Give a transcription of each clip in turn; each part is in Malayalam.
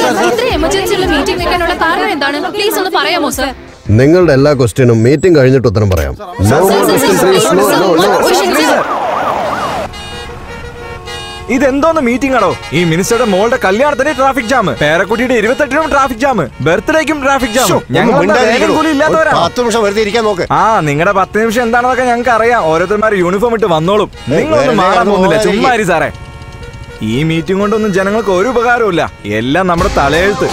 ഇത്ര എമർജൻസി ഉള്ള മീറ്റിംഗ് വെക്കാനുള്ള കാരണം എന്താണ് പ്ലീസ് ഒന്ന് പറയാമോ സർ നിങ്ങളുടെ എല്ലാ ക്വസ്റ്റ്യനും മീറ്റിംഗ് കഴിഞ്ഞിട്ട് ഉത്തരം പറയാം No question, please. No, no, no. ഇതെന്തോന്ന് മീറ്റിംഗ് ആണോ ഈ മിനിസ്റ്ററുടെ മോളുടെ കല്യാണത്തിന് ട്രാഫിക് ജാം പേരക്കുട്ടിയുടെ ഇരുപത്തെട്ടിനും ട്രാഫിക് ജാം ബർത്ത്ഡേക്കും ട്രാഫിക് ജാം ശ്ശോ, ഒന്ന് ഞങ്ങൾ മിണ്ടാതിരിക്കണോ? കൂടി ഒരു ഇല്ലാത്തവരാ പത്ത് നിമിഷം വെറുതെ ഇരിക്കാൻ നോക്ക് ആ നിങ്ങളുടെ പത്ത് നിമിഷം എന്താണെന്നൊക്കെ ഞങ്ങൾക്ക് അറിയാം ഓരോരുത്തന്മാർ യൂണിഫോം ഇട്ട് വന്നോളും നിങ്ങളൊന്നും വേറെ മാറാൻ നേരം പോകുന്നില്ല പോകാതിരിക്ക്. ചുമ്മാ ഇരി സാറേ ഈ മീറ്റിംഗ് കൊണ്ടൊന്നും ജനങ്ങൾക്ക് ഒരു ഉപകാരവും എല്ലാം നമ്മുടെ തലയെഴുത്ത്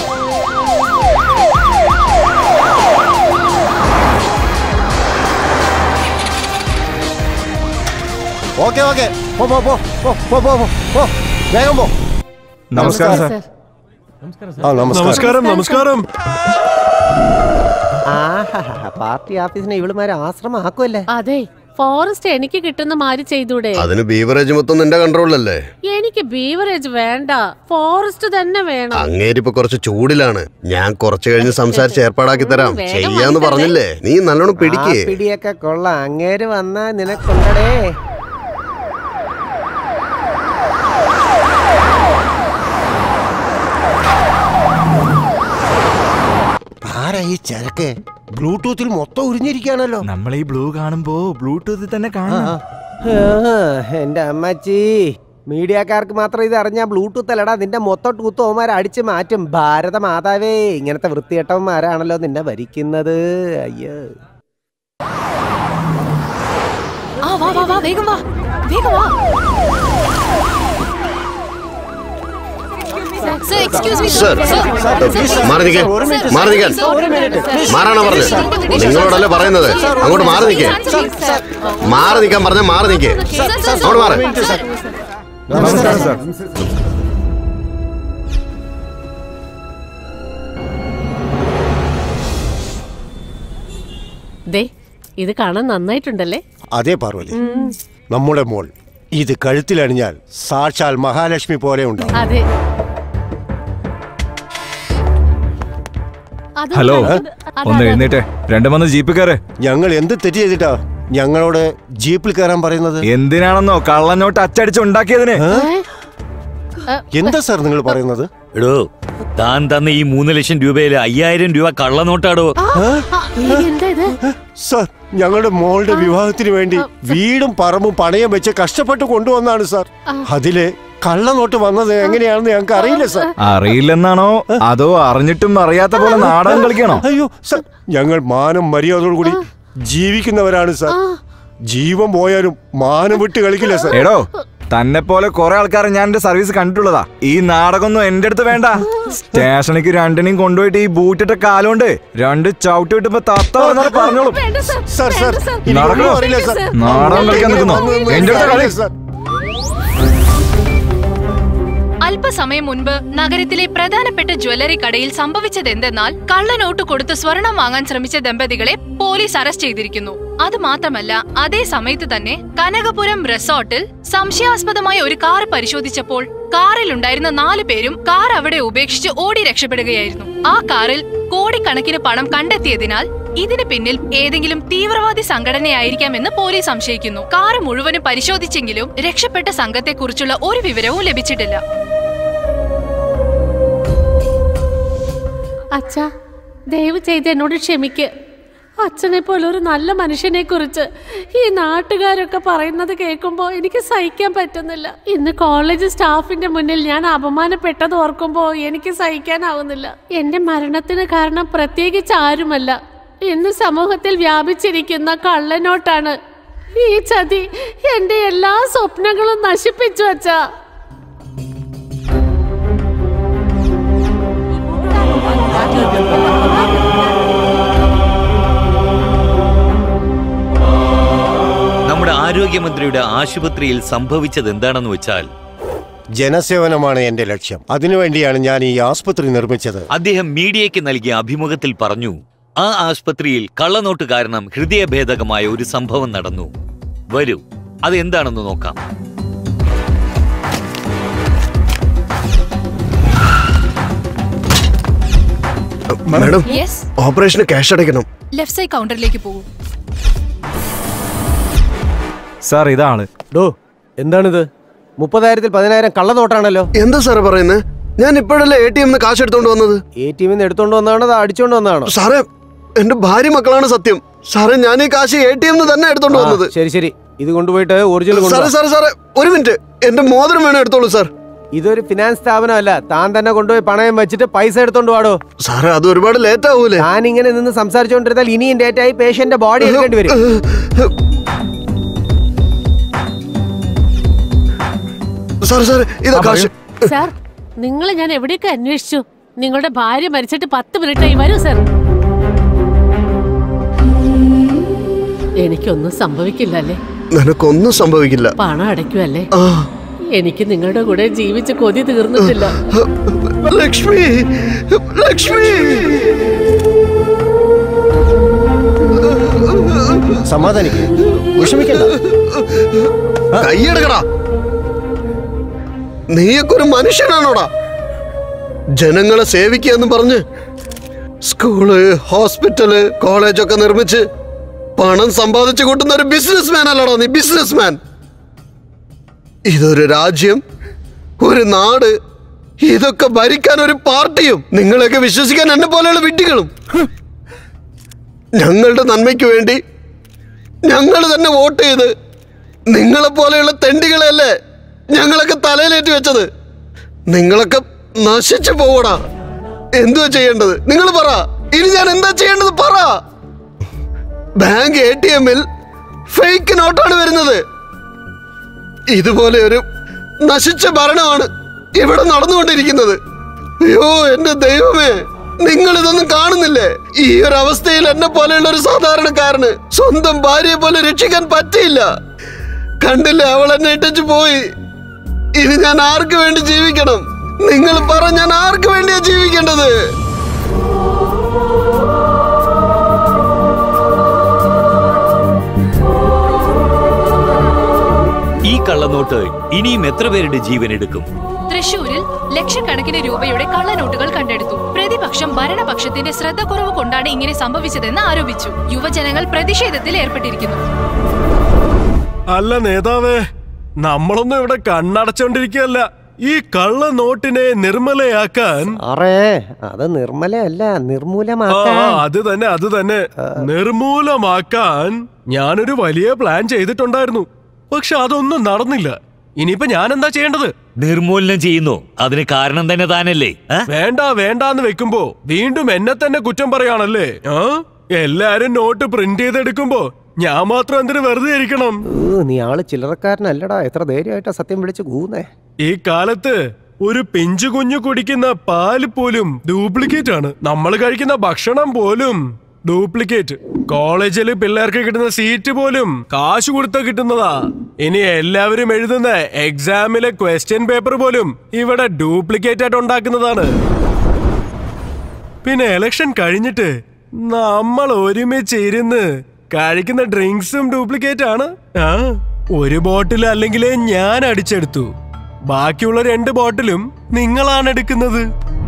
ഓക്കെ ഓക്കെ പോ പോ പോ പോ പോ പോ പോ പോ വേഗം പോ നമസ്കാരം സാർ ആ നമസ്കാരം നമസ്കാരം നമസ്കാരം ആഹാ പാർട്ടി ഓഫീസിനെ ഇവളുമാരെ ആശ്രമാക്കുമല്ലേ അതെ ഫോറസ്റ്റ് എനിക്ക് കിട്ടുന്ന മാതിരി ചെയ്തൂടെ അതിന് ബീവറേജ് മൊത്തം നിന്റെ കൺട്രോളിലല്ലേ എനിക്ക് ബീവറേജ് വേണ്ട ഫോറസ്റ്റ് തന്നെ വേണം അങ്ങേരിപ്പോ കുറച്ച് ചൂടിലാണ് ഞാൻ കുറച്ച് കഴിഞ്ഞ് സംസാരിച്ച് ഏർപ്പാടാക്കി തരാം വേഗം ചെയ്യാന്ന് വാങ്ങി പറഞ്ഞില്ലേ നീ നല്ലോണം ആ പിടിക്കേ പിടിയൊക്കെ കൊള്ളാം അങ്ങേര് വന്നാ നിനക്കുണ്ടടേ ആരാ ഈ ചരക്ക് ബ്ലൂടൂത്തിൽ മൊത്തം ഉരിഞ്ഞിരിക്കുകയാണല്ലോ നമ്മൾ ഈ ബ്ലൂ കാണുമ്പോ ബ്ലൂടൂത്തിൽ തന്നെ കാണാം ആ, എന്റെ അമ്മച്ചി മീഡിയക്കാർക്ക് മാത്രം ഇത് അറിഞ്ഞാ ബ്ലൂടൂത്ത് അല്ലടാ നിന്റെ മൊത്തം ടൂത്ത് ഓമാരെ അടിച്ചു മാറ്റും ഭാരത മാതാവേ ഇങ്ങനത്തെ വൃത്തികെട്ടവന്മാരാണല്ലോ നിന്നെ ഭരിക്കുന്നത് അയ്യോ ആ വാ വാ വാ വേഗം വാ വേഗം വാ സർ എക്സ്ക്യൂസ് മീ സർ മാറി നിൽക്കേ മാറി നിൽക്കാൻ മാറാണോ പറഞ്ഞത് നിങ്ങളോടല്ലേ പറയുന്നത് അങ്ങോട്ട് മാറി നിൽക്കേ മാറി നിൽക്കാൻ പറഞ്ഞ മാറി നിൽക്കേ അങ്ങോട്ട് മാറി നമസ്കാരം സാർ ദേ ഇത് കാണാൻ നന്നായിട്ടുണ്ടല്ലേ അതേ പാർവതി നമ്മുടെ മോൾ ഇത് കഴുത്തിലണിഞ്ഞാൽ സാക്ഷാൽ മഹാലക്ഷ്മി പോലെ ഉണ്ടാവും അതെ അത് ഹലോ കണ്ടത്- അതാ, ഒന്ന് അതാ. എഴുന്നേറ്റെ രണ്ടു മൂന്ന് ജീപ്പ് കയറ് ഞങ്ങൾ എന്ത് തെറ്റ് ചെയ്തിട്ടാ ഞങ്ങളോട് ജീപ്പിൽ കയറാൻ പറയുന്നത് എന്തിനാണെന്നോ കള്ളനോട്ട് അച്ചടിച്ച് ഉണ്ടാക്കിയതിന് എന്താ സാർ നിങ്ങൾ പറയുന്നത് എടോ താൻ തന്ന ഈ മൂന്ന് ലക്ഷം രൂപയില് അയ്യായിരം രൂപ കള്ളനോട്ടാടോ ആ, ഈ എന്താ ഇത് സാർ ഞങ്ങളുടെ മോളുടെ വിവാഹത്തിന് വേണ്ടി വീടും പറമ്പും പണയം വെച്ച് കഷ്ടപ്പെട്ട് കൊണ്ടുവന്നാണ് സാർ അതില് കള്ളനോട്ട് വന്നത് എങ്ങനെയാണെന്ന് ഞങ്ങൾക്ക് അറിയില്ല സാർ അറിയില്ലെന്നാണോ അതോ അറിഞ്ഞിട്ടും അറിയാത്ത പോലെ നാടകം കളിക്കണോ അയ്യോ സാർ ഞങ്ങൾ മാനം മര്യാദയോടുകൂടി ജീവിക്കുന്നവരാണ് സാർ ജീവൻ പോയാലും മാനം വിട്ട് കളിക്കില്ല സാർ എടോ തന്നെ പോലെ കുറെ ആൾക്കാരെ ഞാൻ എന്റെ സർവീസ് കണ്ടിട്ടുള്ളതാ ഈ നാടകമൊന്നും എന്റെ അടുത്ത് വേണ്ട സ്റ്റേഷനിലേക്ക് രണ്ടിനെയും കൊണ്ടുപോയിട്ട് ഈ ബൂട്ടിട്ട കാലുകൊണ്ട് രണ്ട് ചവിട്ട് വിട്ടുമ്പോ തത്ത പറഞ്ഞാൽ പറഞ്ഞോളും വേണ്ട സർ സാർ സാർ വേണ്ട, സർ. എനിക്കൊന്നും അറിയില്ല സാർ നാടകം കളിക്കാൻ നിൽക്കുന്നു എന്റെ അടുത്ത് കളി സാർ അല്പസമയം മുൻപ് നഗരത്തിലെ പ്രധാനപ്പെട്ട ജ്വല്ലറി കടയിൽ സംഭവിച്ചതെന്തെന്നാൽ കള്ളനോട്ട് കൊടുത്ത് സ്വർണം വാങ്ങാൻ ശ്രമിച്ച ദമ്പതികളെ പോലീസ് അറസ്റ്റ് ചെയ്തിരിക്കുന്നു അത് മാത്രമല്ല അതേ സമയത്ത് തന്നെ കനകപുരം റിസോർട്ടിൽ സംശയാസ്പദമായ ഒരു കാർ പരിശോധിച്ചപ്പോൾ കാറിൽ ഉണ്ടായിരുന്ന നാല് പേരും കാർ അവിടെ ഉപേക്ഷിച്ച് ഓടി രക്ഷപ്പെടുകയായിരുന്നു ആ കാറിൽ കോടിക്കണക്കിന് പണം കണ്ടെത്തിയതിനാൽ ഇതിന് പിന്നിൽ ഏതെങ്കിലും തീവ്രവാദി സംഘടനയായിരിക്കാമെന്ന് പോലീസ് സംശയിക്കുന്നു കാർ മുഴുവനും പരിശോധിച്ചെങ്കിലും രക്ഷപ്പെട്ട സംഘത്തെക്കുറിച്ചുള്ള ഒരു വിവരവും ലഭിച്ചിട്ടില്ല അച്ഛാ ദയവ് ചെയ്ത് എന്നോട് ക്ഷമിക്ക് അച്ഛനെ പോലെ ഒരു നല്ല മനുഷ്യനെ കുറിച്ച് ഈ നാട്ടുകാരൊക്കെ പറയുന്നത് കേൾക്കുമ്പോൾ എനിക്ക് സഹിക്കാൻ പറ്റുന്നില്ല ഇന്ന് കോളേജ് സ്റ്റാഫിന്റെ മുന്നിൽ ഞാൻ അപമാനപ്പെട്ടത് ഓർക്കുമ്പോൾ എനിക്ക് സഹിക്കാനാവുന്നില്ല എന്റെ മരണത്തിന് കാരണം പ്രത്യേകിച്ച് ആരുമല്ല ഇന്ന് സമൂഹത്തിൽ വ്യാപിച്ചിരിക്കുന്ന കള്ളനോട്ടാണ് ഈ ചതി എന്റെ എല്ലാ സ്വപ്നങ്ങളും നശിപ്പിച്ചു അച്ഛാ നമ്മുടെ ആരോഗ്യമന്ത്രിയുടെ ആശുപത്രിയിൽ സംഭവിച്ചത് എന്താണെന്ന് വെച്ചാൽ ജനസേവനമാണ് എന്റെ ലക്ഷ്യം അതിനുവേണ്ടിയാണ് ഞാൻ ഈ ആസ്പത്രി നിർമ്മിച്ചത് അദ്ദേഹം മീഡിയയ്ക്ക് നൽകിയ അഭിമുഖത്തിൽ പറഞ്ഞു ആ ആശുപത്രിയിൽ കള്ളനോട്ട് കാരണം ഹൃദയഭേദകമായ ഒരു സംഭവം നടന്നു വരൂ അത് എന്താണെന്ന് നോക്കാം മാഡം യെസ് ഓപ്പറേഷന് ക്യാഷ് അടയ്ക്കണം ലെഫ്റ്റ് സൈഡ് കൗണ്ടറിലേക്ക് പോകും സാർ ഇതാണ് ഡോ എന്താണിത് മുപ്പതായിരത്തിൽ പതിനായിരം കള്ളനോട്ടാണല്ലോ എന്താ സാറേ പറയുന്നത് ഞാൻ ഇപ്പോഴല്ലേ എ ടി എം കാശ് എടുത്തോണ്ട് വന്നത് എ ടി എമ്മിന്ന് എടുത്തോണ്ട് വന്നാണോ അത് അടിച്ചോണ്ട് വന്നാണോ സാറേ എന്റെ ഭാര്യ മക്കളാണ് സത്യം സാറേ ഞാൻ ഈ കാശ് എ ടി എം തന്നെ എടുത്തോണ്ട് വന്നത് ശരി ശരി ഇത് കൊണ്ടുപോയിട്ട് ഒറിജിനൽ സാറേ കൊണ്ടുപോ സാറേ സാറേ ഒരു മിനിറ്റ് എന്റെ മോതിരം വേണം എടുത്തോളൂ സാർ ഇതൊരു ഫിനാൻസ് സ്ഥാപനമല്ല താൻ തന്നെ കൊണ്ടുപോയി പണയം വെച്ചിട്ട് പൈസ എടുത്തോണ്ട് വാടോ സാറേ അത് ഒരുപാട് ലേറ്റ് ആവൂലേ താൻ ഇങ്ങനെ നിന്ന് സംസാരിച്ചുകൊണ്ടിരുന്നാൽ ഇനിയും ഡേറ്റ് ആയി പേഷ്യന്റെ ബോഡി എടുക്കേണ്ടി വരും സാറേ സാറേ ഇതാ കാശ് സാർ നിങ്ങൾ ഞാൻ എവിടെയൊക്കെ അന്വേഷിച്ചു നിങ്ങളുടെ ഭാര്യ മരിച്ചിട്ട് പത്ത് മിനിറ്റ് ആയി വരൂ സാർ എനിക്കൊന്നും സംഭവിക്കില്ല അല്ലേ നിനക്കൊന്നും സംഭവിക്കില്ല പണം അടയ്ക്കുമല്ലേ ആ എനിക്ക് നിങ്ങളുടെ കൂടെ ജീവിച്ച് കൊതി തീർന്നിട്ടില്ല ലക്ഷ്മി ലക്ഷ്മി സമാധാനിക്ക് വിഷമിക്കണ്ട കൈയെടുക്കടാ നീയൊക്കെ ഒരു മനുഷ്യനാണോടാ ജനങ്ങളെ സേവിക്കുക എന്ന് പറഞ്ഞ് സ്കൂള് ഹോസ്പിറ്റല് കോളേജൊക്കെ നിർമ്മിച്ച് പണം സമ്പാദിച്ചു കൂട്ടുന്ന ഒരു ബിസിനസ് മാൻ അല്ലടാ നീ ബിസിനസ് മാൻ ഇതൊരു രാജ്യം ഒരു നാട് ഇതൊക്കെ ഭരിക്കാൻ ഒരു പാർട്ടിയും നിങ്ങളെയൊക്കെ വിശ്വസിക്കാൻ എന്നെ പോലെയുള്ള വിഡ്ഢികളും ഹ്. ഞങ്ങളുടെ നന്മയ്ക്ക് വേണ്ടി ഞങ്ങൾ തന്നെ വോട്ട് ചെയ്ത് നിങ്ങളെ പോലെയുള്ള തെണ്ടികളെയല്ലേ ഞങ്ങളൊക്കെ തലയിലേറ്റ് വെച്ചത് നിങ്ങളൊക്കെ നശിച്ചു പോവടാ എന്തുവാ ചെയ്യേണ്ടത് നിങ്ങൾ പറ ഇനി ഞാൻ എന്താ ചെയ്യേണ്ടത് പറ ബാങ്ക് എ ടി എമ്മിൽ ഫേക്ക് നോട്ടാണ് വരുന്നത് ഇതുപോലെ ഒരു നശിച്ച ഭരണമാണ് ഇവിടെ നടന്നുകൊണ്ടിരിക്കുന്നത് അയ്യോ എന്റെ ദൈവമേ നിങ്ങൾ ഇതൊന്നും കാണുന്നില്ലേ ഈ ഒരു അവസ്ഥയിൽ എന്നെ പോലെയുള്ള ഒരു സാധാരണക്കാരന് സ്വന്തം ഭാര്യയെ പോലെ രക്ഷിക്കാൻ പറ്റിയില്ല കണ്ടില്ലേ അവൾ എന്നെ ഇട്ടിച്ചു പോയി ഇനി ഞാൻ ആർക്ക് വേണ്ടി ജീവിക്കണം നിങ്ങൾ പറ ഞാൻ ആർക്ക് വേണ്ടിയാ ജീവിക്കേണ്ടത് ഈ കള്ളനോട്ട് ഇനിയും എത്ര പേരുടെ ജീവൻ എടുക്കും തൃശൂരിൽ ലക്ഷക്കണക്കിന് രൂപയുടെ കള്ളനോട്ടുകൾ കണ്ടെടുത്തു പ്രതിപക്ഷം ഭരണപക്ഷത്തിന്റെ ശ്രദ്ധക്കുറവ് കൊണ്ടാണ് ഇങ്ങനെ സംഭവിച്ചതെന്ന് ആരോപിച്ചു യുവജനങ്ങൾ പ്രതിഷേധത്തിൽ ഏർപ്പെട്ടിരിക്കുന്നു അല്ല നേതാവേ നമ്മളൊന്നും ഇവിടെ കണ്ണടച്ചോണ്ടിരിക്കുകയല്ല ഈ കള്ള നോട്ടിനെ നിർമ്മലയാക്കാൻ അറേ അത് നിർമ്മലയല്ല ആ നിർമൂലമാക്കാൻ അത് തന്നെ അത് തന്നെ നിർമൂലമാക്കാൻ ഞാനൊരു വലിയ പ്ലാൻ ചെയ്തിട്ടുണ്ടായിരുന്നു പക്ഷെ അതൊന്നും നടന്നില്ല ഇനിയിപ്പോ ഞാൻ എന്താ ചെയ്യേണ്ടത് നിർമൂലനം ചെയ്യുന്നു അതിന് കാരണം തന്നെ താനല്ലേ ആ? വേണ്ട വേണ്ടാന്ന് വെക്കുമ്പോ വീണ്ടും എന്നെ തന്നെ കുറ്റം പറയാണല്ലേ ആ എല്ലാരും നോട്ട് പ്രിന്റ് ചെയ്തെടുക്കുമ്പോ ഞാൻ മാത്രം എന്തിനു വെറുതെ ഇരിക്കണം ഏ, നീ ആള് ചില്ലറക്കാരനല്ലടാ എത്ര ധൈര്യമായിട്ടാ സത്യം വിളിച്ച് കൂന്നേ ഈ കാലത്ത് ഒരു പിഞ്ചു കുഞ്ഞു കുടിക്കുന്ന പാല് പോലും ഡ്യൂപ്ലിക്കേറ്റ് ആണ് നമ്മൾ കഴിക്കുന്ന ഭക്ഷണം പോലും ഡ്യൂപ്ലിക്കേറ്റ് കോളേജിൽ പിള്ളേർക്ക് കിട്ടുന്ന സീറ്റ് പോലും കാശ് കൊടുത്ത കിട്ടുന്നതാ ഇനി എല്ലാവരും എഴുതുന്ന എക്സാമിലെ ക്വസ്റ്റ്യൻ പേപ്പർ പോലും ഇവിടെ ഡ്യൂപ്ലിക്കേറ്റ് ആയിട്ട് ഉണ്ടാക്കുന്നതാണ് പിന്നെ ഇലക്ഷൻ കഴിഞ്ഞിട്ട് നമ്മൾ ഒരുമിച്ച് ഇരുന്ന് കഴിക്കുന്ന ഡ്രിങ്ക്സും ഡ്യൂപ്ലിക്കേറ്റ് ആണ് ആ ഒരു ബോട്ടിൽ അല്ലെങ്കിൽ ഞാൻ അടിച്ചെടുത്തു ബാക്കിയുള്ള രണ്ട് ബോട്ടിലും നിങ്ങളാണ് എടുക്കുന്നത്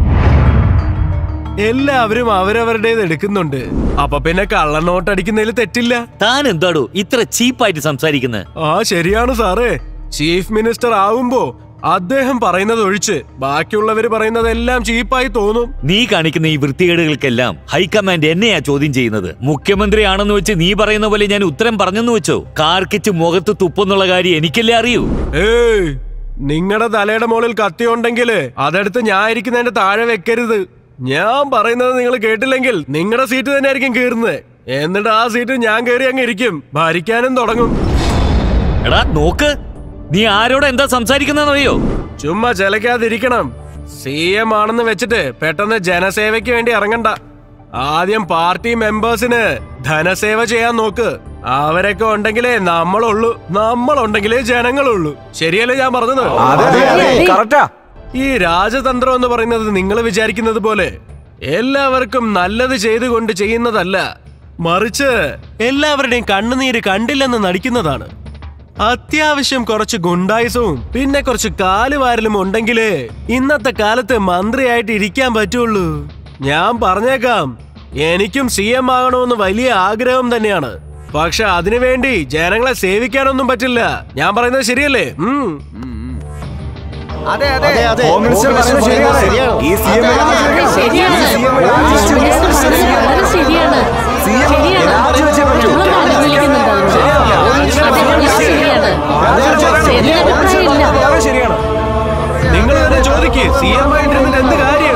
എല്ലാവരും അവരവരുടേത് എടുക്കുന്നുണ്ട് അപ്പൊ പിന്നെ കള്ളനോട്ട് അടിക്കുന്നതിൽ തെറ്റില്ല താൻ എന്താടോ ഇത്ര ചീപ്പായിട്ട് സംസാരിക്കുന്നത് ആ ശരിയാണ് സാറേ ചീഫ് മിനിസ്റ്റർ ആവുമ്പോ അദ്ദേഹം പറയുന്നത് ഒഴിച്ച് ബാക്കിയുള്ളവര് പറയുന്നതെല്ലാം ചീപ്പായി തോന്നും നീ കാണിക്കുന്ന ഈ വൃത്തികേടുകൾക്കെല്ലാം ഹൈക്കമാൻഡ് എന്നെയാ ചോദ്യം ചെയ്യുന്നത് മുഖ്യമന്ത്രി ആണെന്ന് വെച്ച് നീ പറയുന്ന പോലെ ഞാൻ ഉത്തരം പറഞ്ഞെന്ന് വെച്ചോ കാർക്കിച്ച് മുഖത്ത് തുപ്പെന്നുള്ള കാര്യം എനിക്കല്ലേ അറിയൂ ഏയ് നിങ്ങളുടെ തലയുടെ മുകളിൽ കത്തി ഉണ്ടെങ്കിൽ അതെടുത്ത് ഞാൻ ഇരിക്കുന്നതിന്റെ താഴെ വെക്കരുത് ഞാൻ പറയുന്നത് നിങ്ങൾ കേട്ടില്ലെങ്കിൽ നിങ്ങളുടെ സീറ്റ് തന്നെ ആയിരിക്കും കയറുന്നത് എന്നിട്ട് ആ സീറ്റ് ഞാൻ കയറി അങ്ങ് ഇരിക്കും ഭരിക്കാനും തുടങ്ങും എടാ നോക്ക് നീ ആരോട് എന്താ സംസാരിക്കുന്നറിയോ ചുമ്മാ ചിലക്കാതിരിക്കണം സി എം ആണെന്ന് വെച്ചിട്ട് പെട്ടെന്ന് ജനസേവയ്ക്ക് വേണ്ടി ഇറങ്ങണ്ട ആദ്യം പാർട്ടി മെമ്പേഴ്സിന് ധനസേവ ചെയ്യാൻ നോക്ക് അവരൊക്കെ ഉണ്ടെങ്കിലേ നമ്മളുള്ളൂ നമ്മളുണ്ടെങ്കിലേ ജനങ്ങളുള്ളൂ ശരിയല്ലേ ഞാൻ പറഞ്ഞത് അതെ അതെ അതെ കറക്റ്റാ ഈ രാജതന്ത്രം എന്ന് പറയുന്നത് നിങ്ങൾ വിചാരിക്കുന്നത് പോലെ എല്ലാവർക്കും നല്ലത് ചെയ്തുകൊണ്ട് ചെയ്യുന്നതല്ല മറിച്ച് എല്ലാവരുടെയും കണ്ണുനീര് കണ്ടില്ലെന്ന് നടിക്കുന്നതാണ് അത്യാവശ്യം കുറച്ച് ഗുണ്ടായുസവും പിന്നെ കുറച്ച് കാലുവാരലും ഉണ്ടെങ്കിലേ ഇന്നത്തെ കാലത്ത് മന്ത്രിയായിട്ട് ഇരിക്കാൻ പറ്റുള്ളൂ ഞാൻ പറഞ്ഞേക്കാം എനിക്കും സി എം ആകണമെന്ന് വലിയ ആഗ്രഹം തന്നെയാണ് പക്ഷെ അതിനുവേണ്ടി ജനങ്ങളെ സേവിക്കാനൊന്നും പറ്റില്ല ഞാൻ പറയുന്നത് ശരിയല്ലേ ഉം അതെ അതെ അതെ അതെ ഹോം മിനിസ്റ്റർ പറയുന്നത് ശരിയാണ് ഈ സി എം ശരിയാണ് വളരെ ശരിയാണ് ശരിയാണ് നിങ്ങൾ ആലോചിക്കുന്നുണ്ടോ? അതെ, ഞാൻ ശരിയാണ് ചെറിയ അഭിപ്രായമില്ല ശരിയാണ് നിങ്ങൾ തന്നെ ചോദിക്കേ സി എം ആയിട്ടിരുന്നിട്ട് എന്ത് കാര്യം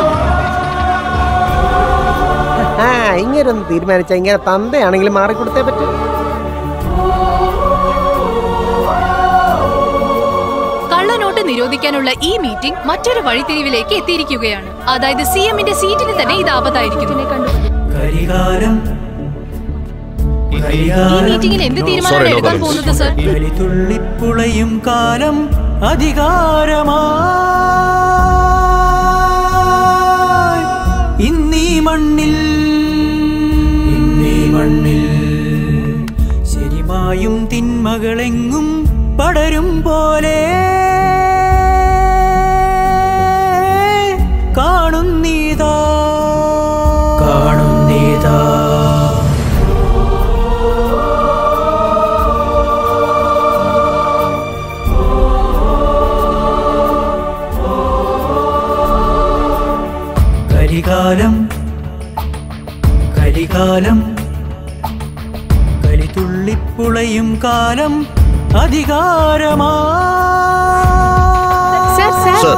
ആ ഇങ്ങനെ ഒന്ന് തീരുമാനിച്ച ഇങ്ങനെ തന്തയാണെങ്കിലും മാറിക്കൊടുത്തേ പറ്റൂ കള്ളനോട്ട് നിരോധിക്കാനുള്ള ഈ മീറ്റിംഗ് മറ്റൊരു വഴിത്തിരിവിലേക്ക് എത്തിയിരിക്കുകയാണ് അതായത് സി എമ്മിന്റെ സീറ്റിന് തന്നെ ഇത് ആപത്തായിരിക്കുന്നു കരികാലം ഈ മീറ്റിംഗിൽ എന്ത് തീരുമാനമാണ് എടുക്കാൻ പോകുന്നത് സർ തുള്ളിപ്പുളയും കാലം അധികാരമാ ഇന്നീ മണ്ണിൽ ഇന്നീ മണ്ണിൽ ശരിമായും തിന്മകളെങ്ങും പടരും പോലെ കാണുന്നീതാ കാണുന്നീതാ കരികാലം കരികാലം കരിതുള്ളിപ്പുളയും കാലം അധികാരമാ sir sir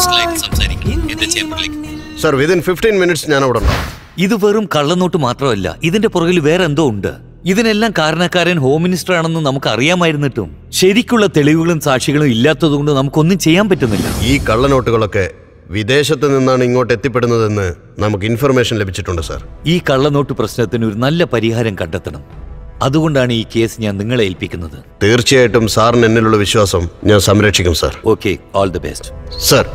sir within fifteen minutes ഞാൻ അവിടെ ഉണ്ടാവും ഇത് വെറും കള്ളനോട്ട് മാത്രമല്ല ഇതിന്റെ പുറകിൽ വേറെ എന്തോ ഉണ്ട് ഇതിനെല്ലാം കാരണക്കാരൻ ഹോം മിനിസ്റ്റർ ആണെന്ന് നമുക്ക് അറിയാമായിരുന്നിട്ടും ശരിക്കുള്ള തെളിവുകളും സാക്ഷികളും ഇല്ലാത്തതുകൊണ്ട് നമുക്കൊന്നും ചെയ്യാൻ പറ്റുന്നില്ല ഈ കള്ളനോട്ടുകളൊക്കെ വിദേശത്ത് നിന്നാണ് ഇങ്ങോട്ട് എത്തിപ്പെടുന്നതെന്ന് നമുക്ക് ഇൻഫർമേഷൻ ലഭിച്ചിട്ടുണ്ട് സർ ഈ കള്ളനോട്ട് പ്രശ്നത്തിന് ഒരു നല്ല പരിഹാരം കണ്ടെത്തണം അതുകൊണ്ടാണ് ഈ കേസ് ഞാൻ നിങ്ങളെ ഏൽപ്പിക്കുന്നത് തീർച്ചയായിട്ടും സാറിന് എന്നിലുള്ള വിശ്വാസം ഞാൻ സംരക്ഷിക്കും sir okay all the best sir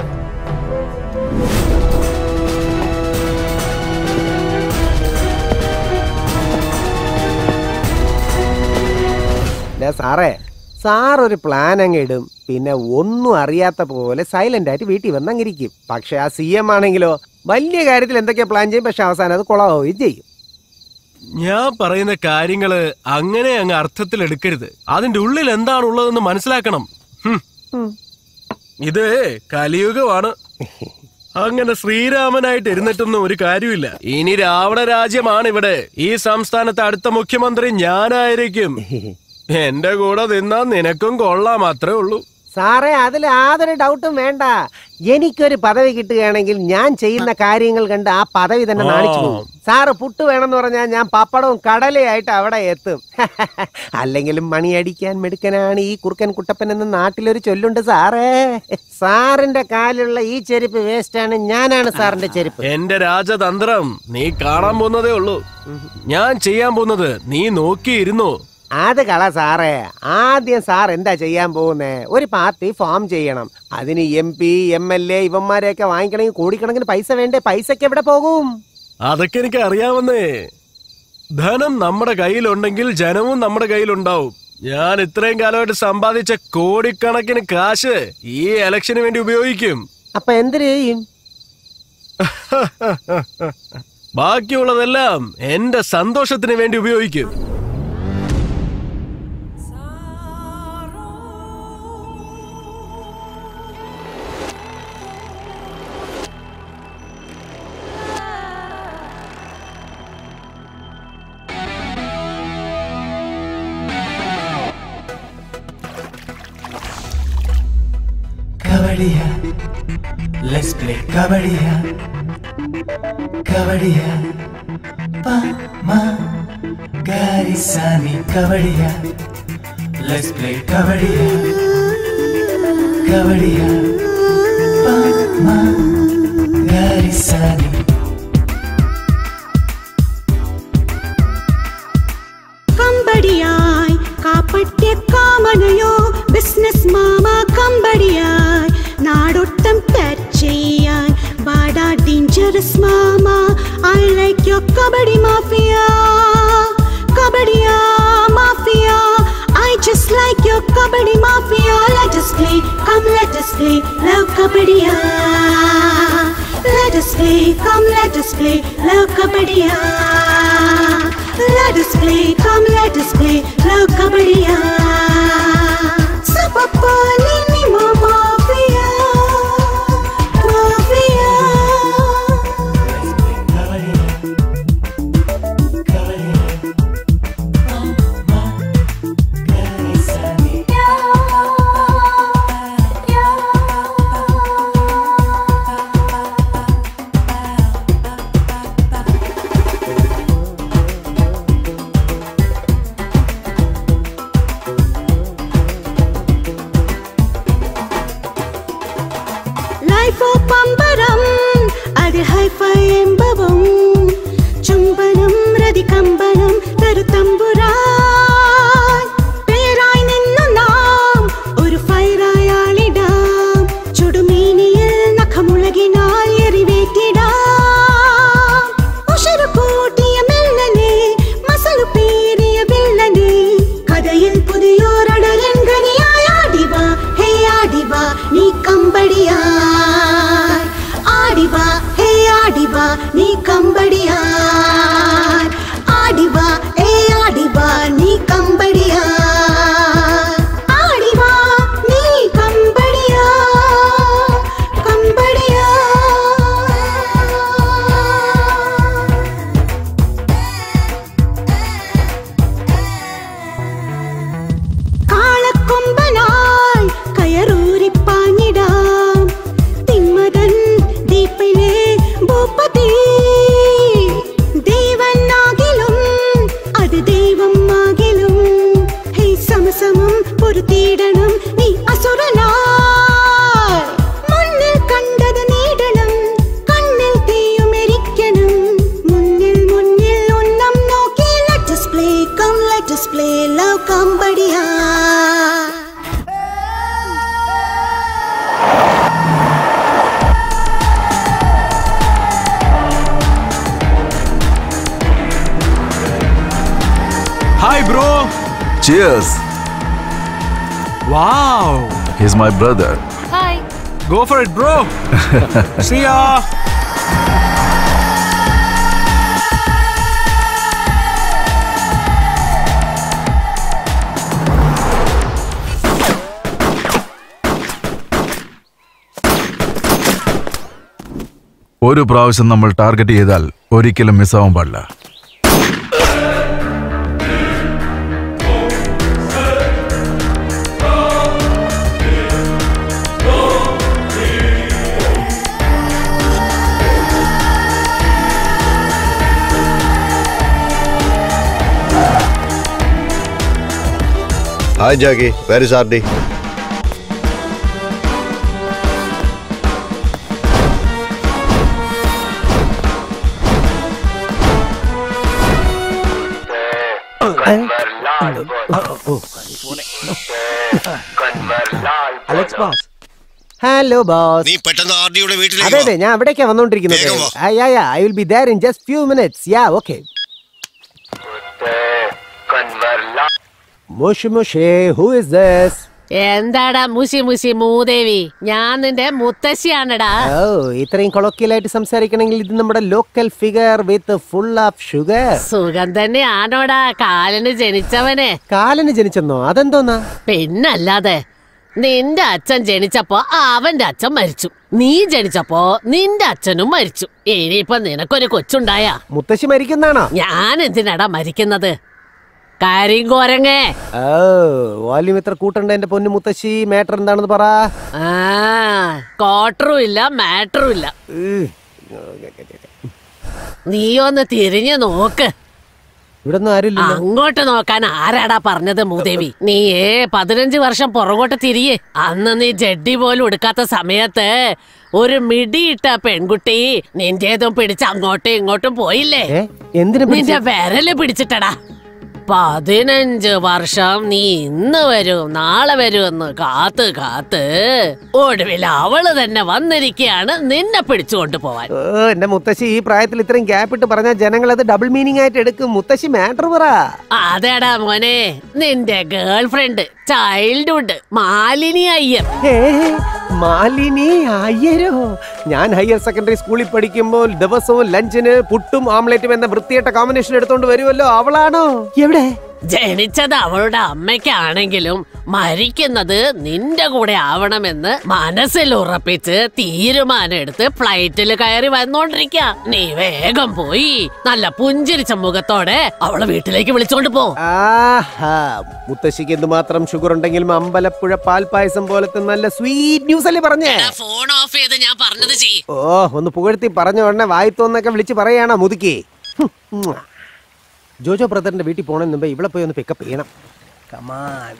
ദേ സാറേ സാർ ഒരു പ്ലാൻ അങ്ങ് ഇടും പിന്നെ ഒന്നും അറിയാത്ത പോലെ സൈലന്റ് ആയിട്ട് വീട്ടിൽ വന്നങ്ങിരിക്കും പക്ഷെ ആ സി എം ആണെങ്കിലോ വലിയ കാര്യത്തിൽ എന്തൊക്കെയാ പ്ലാൻ ചെയ്യും പക്ഷെ അവസാനം അത് കുളമാവുകയും ചെയ്യും ഞാൻ പറയുന്ന കാര്യങ്ങള് അങ്ങനെ അങ്ങ് അർത്ഥത്തിൽ എടുക്കരുത് അതിന്റെ ഉള്ളിൽ എന്താണുള്ളതെന്ന് മനസ്സിലാക്കണം ഹും. ഇത് കലിയുഗമാണ് അങ്ങനെ ശ്രീരാമനായിട്ട് ഇരുന്നിട്ടൊന്നും ഒരു കാര്യമില്ല ഇനി രാവണ രാജ്യമാണ് ഇവിടെ ഈ സംസ്ഥാനത്തെ അടുത്ത മുഖ്യമന്ത്രി ഞാനായിരിക്കും എന്റെ കൂടെ നിന്നാ നിനക്കും കൊള്ളാം അത്രേ ഉള്ളൂ സാറേ അതിൽ യാതൊരു ഡൗട്ടും വേണ്ട എനിക്കൊരു പദവി കിട്ടുകയാണെങ്കിൽ ഞാൻ ചെയ്യുന്ന കാര്യങ്ങൾ കണ്ട് ആ പദവി തന്നെ നാണിച്ചു പോകും സാറ് പുട്ട് വേണമെന്ന് പറഞ്ഞാൽ ഞാൻ പപ്പടവും കടലയായിട്ട് അവിടെ എത്തും അല്ലെങ്കിലും മണിയടിക്കാൻ മെടുക്കനാണ് ഈ കുറുക്കൻ കുട്ടപ്പൻ എന്ന നാട്ടിലൊരു ചൊല്ലുണ്ട് സാറേ സാറിന്റെ കാലുള്ള ഈ ചെരുപ്പ് വേസ്റ്റാണ് ഞാനാണ് സാറിന്റെ ചെരുപ്പ് എന്റെ രാജതന്ത്രം നീ കാണാൻ പോകുന്നതേ ഉള്ളൂ ഞാൻ ചെയ്യാൻ പോകുന്നത് നീ നോക്കിയിരുന്നു അത് കള സാറേ ആദ്യം സാർ എന്താ ചെയ്യാൻ പോകുന്നേ ഒരു പാർട്ടി ഫോം ചെയ്യണം അതിന് M P M L A ഇവന്മാരെയൊക്കെ വാങ്ങിക്കണമെങ്കിൽ കോടിക്കണക്കിന് പൈസ വേണ്ടേ പൈസക്ക് എവിടെ പോകും അതൊക്കെ എനിക്ക് അറിയാവുന്നേ ധനം നമ്മുടെ കയ്യിലുണ്ടെങ്കിൽ ജനവും നമ്മുടെ കയ്യിലുണ്ടാവും ഞാൻ ഇത്രയും കാലമായിട്ട് സമ്പാദിച്ച കോടിക്കണക്കിന് കാശ് ഈ ഇലക്ഷന് വേണ്ടി ഉപയോഗിക്കും അപ്പൊ എന്തിനു ചെയ്യും ബാക്കിയുള്ളതെല്ലാം എന്റെ സന്തോഷത്തിന് വേണ്ടി ഉപയോഗിക്കും കബഡിയ ലെറ്റ്സ് പ്ലേ കബഡിയ കബഡിയ പ മ ഗാരി സാനി കബഡിയ ലെറ്റ്സ് പ്ലേ കബഡിയ കബഡിയ പ മ ഗാരി സാനി കമ്പടിയായി കാപ്പട്യ കാമനയോ ബിസിനസ് മാമ കമ്പടിയായി നാടൊട്ടം ടച്ച് ചെയ്യാൻ വാടാ ഡേഞ്ചറസ് മാമ I like yo kabaddi mafia കബഡിയ mafia I just like your kabaddi mafia. Let us play, come let us play, love kabadiya. Let us play, come let us play, love kabadiya. Let us play, come let us play, love kabadiya. Sapapalini mafia. നീ കമ്പടിയാൻ ആടിവാ ഏ ആടിവാ നീ കമ്പടിയാൻ ആടിവാ നീ കമ്പടിയാ കമ്പടിയാ കാളക്കൊമ്പനായി കയറൂരിപ്പാഞ്ഞിടാം തിന്മതൻ ദീപിലെ ഭൂപതി ദൈവനാകിലും അത് ദൈവം ആകിലും ഹേ സമസമം പൊരുത്തിയിടണം നീ അസുരനായി മുന്നിൽ കണ്ടത് നേടണം കണ്ണിൽ തീയുമെരിക്കണം മുന്നിൽ മുന്നിൽ ഉന്നം നോക്കി let us play come let us play love കമ്പടിയാ hi bro Cheers. Wow He's my brother. Hi go for it bro see ya ഒരു പ്രാവശ്യം നമ്മൾ ടാർഗറ്റ് ചെയ്താൽ ഒരിക്കലും മിസ്സാവാൻ പാടില്ല ഹായ് ജാക്കി വെരി സാർഡി അലക്സ് ബോസ് ഹലോ ബോസ് നീ പെട്ടെന്ന് ആർ ഡിയുടെ അതെ വീട്ടിലേക്ക് അതെ ഞാൻ അവിടേക്കാ വന്നോണ്ടിരിക്കുന്നത് വേഗം വാ. I will be there in just few minutes ya okay മുഷ് മുഷേ ഹൂ ഇസ് ദിസ് എന്താടാ മുശി മുശി മൂദേവി ഞാൻ നിന്റെ മുത്തശ്ശിയാണടാ ഓ ഇത്രയും കൊളോക്കിയലായിട്ട് സംസാരിക്കണമെങ്കിൽ ഇത് നമ്മുടെ local figure with full of sugar സുഖം തന്നെ ആണോടാ കാലിന് ജനിച്ചവനെ കാലിന് ജനിച്ചെന്നോ അതെന്തോന്നാ പിന്നല്ലാതെ നിന്റെ അച്ഛൻ ജനിച്ചപ്പോ അവന്റെ അച്ഛൻ മരിച്ചു നീ ജനിച്ചപ്പോ നിന്റെ അച്ഛനും മരിച്ചു ഇനിയിപ്പൊ നിനക്കൊരു കൊച്ചുണ്ടായ മുത്തശ്ശി മരിക്കുന്നാണോ ഞാൻ എന്തിനാടാ മരിക്കുന്നത് കരിങ്കോരങ്ങേ ഓ വോല്യൂം ഇത്ര കൂട്ടണ്ട എന്റെ പൊന്നു മുത്തശ്ശി മാറ്റർ എന്താണെന്ന് പറ ആ കോട്ടറും ഇല്ല മാറ്ററും ഇല്ല നീ ഒന്ന് തിരിഞ്ഞു നോക്ക് ഇവിടെ ഒന്നും ആരുമില്ല അങ്ങോട്ട് നോക്കാൻ ആരാടാ പറഞ്ഞത് മൂദേവി നീയേ പതിനഞ്ച് വർഷം പുറകോട്ട് തിരിയേ അന്ന് നീ ജഡ്ഡി പോലും എടുക്കാത്ത സമയത്ത് ഒരു മിടിയിട്ട പെൺകുട്ടി നിന്റേതും പിടിച്ച് അങ്ങോട്ടും ഇങ്ങോട്ടും പോയില്ലേ എന്തിനു നിന്റെ വിരല് പിടിച്ചിട്ടടാ പതിനഞ്ച് വർഷം നീ ഇന്ന് വരും നാളെ വരുമെന്ന് കാത്ത് കാത്ത് ഒടുവിൽ അവള് തന്നെ വന്നിരിക്കുകയാണ് നിന്നെ പിടിച്ചുകൊണ്ട് പോവാൻ ഓ എന്റെ മുത്തശ്ശി ഈ പ്രായത്തിൽ ഇത്രയും ഗ്യാപ്പ് ഇട്ട് പറഞ്ഞാൽ ജനങ്ങൾ അത് ഡബിൾ മീനിങ് ആയിട്ട് എടുക്കും മുത്തശ്ശി മാറ്റർ പറ അതേടാ മോനെ നിന്റെ girl friend childhood Malini Iyer ഏ, മാലിനി അയ്യരോ ഞാൻ ഹയർ സെക്കൻഡറി സ്കൂളിൽ പഠിക്കുമ്പോൾ ദിവസവും ലഞ്ചിന് പുട്ടും ഓംലെറ്റും എന്ന വൃത്തിയായിട്ട കോമ്പിനേഷൻ എടുത്തോണ്ട് വരുമല്ലോ അവളാണോ എവിടെ ജനിച്ചത് അവളുടെ അമ്മയ്ക്കാണെങ്കിലും മരിക്കുന്നത് നിന്റെ കൂടെ ആവണമെന്ന് മനസ്സിൽ ഉറപ്പിച്ച് തീരുമാനം എടുത്ത് ഫ്ലൈറ്റിൽ കയറി വന്നോണ്ടിരിക്ക നീ വേഗം പോയി നല്ല പുഞ്ചിരിച്ച മുഖത്തോടെ അവളെ വീട്ടിലേക്ക് വിളിച്ചോണ്ട് പോ ആഹാ മുത്തശ്ശിക്ക് എന്തുമാത്രം ഷുഗർ ഉണ്ടെങ്കിലും അമ്പലപ്പുഴ പാൽ പായസം പോലത്തെ നല്ല സ്വീറ്റ് ന്യൂസ് അല്ലേ പറഞ്ഞേ ഫോൺ ഓഫ് ചെയ്ത് ഞാൻ പറഞ്ഞത് ചെയ് ഓ ഒന്ന് പുകഴ്ത്തി പറഞ്ഞ ഉടനെ വായിത്തോന്നൊക്കെ വിളിച്ച് പറയാണോ മുതുക്കി ഹും, ഉം. ജോജോ ബ്രദറിന്റെ വീട്ടിൽ പോണതിന് മുമ്പേ ഇവിടെ പോയി ഒന്ന് പിക്കപ്പ് ചെയ്യണം കമാൻ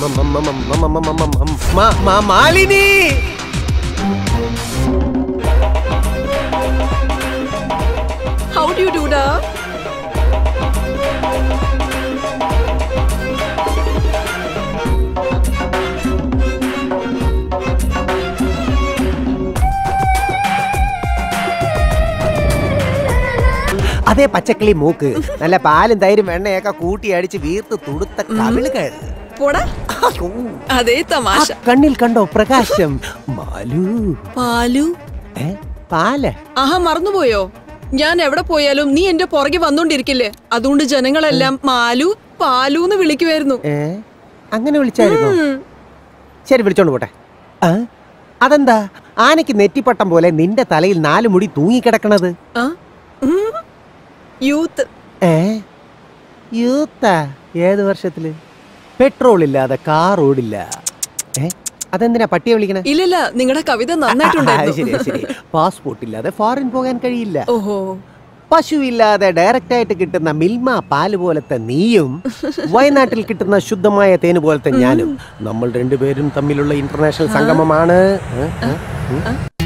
മ- മ- Malini How do you do that? അതേ പച്ചക്കിളി മൂക്ക് നല്ല പാലും തൈരും വെണ്ണയൊക്കെ കൂട്ടി അടിച്ച് വീർത്ത് തുടുത്ത കവിളുകൾ പോടാ അതേ ആ തമാശ കണ്ണിൽ കണ്ടോ പ്രകാശം മാലു പാലു ഏ പാല് ആഹാ മറന്നുപോയോ ഞാൻ എവിടെ പോയാലും നീ എന്റെ പുറകെ വന്നോണ്ടിരിക്കില്ലേ അതുകൊണ്ട് ജനങ്ങളെല്ലാം മാലു പാലൂന്ന് വിളിക്കുമായിരുന്നു ഏ അങ്ങനെ വിളിച്ചായിരുന്നു ഉം. ശരി വിളിച്ചോണ്ട് പോട്ടെ ആ? അതെന്താ ആനയ്ക്ക് നെറ്റിപ്പട്ടം പോലെ നിന്റെ തലയിൽ നാല് മുടി തൂങ്ങിക്കിടക്കണത് ആ? ഉം. യൂത്ത് ഏ യൂത്താ ഏത് വർഷത്തില് പെട്രോൾ ഇല്ലാതെ കാർ ഓടില്ല ഏ അതെന്തിനാ പട്ടിയെ വിളിക്കണേ ഇല്ലില്ല നിങ്ങളുടെ കവിത ആ, ശരി നന്നായിട്ടുണ്ടായിരുന്നു ശരി പാസ്പോർട്ട് ഇല്ലാതെ ഫോറിൻ പോകാൻ കഴിയില്ല ഓഹോ പശു ഇല്ലാതെ ഡയറക്റ്റ് ആയിട്ട് കിട്ടുന്ന മിൽമ പാല് പോലത്തെ നീയും വയനാട്ടിൽ കിട്ടുന്ന ശുദ്ധമായ തേന് പോലത്തെ ഞാനും നമ്മൾ രണ്ടുപേരും തമ്മിലുള്ള ഇന്റർനാഷണൽ സംഗമമാണ് ഏ? ഏ? ഉം.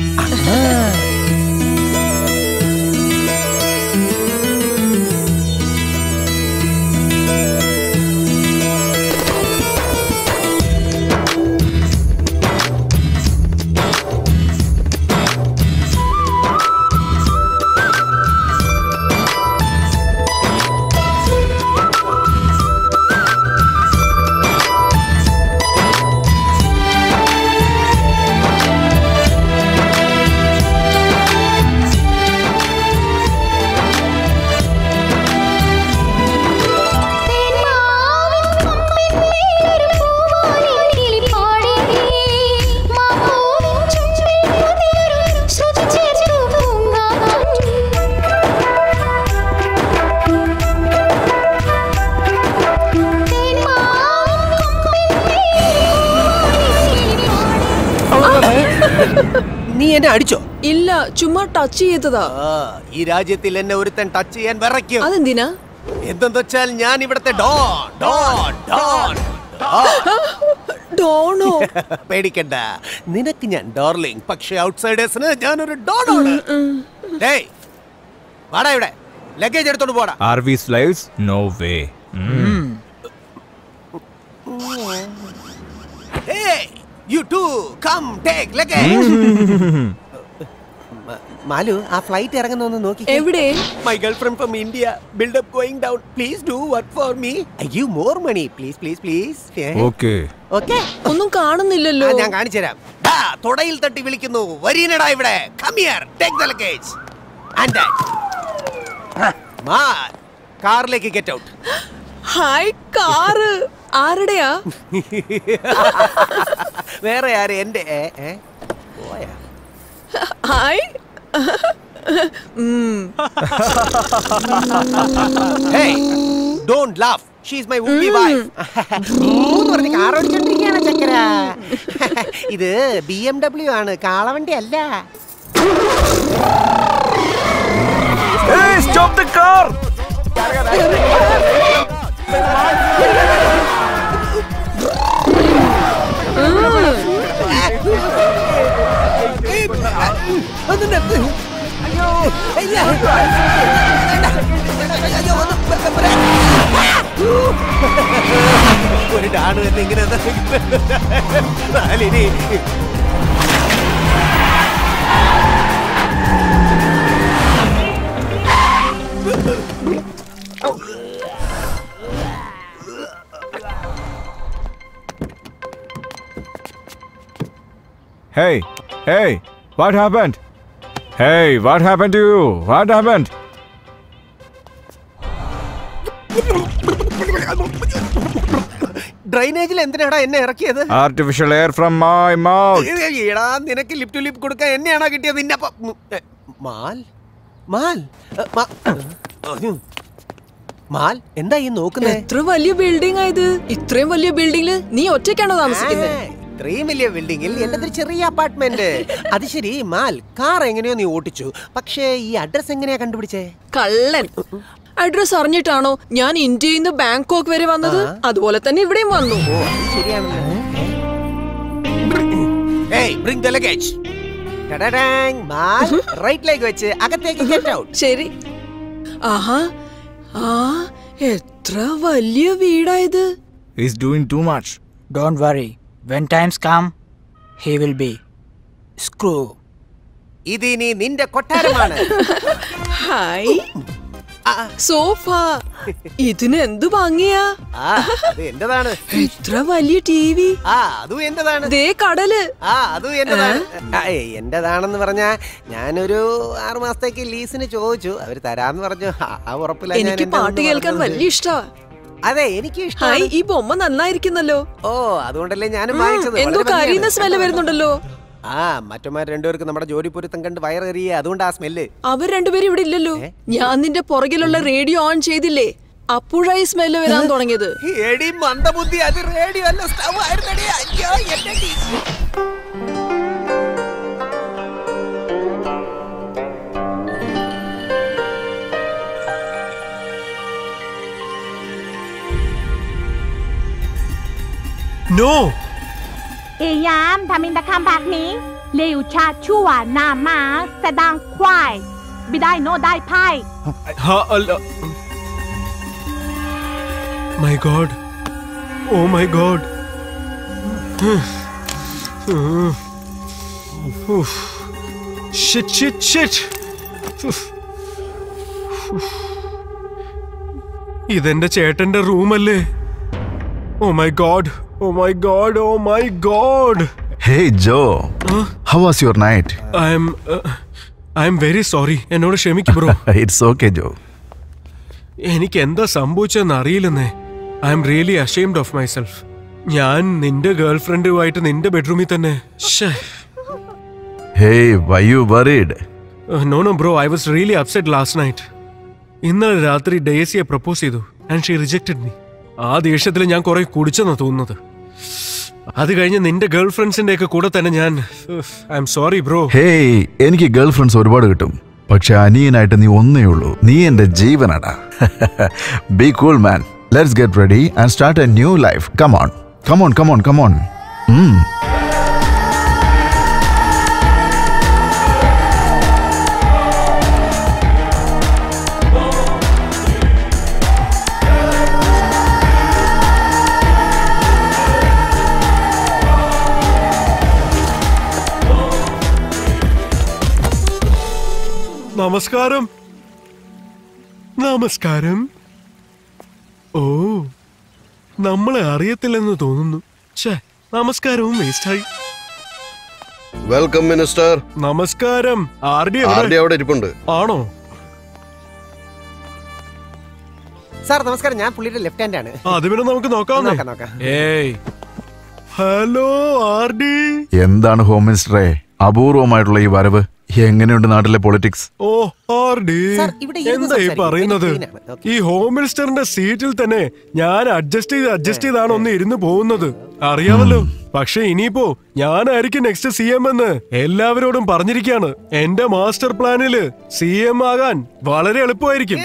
നീ എന്നെ അടിച്ചോ ഇല്ല ചുമ്മാ ടച്ച് ചെയ്തതാ ആ, ഈ രാജ്യത്തിൽ എന്നെ ഒരുത്തൻ ടച്ച് ചെയ്യാൻ വിറയ്ക്കും അതെന്തിനാ എന്തെന്ന് വെച്ചാൽ ഞാൻ ഇവിടത്തെ ഡോൺ ഡോൺ ഡോൺ ഡോണോ പേടിക്കണ്ട നിനക്ക് ഞാൻ ഡോർലിംഗ് പക്ഷെ ഔട്ട്സൈഡേഴ്സിന് ഞാനൊരു ഡോണാണ് ഡേയ് വാടാ ഇവിടെ ലഗേജ് എടുത്തോണ്ട് പോടാ are we slaves no way you to come take luggage Malu ആ ഫ്ലൈറ്റ് ഇറങ്ങുന്ന നോക്കി എവിടെ my girlfriend from India build up going down please do work for me I give more money please please please okay okay ഒന്നും കാണുന്നില്ലല്ലോ ഞാൻ കാണിച്ചു തരാം ദാ, തുടയിൽ തട്ടി വിളിക്കുന്നു വരീനടാ ഇവിടെ come here take the luggage and that മാ കാറിലേക്ക് ഗെറ്റ് ഔട്ട് ഹായ് കാറ് ആരുടെയാ വേറെ ആര് എന്റെ ഏ, ഏ? പോയാ ഹായ് ഉം. Hey, don't laugh. She's my would-be wife. എന്ന് പറഞ്ഞ് കാർ ഓടിച്ചോണ്ടിരിക്കുകയാണ് ചക്കര ഇത് ബി എം ഡബ്ല്യു ആണ് കാളവണ്ടി അല്ല സ്റ്റോപ്പ് ദ കാർ ഒന്ന് നിർത്ത്. അയ്യോ ഇല്ല. അയ്യോ, ഒന്ന് ബ്ര- ബ്ര- ഒരു ഡാണ് തന്നെ ഇങ്ങനെ നാലിനി Hey, hey, what happened? Hey, what happened to you? What happened? ഡ്രൈനേജിൽ എന്തിനാടാ എന്നെ ഇറക്കിയത് Artificial air from my mouth. എടാ നിനക്ക് ലിപ് ടു ലിപ് കൊടുക്കാൻ എന്നെയാണോ കിട്ടിയത് നിന്റെ അപ്പം ഉം, എ, മാൽ മാൽ എ, മാ- ഉം. മാൽ എന്താ ഈ നോക്കുന്നേ എത്ര വലിയ ബിൽഡിംഗ് ആയത് ഇത്രയും വലിയ ബിൽഡിംഗില് നീ ഒറ്റയ്ക്കാണോ താമസിക്കുന്നത് ആ, ഇത്രയും വലിയ ബിൽഡിംഗിൽ എന്റെ ചെറിയ അപ്പാർട്ട്മെന്റ് അത് ശരി മാൽ കാർ എങ്ങനെയോ നീ ഓട്ടിച്ചു പക്ഷേ ഈ അഡ്രസ് എങ്ങനെയാ കണ്ടുപിടിച്ചേ കള്ളൻ അഡ്രസ് അറിഞ്ഞിട്ടാണോ ഞാൻ ഇന്ത്യയിൽ നിന്ന് ബാങ്കോക്ക് വരെ വന്നത് അതുപോലെ തന്നെ ഇവിടെയും വന്നു ഏയ് ബ്രിങ് ദ ലഗേജ് റൈറ്റിലേക്ക് വെച്ച് അകത്തേക്ക് ഗെറ്റ് ഔട്ട് ശരി ആഹാ ആ എത്ര വലിയ വീടായത് is doing too much Don't worry. When times come, he will be screw. ഇതിനി നിന്റെ കൊട്ടാരമാണ് ഹായ് സോഫ ഇതിന് എന്ത് ഭംഗിയാ ആ അത് എന്റേതാണ് ഇത്ര വലിയ ടി വി ആ അതും എന്റേതാണ് ദേ കടല് ആ അതും എന്റേതാണ് ആ, ഏയ്, എന്റേതാണെന്ന് പറഞ്ഞാ ഞാനൊരു ആറു മാസത്തേക്ക് ലീസിന് ചോദിച്ചു അവര് തരാന്ന് പറഞ്ഞു ആ, ആ ഉറപ്പില്ല ഞാൻ എനിക്ക് എന്റേതെന്ന് പാട്ട് കേൾക്കാൻ പറഞ്ഞത്. വലിയ ഇഷ്ടാ അതെ എനിക്ക് ഹായ് ഇഷ്ടമായി ഈ ബൊമ്മ നന്നായിരിക്കുന്നല്ലോ ഓ അതുകൊണ്ടല്ലേ ഞാനും ഉം, വാങ്ങിച്ചത് എന്തോ വളരെ കരിയുന്ന ഭംഗിയാണ്. സ്മെല്ല് വരുന്നുണ്ടല്ലോ ആ മറ്റന്മാർ രണ്ടുപേർക്ക് നമ്മുടെ ജോലി പൊരുത്തം കണ്ട് വയറേറിയ അതുകൊണ്ട് ആ സ്മെല്ല് അവർ രണ്ടുപേരും ഇവിടെ ഇല്ലല്ലോ ഞാൻ നിന്റെ പുറകിലുള്ള റേഡിയോ ഓൺ ചെയ്തില്ലേ അപ്പോഴായി സ്മെല്ല് വരാൻ തുടങ്ങിയത് എടി മന്ദബുദ്ധി അത് റേഡിയോ അല്ല സ്റ്റൗ ആയിരുന്നടി അയ്യോ എന്റെ ടീ. No เอยามทำอินตะคำแบบนี้เลวชาชั่วหนามาแสดงควายไม่ได้โนได้ไพ่ Ha, Allah. My God. Oh my God. Oof. Shit, shit, shit. Oof. Oof. ഇതെന്റെ ചേട്ടന്റെ റൂമല്ലേ oh my God oh my God oh my God Hey Joe, how was your night? I am I am very sorry എന്നോട് ക്ഷമിക്കും ബ്രോ it's okay, Joe. എനിക്ക് എന്താ സംഭവിച്ചെന്ന് അറിയില്ലെന്നേ I M really ashamed of myself ഞാൻ നിന്റെ ഗേൾ ഫ്രണ്ടുമായിട്ട് നിന്റെ ബെഡ്റൂമിൽ തന്നെ Hey, why you worried? No no bro I was really upset last night ഇന്നലെ രാത്രി ഡേസിയെ പ്രപ്പോസ് ചെയ്തു ആൻഡ് ഷീ റിജക്റ്റഡ് മീ ആ ദേഷ്യത്തിൽ ഞാൻ കുറെ കുടിച്ചെന്നാ തോന്നുന്നത് അത് കഴിഞ്ഞ് നിന്റെ ഗേൾ ഫ്രണ്ട്സിന്റെ ഒക്കെ കൂടെ തന്നെ ഞാൻ I am sorry bro hey എനിക്ക് ഗേൾ ഫ്രണ്ട്സ് ഒരുപാട് കിട്ടും പക്ഷെ അനിയനായിട്ട് നീ ഒന്നേ ഉള്ളൂ നീ എന്റെ ജീവനടാ be cool man let's get ready and start a new life come on come on come on come on നമസ്കാരം നമസ്കാരം ഓ നമ്മളെ അറിയത്തില്ലെന്ന് തോന്നുന്നു ഛേ നമസ്കാരവും വേസ്റ്റായി വെൽക്കം മിനിസ്റ്റർ നമസ്കാരം ആർ ഡി ആർ ഡി അവിടെ ഇരിപ്പുണ്ട് ആണോ സാർ നമസ്കാരം ഞാൻ പുള്ളിയുടെ ലെഫ്റ്റ് ഹാൻഡ് ആണ് അത് പിന്നെ നമുക്ക് നോക്കാം നോക്കാം, നോക്കാം. ഏയ് ഹലോ ആർ ഡി എന്താണ് ഹോം മിനിസ്റ്ററെ അപൂർവമായിട്ടുള്ള ഈ വരവ് എങ്ങനെയുണ്ട് നാട്ടിലെ പൊളിറ്റിക്സ് ഓ ആർ ഡി സാർ, ഇവിടെ ഇരുന്ന് എന്താ ഈ സംസാരിക്കും. പറയുന്നത് എനിക്ക് clean ആണ്. ഈ ഹോം മിനിസ്റ്ററിന്റെ സീറ്റിൽ തന്നെ ഞാൻ അഡ്ജസ്റ്റ് ചെയ്ത് അഡ്ജസ്റ്റ് ചെയ്താണ് ഒന്ന് ഇരുന്ന് പോകുന്നത് അറിയാമല്ലോ പക്ഷെ ഇനിയിപ്പോ ഞാനായിരിക്കും നെക്സ്റ്റ് സി എം എന്ന് എല്ലാവരോടും പറഞ്ഞിരിക്കാണ് എന്റെ മാസ്റ്റർ പ്ലാനില് സി എം ആകാൻ വളരെ എളുപ്പമായിരിക്കും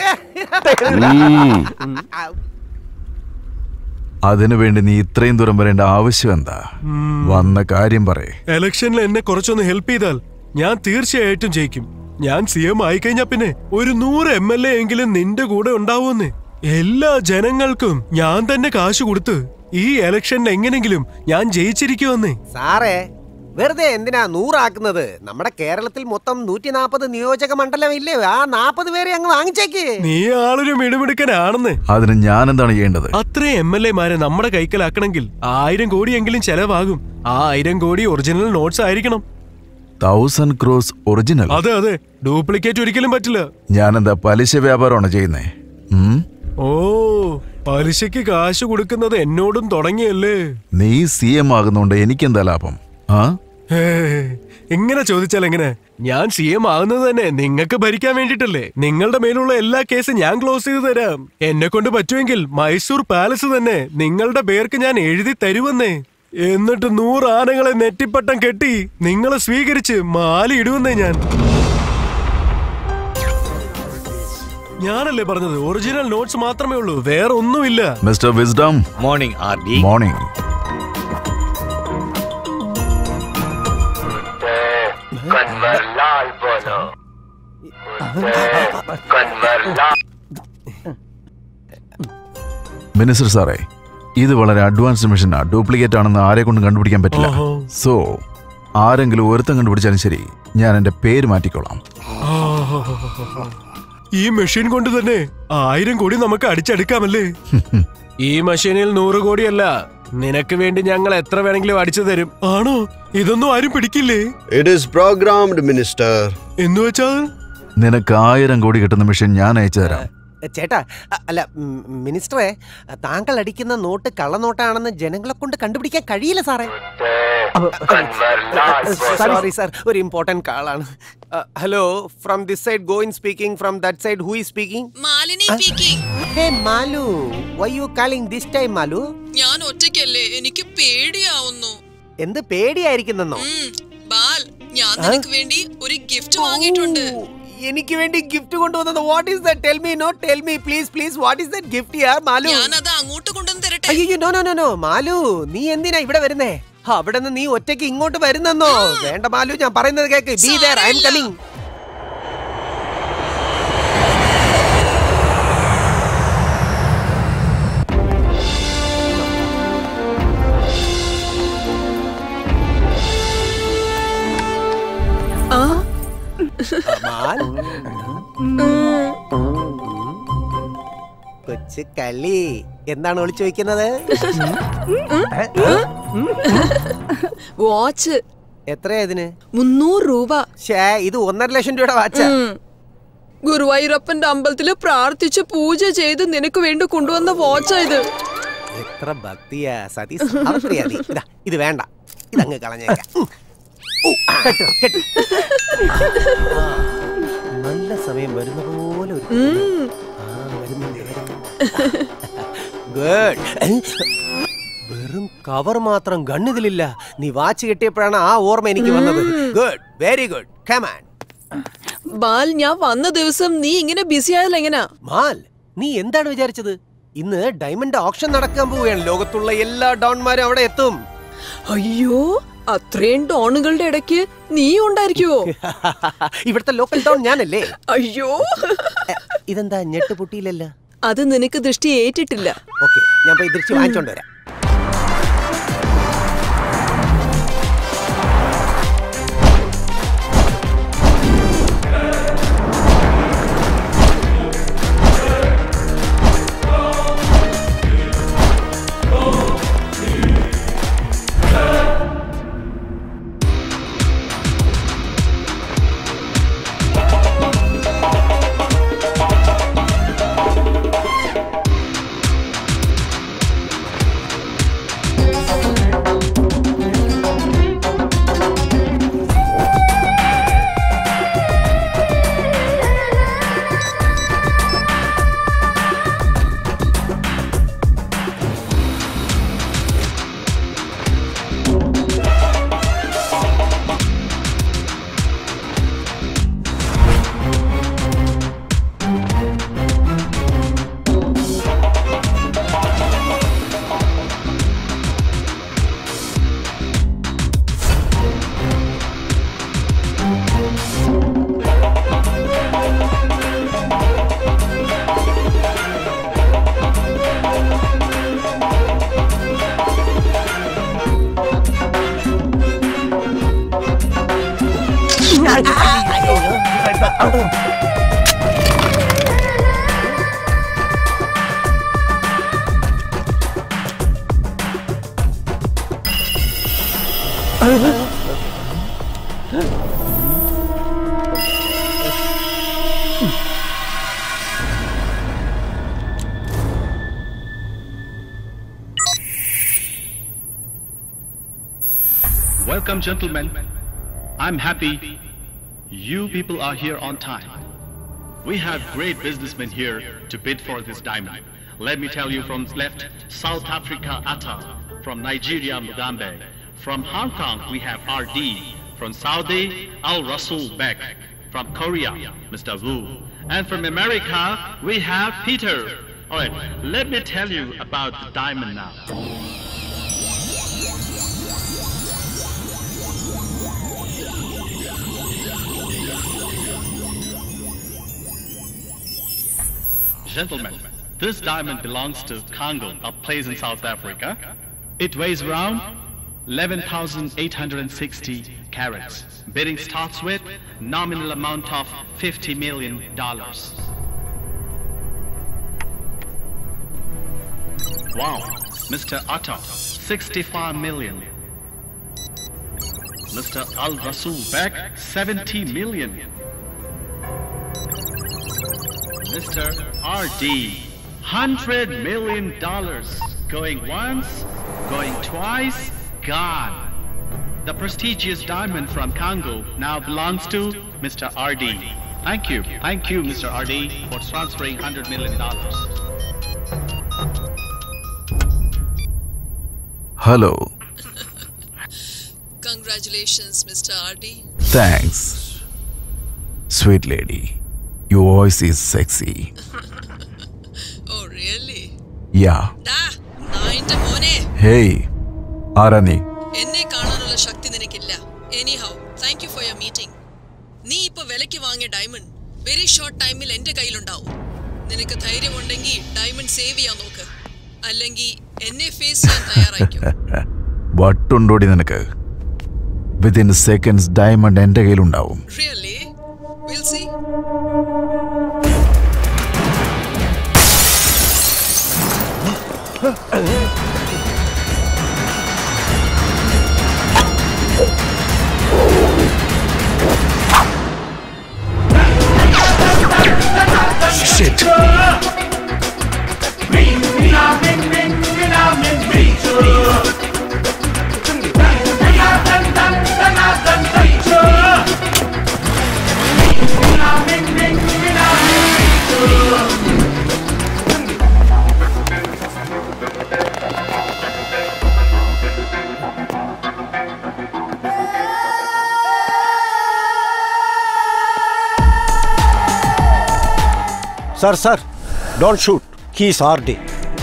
അതിനു വേണ്ടി നീ ഇത്രയും ദൂരം വരേണ്ട ആവശ്യം എന്താ വന്ന കാര്യം പറയേ ഇലക്ഷനിൽ എന്നെ കുറച്ചൊന്ന് ഹെൽപ്പ് ചെയ്താൽ ഞാൻ തീർച്ചയായിട്ടും ജയിക്കും ഞാൻ സി എം ആയിക്കഴിഞ്ഞാ പിന്നെ ഒരു നൂറ് എം എൽ എ എങ്കിലും നിന്റെ കൂടെ ഉണ്ടാവുമെന്ന് എല്ലാ ജനങ്ങൾക്കും ഞാൻ തന്നെ കാശ് കൊടുത്ത് ഈ ഇലക്ഷനിൽ എങ്ങനെങ്കിലും ഞാൻ ജയിച്ചിരിക്കുവന്നേ സാറേ വെറുതെ എന്തിനാ നൂറാക്കുന്നത് നമ്മുടെ കേരളത്തിൽ മൊത്തം നൂറ്റി നാപ്പത് നിയോജക മണ്ഡലം ഇല്ലേ ആ നാപ്പത് പേരെ അങ്ങ് വാങ്ങിച്ചേക്ക് നീ ആളൊരു മിടുമിടുക്കനാണെന്ന് അതിന് ഞാൻ എന്താണ് ചെയ്യേണ്ടത് അത്രയും എം എൽ എമാരെ നമ്മുടെ കൈക്കലാക്കണമെങ്കിൽ ആയിരം കോടിയെങ്കിലും ചെലവാകും ആ ആയിരം കോടി ഒറിജിനൽ നോട്ട്സ് ആയിരിക്കണം തൗസൻഡ് ക്രോസ് ഒറിജിനൽ അതെ അതെ ഡ്യൂപ്ലിക്കേറ്റ് ഒരിക്കലും പറ്റില്ല ഞാൻ എന്താ പലിശ വ്യാപാരമാണോ ചെയ്യുന്നേ ഉം? ഓ പലിശയ്ക്ക് കാശ് കൊടുക്കുന്നത് എന്നോടും തുടങ്ങിയല്ലേ നീ സി എം ആകുന്നോണ്ട് എനിക്കെന്താ ലാഭം ആ ഹേ, ഇങ്ങനെ ചോദിച്ചാൽ എങ്ങനെ ഞാൻ സി എം ആകുന്നത് തന്നെ നിങ്ങൾക്ക് ഭരിക്കാൻ വേണ്ടിട്ടല്ലേ നിങ്ങളുടെ മേലുള്ള എല്ലാ കേസും ഞാൻ ക്ലോസ് ചെയ്ത് തരാം എന്നെ കൊണ്ട് പറ്റുമെങ്കിൽ മൈസൂർ പാലസ് തന്നെ നിങ്ങളുടെ പേർക്ക് ഞാൻ എഴുതി തരുവന്നേ എന്നിട്ട് നൂറ് ആനകളെ നെറ്റിപ്പട്ടം കെട്ടി നിങ്ങളെ സ്വീകരിച്ച് മാല ഇടുവന്നേ ഞാൻ ഞാനല്ലേ പറഞ്ഞത് ഒറിജിനൽ നോട്ട്സ് മാത്രമേ ഉള്ളൂ വേറെ ഒന്നുമില്ല mister wisdom morning R D morning minister സാറേ ഇത് വളരെ അഡ്വാൻസ്ഡ് മെഷീനാ ഡ്യൂപ്ലിക്കേറ്റ് ആണെന്ന് ആരെ കൊണ്ടും കണ്ടുപിടിക്കാൻ പറ്റില്ല ഓഹോ. സോ ആരെങ്കിലും ഒരുത്തം കണ്ടുപിടിച്ചാലും ശരി ഞാൻ എന്റെ പേര് മാറ്റിക്കോളാം ഈ മെഷീൻ കൊണ്ട് തന്നെ ആയിരം കോടി നമുക്ക് അടിച്ചെടുക്കാമല്ലേ ഈ മെഷീനിൽ നൂറ് കോടിയല്ല നിനക്ക് വേണ്ടി ഞങ്ങൾ എത്ര വേണമെങ്കിലും അടിച്ചു തരും ആണോ ഇതൊന്നും ആരും പിടിക്കില്ലേ ഇറ്റ് ഈസ് പ്രോഗ്രാംഡ് മിനിസ്റ്റർ എന്ന് വെച്ചാൽ നിനക്ക് ആയിരം കോടി കിട്ടുന്ന മെഷീൻ ഞാൻ അയച്ചു തരാം ചേട്ടാ അ- അല്ല ഉം, മിനിസ്റ്ററെ താങ്കൾ അടിക്കുന്ന നോട്ട് കള്ളനോട്ടാണെന്ന് ജനങ്ങളെ കൊണ്ട് കണ്ടുപിടിക്കാൻ കഴിയില്ല സാറേ സോറി സാർ ഒരു ഇമ്പോർട്ടന്റ് കാളാണ് hello from this side going speaking from that side who speaking Malini speaking hey Malu why you calling this time Malu ഞാൻ ഒറ്റയ്ക്കല്ലേ എനിക്ക് പേടിയാവുന്നു എന്ത് പേടിയായിരിക്കുന്നെന്നോ ഉം, ബാൽ ഞാൻ നിനക്ക് വേണ്ടി ഒരു ഗിഫ്റ്റ് വാങ്ങിയിട്ടുണ്ട് എനിക്ക് വേണ്ടി ഗിഫ്റ്റ് കൊണ്ടുവന്നത് what is that tell me no tell me please please what is that gift യാർ മാലു ഞാൻ അത് അങ്ങോട്ട് കൊണ്ടുവന്ന് തരട്ടെ അയ്യോ no no no no Malu നീ എന്തിനാ ഇവിടെ വരുന്നേ അവിടെ നിന്ന് നീ ഒറ്റയ്ക്ക് ഇങ്ങോട്ട് വരുന്നെന്നോ വേണ്ട മാലു ഞാൻ പറയുന്നത് കേക്ക് be there I am coming ആ കൊച്ചു കളി എന്താണ് ഒളിച്ചു വെക്കുന്നത് വാച്ച് എത്രയാ ഇതിന് മുന്നൂറ് രൂപ ഷേ ഇത് ഒന്നര ലക്ഷം രൂപയുടെ വാച്ച ഉം. ഗുരുവായൂരപ്പന്റെ അമ്പലത്തില് പ്രാർത്ഥിച്ച് പൂജ ചെയ്ത് നിനക്ക് വേണ്ടി കൊണ്ടുവന്ന വാച്ചാ ഇത് എത്ര ഭക്തിയാ സതി സാവിത്രിയാ നീ. ഇതാ ഇത് വേണ്ട ഇതങ്ങ് കളഞ്ഞേക്കാം ഉം. ഊ, ആ, കെട്ട്, കെട്ട്. ആ, നല്ല സമയം വരുന്ന പോലെ ഒരു ഉം. ഗുഡ് വെറും കവർ മാത്രം ഗണ്ണിതിലില്ല നീ വാച്ച് കിട്ടിയപ്പോഴാണ് ആ ഓർമ്മ എനിക്ക് വന്നത് good very good come on Bal ഞാൻ വന്ന ദിവസം നീ ഇങ്ങനെ ബിസി ആയാൽ എങ്ങനാ മാൽ നീ എന്താണ് വിചാരിച്ചത് ഇന്ന് ഡയമണ്ട് ഓപ്ഷൻ നടക്കാൻ പോവുകയാണ് ലോകത്തുള്ള എല്ലാ ഡോൺമാരും അവിടെ എത്തും അയ്യോ അത്രയും ഡോണുകളുടെ ഇടയ്ക്ക് നീ ഉണ്ടായിരിക്കുവോ ഇവിടുത്തെ ലോക്കൽ ഡോൺ ഞാനല്ലേ അയ്യോ ഇതെന്താ ഞെട്ട് പൊട്ടിയില്ലല്ലോ അത് നിനക്ക് ദൃഷ്ടി ഏറ്റിട്ടില്ല ഓക്കെ ഞാൻ പോയി ദൃശ്യം വാങ്ങിച്ചോണ്ട് വരാം Welcome, gentlemen. I'm happy you people are here on time. We have great businessmen here to bid for this diamond. Let me tell you from left, South Africa, Atta. From Nigeria, Mugambe. From Hong Kong, we have RD. From Saudi, Al Rasul Bek. From Korea, Mr. Wu. And from America, we have Peter. Alright, let me tell you about the diamond now. Gentlemen, this diamond belongs to Congo, a place in South Africa. It weighs around 11,860 carats. Bidding starts with nominal amount of 50 million dollars. Wow, Mr. Atta, 65 million. Mr. Al Rasul Beg, 70 million. Mr. RD, hundred million dollars. Going once, going twice, gone. The prestigious diamond from Congo now belongs to Mr. RD. Thank you. Thank you, Mr. RD, for transferring hundred million dollars. Hello Congratulations, Mr. RD. Thanks sweet lady your voice is sexy Oh, really? യാ നായിന്റെ മോനെ ഹേയ് ആരാ നീ എന്നെ കാണാനുള്ള ശക്തി നിനക്കില്ല anyhow thank you for your meeting നീ ഇപ്പൊ വിലയ്ക്ക് വാങ്ങിയ ഡയമണ്ട് വെരി ഷോർട്ട് ടൈമിൽ എന്റെ കയ്യിലുണ്ടാവും നിനക്ക് ധൈര്യമുണ്ടെങ്കിൽ ഡയമണ്ട് സേവ് ചെയ്യാൻ നോക്ക് അല്ലെങ്കിൽ എന്നെ ഫേസ് ചെയ്യാൻ തയ്യാറായിരിക്കും വട്ടുണ്ടോടി നിനക്ക് വിത്തിൻ സെക്കൻഡ്സ് ഡയമണ്ട് എൻ്റെ കയ്യിലുണ്ടാവും really will see Shit. Sir, sir, don't shoot. He's RD.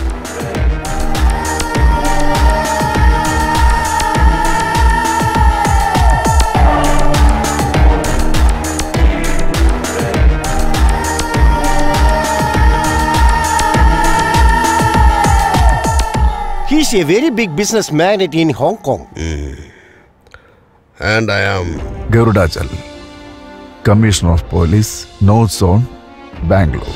He's a very big business magnate in Hong Kong. And I am Garudachal commissioner of police north zone Bangalore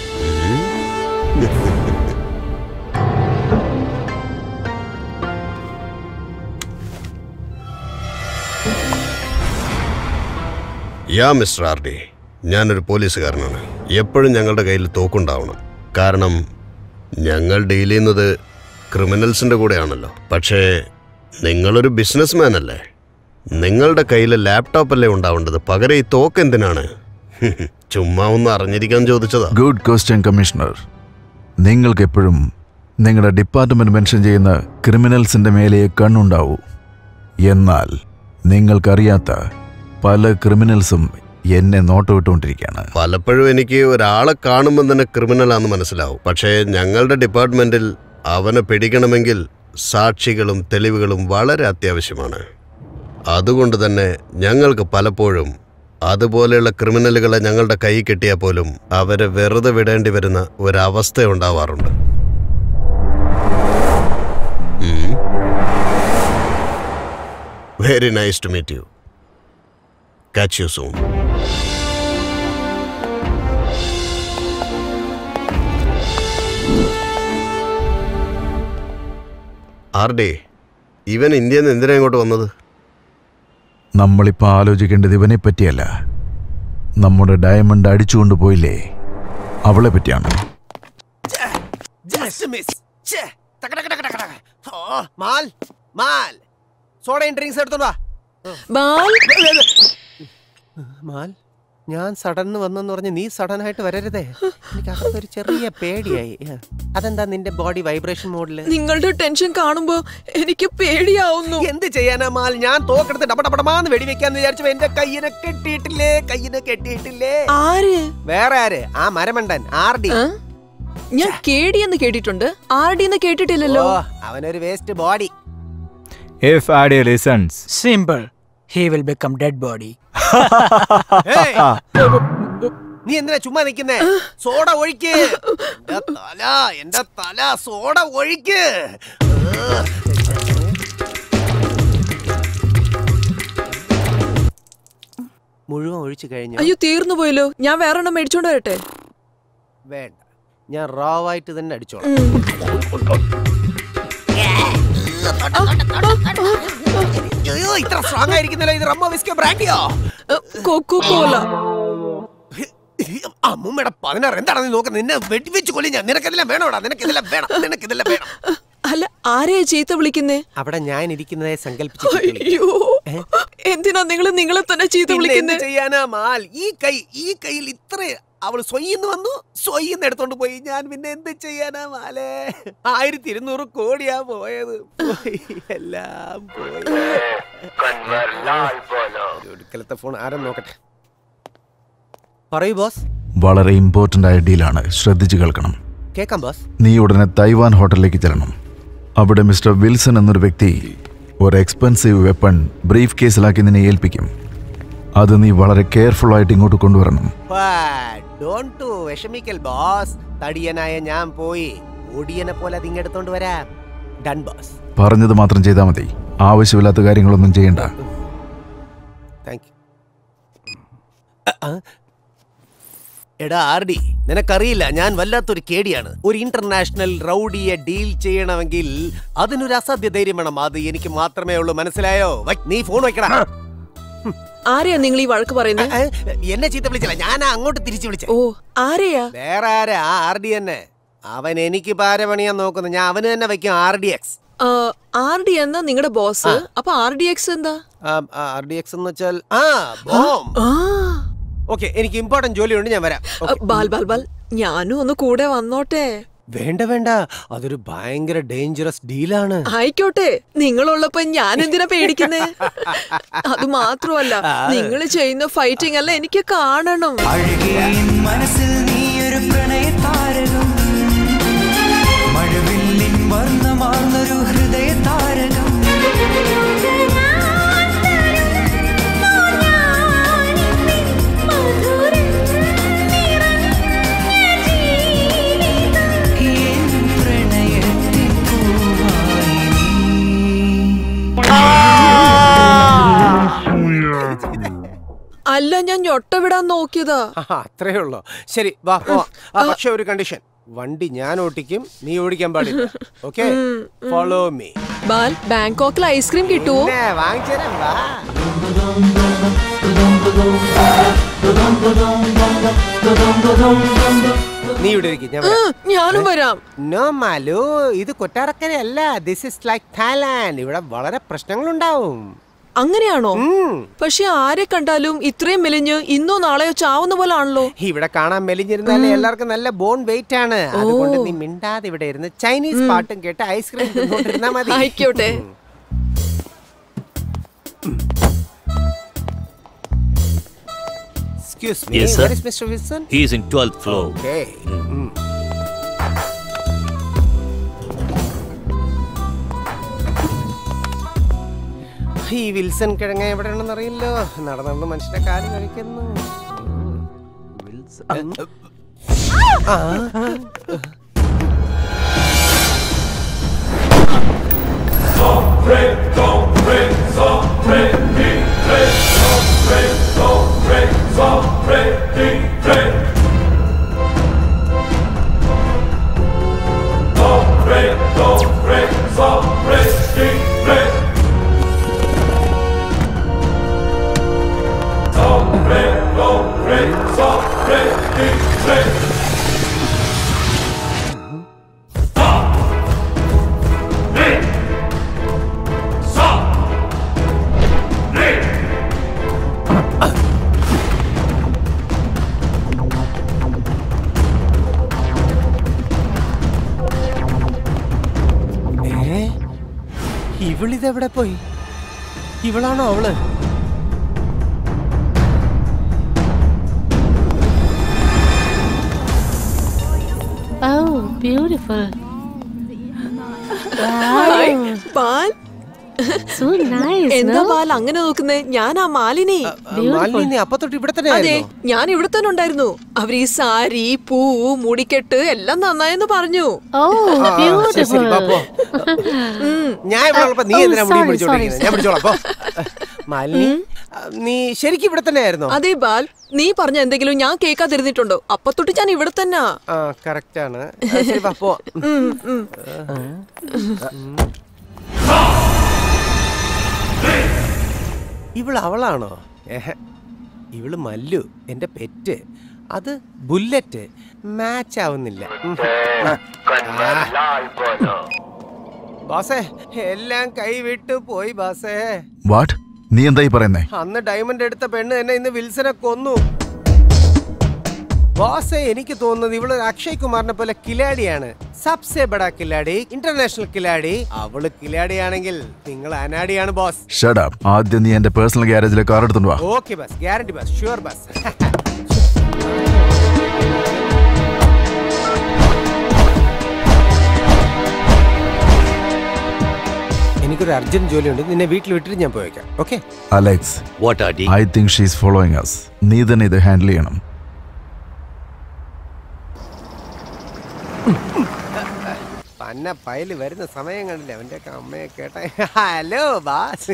yeah mister R D ഞാനൊരു പോലീസുകാരനാണ് എപ്പോഴും ഞങ്ങളുടെ കയ്യിൽ തോക്കുണ്ടാവണം കാരണം ഞങ്ങൾ ഡീൽ ചെയ്യുന്നത് ക്രിമിനൽസിൻ്റെ കൂടെയാണല്ലോ പക്ഷേ നിങ്ങളൊരു ബിസിനസ്മാൻ അല്ലേ നിങ്ങളുടെ കയ്യിൽ ലാപ്ടോപ്പ് അല്ലേ ഉണ്ടാവേണ്ടത് പകരം ഈ തോക്ക് എന്തിനാണ് ചുമ്മാ ഒന്ന് അറിഞ്ഞിരിക്കാൻ ചോദിച്ചതാ ഗുഡ് ക്വസ്റ്റ്യൻ കമ്മീഷണർ നിങ്ങൾക്ക് എപ്പോഴും നിങ്ങളുടെ ഡിപ്പാർട്ട്മെന്റ് മെൻഷൻ ചെയ്യുന്ന ക്രിമിനൽസിന്റെ മേലെ കണ്ണുണ്ടാവൂ എന്നാൽ നിങ്ങൾക്കറിയാത്ത പല ക്രിമിനൽസും എന്നെ നോട്ടമിട്ടുകൊണ്ടിരിക്കുകയാണ് പലപ്പോഴും എനിക്ക് ഒരാളെ കാണുമ്പോൾ തന്നെ ക്രിമിനലാന്ന് മനസ്സിലാവും പക്ഷേ ഞങ്ങളുടെ ഡിപ്പാർട്ട്മെന്റിൽ അവനെ പിടിക്കണമെങ്കിൽ സാക്ഷികളും തെളിവുകളും വളരെ അത്യാവശ്യമാണ് അതുകൊണ്ട് തന്നെ ഞങ്ങൾക്ക് പലപ്പോഴും അതുപോലെയുള്ള ക്രിമിനലുകളെ ഞങ്ങളുടെ കൈ കിട്ടിയാൽ പോലും അവരെ വെറുതെ വിടേണ്ടി വരുന്ന ഒരവസ്ഥ ഉണ്ടാവാറുണ്ട് very nice to meet you catch you soon R D ഇവൻ ഇന്ത്യയിൽ നിന്ന് എന്തിനാ ഇങ്ങോട്ട് വന്നത് നമ്മളിപ്പോൾ ആലോചിക്കേണ്ടത് ഇവനെ പറ്റിയല്ല നമ്മുടെ ഡയമണ്ട് അടിച്ചുകൊണ്ട് പോയില്ലേ അവളെ പറ്റിയാണ് Just miss. ഛേ, ടക ടക ടക ടക ടക. ഓ, മാൽ മാൽ സോഡയും ഡ്രിങ്ക്സ് എടുത്തോണ്ട് വാ മാൽ മാൽ ഞാൻ സഡൻ വന്നെന്ന് പറഞ്ഞ് നീ സഡൻ ആയിട്ട് വരരുതേ എനിക്ക് അകത്തൊരു ചെറിയ പേടിയായി അതെന്താ നിന്റെ ബോഡി വൈബ്രേഷൻ മോഡില് നിങ്ങളുടെ ടെൻഷൻ കാണുമ്പോ എനിക്ക് പേടിയാവുന്നു എന്ത് ചെയ്യാനാ മാൽ ഞാൻ തോക്കെടുത്ത് ഡബഡബടമാന്ന് വെടിവെക്കാന്ന് വിചാരിച്ചപ്പോ എന്റെ കയ്യിനെ കെട്ടിയിട്ടില്ലേ കയ്യിനെ കെട്ടിയിട്ടില്ലേ ആര് വേറെ ആര് ആ മരമണ്ടൻ ആർ ഡി ഞാൻ കേടി എന്ന് കേട്ടിട്ടുണ്ട് ആർ ഡി എന്ന് കേട്ടിട്ടില്ലല്ലോ അവനൊരു waste body If Adi listens. Simple. He will become dead body. നീ എന്തിനാ ചുമ്മാ നിക്കുന്നേ സോഡ ഒഴിക്ക് എന്റെ തല എന്റെ തല സോഡ ഒഴിക്ക് മുഴുവൻ ഒഴിച്ചു കഴിഞ്ഞു അയ്യോ തീർന്നു പോയല്ലോ ഞാൻ വേറെ എണ്ണം മേടിച്ചോണ്ട് വരട്ടെ വേണ്ട ഞാൻ റാവായിട്ട് തന്നെ അടിച്ചോളാം അയ്യോ ഇത്ര സ്ട്രോങ് ആയിരിക്കുന്നില്ല ഇത് റമ്മ വിസ്കോ ബ്രാൻഡിയോ കൊക്കോ കോല അമ്മൂമ്മയുടെ പതിനാറ് എന്താണ് നീ നോക്കുന്നത് നിന്നെ വെടിവെച്ച് കൊല്ലി ഞാൻ നിനക്കിതെല്ലാം വേണോടാ നിനക്കിതെല്ലാം വേണം നിനക്കിതെല്ലാം വേണം അല്ല ആരെയാ ചീത്ത വിളിക്കുന്നേ അവിടെ ഞാൻ ഇരിക്കുന്നതെ സങ്കല്പിച്ചു അയ്യോ എന്തിനാ നിങ്ങൾ നിങ്ങളെ തന്നെ ചീത്ത വിളിക്കുന്നേ ചെയ്യാനാ മാൽ ഈ കൈ ഈ കയ്യിൽ ഇത്ര അവൾ സ്വയ്ന്ന് വന്നു സ്വയ്ന്ന് എടുത്തോണ്ട് പോയി ഞാൻ പിന്നെ എന്ത് ചെയ്യാനാ മാലേ ആയിരത്തി ഇരുന്നൂറ് കോടിയാ പോയത് പോയി എല്ലാം പോയി ഒരു ഒടുക്കലത്തെ ഫോൺ ആരും നോക്കട്ടെ പറയൂ ബോസ് വളരെ ഇമ്പോർട്ടൻ്റ് ആയ ഡീലാണ് ശ്രദ്ധിച്ചു കേൾക്കണം കേക്കാം ബോസ് നീ ഉടനെ തൈവാൻ ഹോട്ടലിലേക്ക് ചെല്ലണം അവിടെ മിസ്റ്റർ വിൽസൺ എന്നൊരു വ്യക്തി ഒരു എക്സ്പെൻസീവ് വെപ്പൺ ബ്രീഫ് കേസിലാക്കി നിന്നെ ഏൽപ്പിക്കും അത് നീ വളരെ കെയർഫുൾ ആയിട്ട് ഇങ്ങോട്ട് കൊണ്ടുവരണം ഡോണ്ട് ടു വിഷമിക്കൽ ബോസ് തടിയനായ ഞാൻ പോയി ഒടിയനെ പോലെ അത് ഇങ്ങെടുത്തോണ്ട് വരാം ഡൺ ബോസ് പറഞ്ഞത് മാത്രം ചെയ്താൽ മതി ആവശ്യമില്ലാത്ത കാര്യങ്ങളൊന്നും ചെയ്യണ്ട താങ്ക് യു എടാ ആർ ഡി നിനക്കറിയില്ല ഞാൻ വല്ലാത്തൊരു കേടിയാണ് ഒരു ഇന്റർനാഷണൽ റൗഡിയെ ഡീൽ ചെയ്യണമെങ്കിൽ അതിനൊരു അസാധ്യ ധൈര്യം വേണം അത് എനിക്ക് മാത്രമേ ഉള്ളൂ മനസ്സിലായോ വൈ, നീ ഫോൺ വെക്കടാ ആരെയാ നിങ്ങൾ ഈ വഴക്ക് പറയുന്നത് എന്നെ ചീത്ത വിളിച്ചില്ല ഞാൻ അങ്ങോട്ട് തിരിച്ചു വിളിച്ച ഓ ആരെയാ വേറെ ആരാ ആ ആർ ഡി തന്നെ അവൻ എനിക്ക് പാരപണിയാൻ നോക്കുന്നു ഞാൻ അവന് തന്നെ വെക്കും R D X R D എന്നാ നിങ്ങളുടെ ബോസ് അപ്പൊ ആർ ഡി എക്സ് എന്താ ആർ ഡി എക്സ് എന്ന് വെച്ചാൽ ആ ബോം ഓക്കെ എനിക്ക് ഇമ്പോർട്ടന്റ് ജോലിയുണ്ട് ഞാൻ വരാം അ, ബാൽ ബാൽ ബാൽ ഞാനും ഒന്ന് കൂടെ വന്നോട്ടെ വേണ്ട വേണ്ട അതൊരു ഭയങ്കര ഡേഞ്ചറസ് ഡീലാണ് ആയിക്കോട്ടെ നിങ്ങളുള്ളപ്പോ ഞാൻ എന്തിനാ പേടിക്കുന്നേ അത് മാത്രമല്ല നിങ്ങൾ ചെയ്യുന്ന ഫൈറ്റിംഗ് അല്ല എനിക്ക് കാണണം മനസ്സിൽ നീയൊരു പ്രണയതാരകം മഴവില്ലിൻ വർണ്ണമാർന്നൊരു ഹൃദയ താരകം അല്ല ഞാൻ ഞൊട്ട വിടാൻ നോക്കിയതാ അത്രേ ഉള്ളൂ ശരി വാ പോവാം ആ, പക്ഷെ ഒരു കണ്ടീഷൻ വണ്ടി ഞാൻ ഓട്ടിക്കും നീ ഓടിക്കാൻ പാടില്ല ഓക്കെ ഫോളോ മീ ബാൽ ബാങ്കോക്കിൽ ഐസ്ക്രീം കിട്ടുവോ വാങ്ങിച്ചേരാം വാ നീ ഇവിടെ ഇരിക്കും ഞാൻ ഉം, ഞാനും വരാം നോ മാലു ഇത് കൊട്ടാരക്കരയല്ല ദിസ് ഇസ് ലൈക്ക് തായ്ലാൻഡ് ഇവിടെ വളരെ പ്രശ്നങ്ങളുണ്ടാവും അങ്ങനെയാണോ പക്ഷെ ആരെ കണ്ടാലും ഇത്രയും മെലിഞ്ഞ് ഇന്നോ നാളെയോ ചാവുന്ന പോലെ ആണല്ലോ ഇവിടെ കാണാൻ മെലിഞ്ഞിരുന്നാലേ എല്ലാവർക്കും നല്ല ബോൺ വെയിറ്റ് ആണ് അതുകൊണ്ട് നീ മിണ്ടാതെ ഇവിടെ ഇരുന്ന് ചൈനീസ് പാട്ടും കേട്ട് ഐസ്ക്രീം തിന്നോണ്ടിരുന്നാ മതി ആയിക്കോട്ടെ Excuse me, Yes, sir. where is Mr. Wilson? He is in 12th floor. Okay. Mm. ഈ വിൽസൺ കിഴങ്ങ എവിടെയാണെന്ന് അറിയില്ലോ നടന്നു മനുഷ്യന്റെ കാല് കഴിക്കുന്നു ഉം. വിൽസൺ ആ. ഇവളിതെവിടെ പോയി ഇവളാണോ അവള് Oh, beautiful. Hi, Bal So nice, എന്താ no? ബാൽ അങ്ങനെ നോക്കുന്നേ ഞാൻ ആ മാലിനി മാലിനി നീ അപ്പൊ തൊട്ട് ഇവിടെ തന്നെ അതെ ആയിരുന്നോ? ഞാൻ ഇവിടെ തന്നെ ഉണ്ടായിരുന്നു അവർ ഈ സാരി പൂ മുടിക്കെട്ട് എല്ലാം നന്നായെന്ന് പറഞ്ഞു Oh, ആ, ശരി, ശരി, വാ, പോ. ഞാൻ ഇവിടെ ഉള്ളപ്പോ നീ Oh, എന്തിനാ മുടി sorry, പിടിച്ചോണ്ടിരിക്കുന്നത് sorry, ഞാൻ പിടിച്ചോളാം പോ. മാലിനി നീ ശരിക്കും ഇവിടെ തന്നെ ആയിരുന്നോ അതെ ബാൽ നീ പറഞ്ഞ എന്തെങ്കിലും ഞാൻ കേൾക്കാതിരുന്നിട്ടുണ്ടോ അപ്പൊ തൊട്ട് ഞാൻ ഇവിടെ തന്നെ ആ കറക്റ്റ് ആണ് ആ, ശരി വാ പോ ഇവള് അവളാണോ ഏഹ്. ഇവള് മല്ലു എന്റെ പെറ്റ് അത് ബുള്ളറ്റ് മാച്ച് ആവുന്നില്ല ഉം. ആ. ബാസേ എല്ലാം കൈവിട്ടു പോയി ബാസേ വാട്ട് നീ എന്തായി പറയുന്നേ അന്ന് ഡയമണ്ട് എടുത്ത പെണ്ണ് എന്നെ ഇന്ന് വിൽസനെ കൊന്നു ബോസേ എനിക്ക് തോന്നുന്നത് ഇവള് അക്ഷയ് കുമാറിനെ പോലെ കിലാഡിയാണ് സബ്സെ ബഡാ കിലാടി ഇന്റർനാഷണൽ കിലാടി അവള് കിലാഡിയാണെങ്കിൽ നിങ്ങൾ അനാഡിയാണ് ബോസ് ഷഡപ്പ് ആദ്യം നീ എന്റെ പേഴ്സണൽ ഗ്യാരേജിലെ കാർ എടുത്തോണ്ട് വാ okay boss guarantee boss sure boss എനിക്കൊരു അർജന്റ് ജോലിയുണ്ട് നിന്നെ വീട്ടിൽ വിട്ടിട്ട് ഞാൻ പോയേക്കാം okay Alex what are I think she's following us നീ തന്നെ ഇത് ഹാൻഡിൽ ചെയ്യണം പന്ന പയല് വരുന്ന സമയം കണ്ടില്ല അവന്റെ ഒക്കെ അമ്മയെ കേട്ടെ hello boss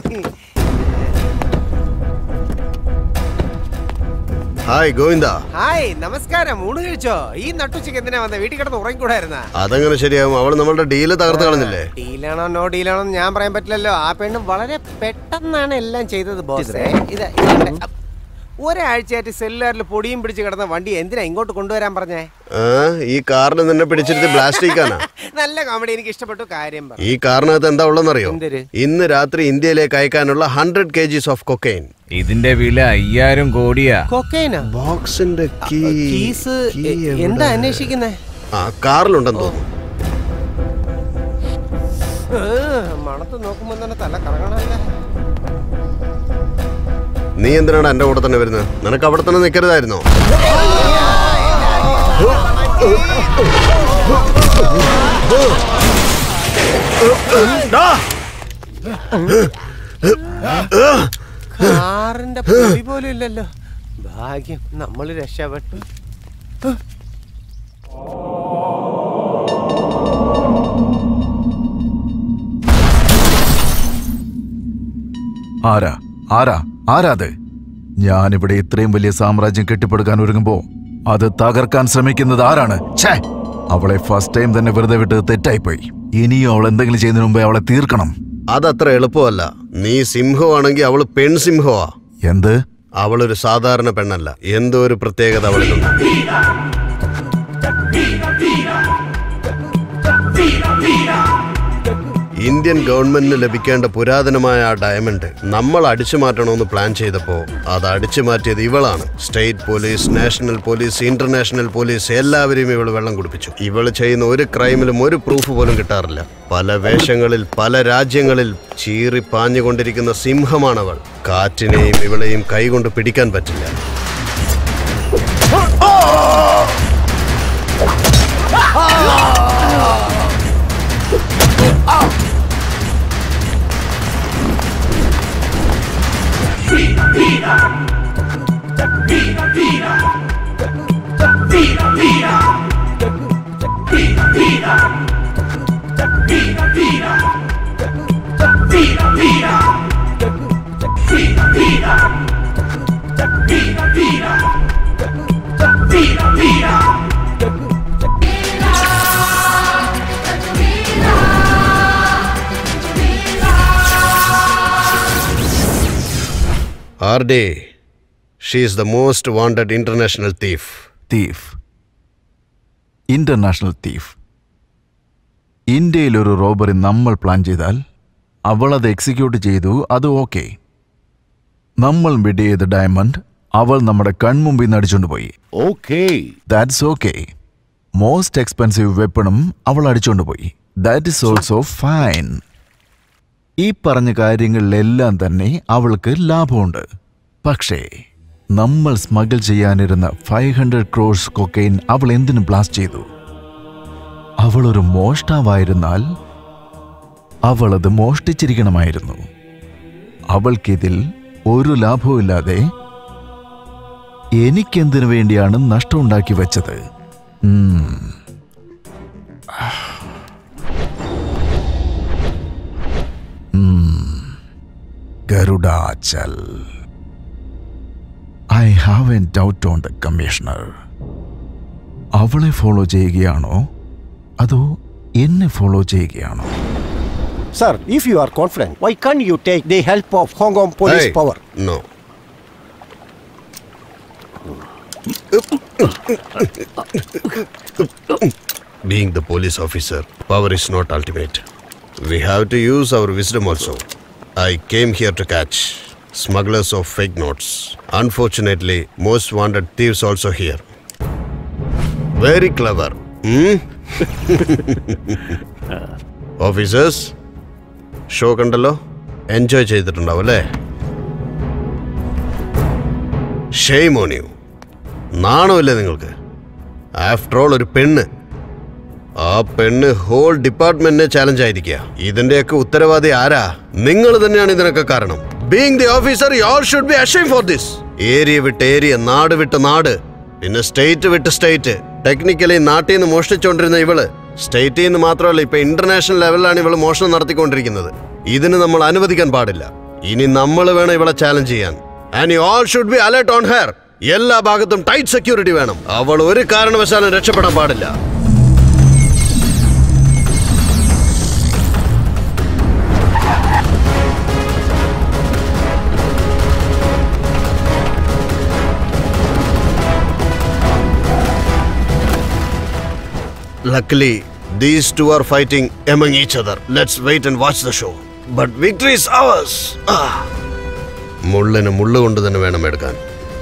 hi Govinda hi നമസ്കാരം ഊണ് കഴിച്ചോ ഈ നട്ടുച്ചയ്ക്ക് എന്തിനാ വന്നത് വീട്ടിൽ കിടന്ന് ഉറങ്ങിക്കൂടായിരുന്ന അതെങ്ങനെ ശരിയാവും അവൾ നമ്മളുടെ ഡീല് തകർത്ത് കളഞ്ഞില്ലേ ഡീലാണോ നോ ഡീലാണോ എന്ന് ഞാൻ പറയാൻ പറ്റില്ലല്ലോ ആ പെണ്ണ് വളരെ പെട്ടെന്നാണ് എല്ലാം ചെയ്തത് ബോസ് ഇത് ഇത് ഒരാഴ്ചയായിട്ട് സെല്ലുകാരിൽ പൊടിയും പിടിച്ച് കിടന്ന വണ്ടി എന്തിനാ ഇങ്ങോട്ട് കൊണ്ടുവരാൻ പറഞ്ഞേ ആ ഈ കാറിന് നിന്നെ പിടിച്ചിരുത്തി ബ്ലാസ്റ്റിക്കാനാ നല്ല കോമഡി എനിക്ക് ഇഷ്ടപ്പെട്ടു കാര്യം പറ ഈ കാറിനകത്ത് എന്താ ഉള്ളതെന്നറിയോ എന്തൊരു? ഇന്ന് രാത്രി ഇന്ത്യയിലേക്ക് അയക്കാനുള്ള hundred K Gs of cocaine ഇതിന്റെ വില അയ്യായിരം കോടിയാ കൊക്കൈനാ ബോക്സിന്റെ കീസ് എ- എന്താ അന്വേഷിക്കുന്നേ ആ കാറിലുണ്ടെന്ന് തോന്നുന്നു മണത്ത് നോക്കുമ്പോ തന്നെ തല കറങ്ങണല്ലേ നീ എന്തിനാണ് എന്റെ കൂടെ തന്നെ വരുന്നത് നിനക്ക് അവിടെ തന്നെ നിൽക്കരുതായിരുന്നോ കാറിന്റെ പൊടി പോലും ഇല്ലല്ലോ ഭാഗ്യം നമ്മൾ രക്ഷപ്പെട്ടു ആരാ ആരാ ആരാ അത് ഞാനിവിടെ ഇത്രയും വലിയ സാമ്രാജ്യം കെട്ടിപ്പടുക്കാൻ ഒരുങ്ങുമ്പോ അത് തകർക്കാൻ ശ്രമിക്കുന്നത് ആരാണ് ഛേ അവളെ ഫസ്റ്റ് ടൈം തന്നെ വെറുതെ വിട്ട് തെറ്റായിപ്പോയി ഇനിയും അവൾ എന്തെങ്കിലും ചെയ്യുന്നതിന് മുമ്പേ അവളെ തീർക്കണം അതത്ര എളുപ്പമല്ല നീ സിംഹമാണെങ്കിൽ അവള് പെൺസിംഹമാ എന്ത് അവളൊരു സാധാരണ പെണ്ണല്ല എന്തോ ഒരു പ്രത്യേകത അവളിലുണ്ട് ഇന്ത്യൻ ഗവൺമെന്റിന് ലഭിക്കേണ്ട പുരാതനമായ ആ ഡയമണ്ട് നമ്മൾ അടിച്ചു മാറ്റണമെന്ന് പ്ലാൻ ചെയ്തപ്പോൾ അത് അടിച്ചു മാറ്റിയത് ഇവളാണ് state police national police international police എല്ലാവരെയും ഇവൾ വെള്ളം കുടിപ്പിച്ചു ഇവൾ ചെയ്യുന്ന ഒരു ക്രൈമിലും ഒരു പ്രൂഫ് പോലും കിട്ടാറില്ല പല വേഷങ്ങളിൽ പല രാജ്യങ്ങളിൽ ചീറി പാഞ്ഞുകൊണ്ടിരിക്കുന്ന സിംഹമാണവൾ കാറ്റിനെയും ഇവളെയും കൈകൊണ്ട് പിടിക്കാൻ പറ്റില്ല R D she is the most wanted international thief thief international thief ഇന്ത്യയിൽ ഒരു റോബറി നമ്മൾ പ്ലാൻ ചെയ്താൽ അവൾ അത് എക്സിക്യൂട്ട് ചെയ്തു അത് ഓക്കെ നമ്മൾ ബിഡ് ചെയ്ത ഡയമണ്ട് അവൾ നമ്മുടെ കൺമുമ്പിൽ നിന്ന് അടിച്ചുകൊണ്ട് പോയി okay that's okay most expensive വെപ്പണും അവൾ അടിച്ചുകൊണ്ട് പോയി ദാറ്റ് ഇസ് ഓൾസോ ഫൈൻ ഈ പറഞ്ഞ കാര്യങ്ങളിലെല്ലാം തന്നെ അവൾക്ക് ലാഭമുണ്ട് പക്ഷേ നമ്മൾ സ്മഗിൾ ചെയ്യാനിരുന്ന ഫൈവ് ഹൺഡ്രഡ് ക്രോഴ്സ് കൊക്കൈൻ അവൾ എന്തിനു ബ്ലാസ്റ്റ് ചെയ്തു അവൾ ഒരു മോഷ്ടാവായിരുന്നാൽ അവൾ അത് മോഷ്ടിച്ചിരിക്കണമായിരുന്നു അവൾക്കിതിൽ ഒരു ലാഭവുമില്ലാതെ എനിക്കെന്തിനു വേണ്ടിയാണ് നഷ്ടമുണ്ടാക്കി വെച്ചത് ഉം. ഉം. Garudachal I have an doubt on the commissioner അവളെ ഫോളോ ചെയ്യുകയാണോ അതോ എന്നെ ഫോളോ ചെയ്യുകയാണോ Sir, if you are confident, why can't you take the help of Hong Kong police Hey, power? No. Being the police officer, power is not ultimate. We have to use our wisdom also. I came here to catch smugglers of fake notes. Unfortunately, most wanted thieves also here. Very clever. Hmm? Officers, show കണ്ടല്ലോ എൻജോയ് ചെയ്തിട്ടുണ്ടാവും അല്ലേ ഷെയ് മോണിയു നാണമില്ലേ നിങ്ങൾക്ക് ആഫ്റ്റർ ഓൾ ഒരു പെണ്ണ് ആ പെണ്ണ് ഹോൾ ഡിപ്പാർട്ട്മെന്റിനെ ചാലഞ്ച് ആയിരിക്കുക ഇതിന്റെയൊക്കെ ഉത്തരവാദി ആരാ നിങ്ങൾ തന്നെയാണ് ഇതിനൊക്കെ കാരണം being the officer you all should be ashame for this area വിട്ട് ഏരിയ നാട് വിട്ട് നാട് പിന്നെ സ്റ്റേറ്റ് വിട്ട് സ്റ്റേറ്റ് ടെക്നിക്കലി നാട്ടിൽ നിന്ന് മോഷ്ടിച്ചുകൊണ്ടിരുന്ന ഇവള് സ്റ്റേറ്റിൽ നിന്ന് മാത്രമല്ല ഇപ്പൊ ഇന്റർനാഷണൽ ലെവലിലാണ് ഇവള് മോഷണം നടത്തിക്കൊണ്ടിരിക്കുന്നത് ഇതിന് നമ്മൾ അനുവദിക്കാൻ പാടില്ല ഇനി നമ്മൾ വേണം ഇവളെ ചാലഞ്ച് ചെയ്യാൻ and you all should be alert on her എല്ലാ ഭാഗത്തും ടൈറ്റ് സെക്യൂരിറ്റി വേണം അവൾ ഒരു കാരണവശാലും രക്ഷപ്പെടാൻ പാടില്ല Luckily, these two are fighting among each other. Let's wait and watch the show. But victory is ours. Ah. മുള്ളിന് മുള്ളു കൊണ്ട് തന്നെ വേണം എടുക്കാൻ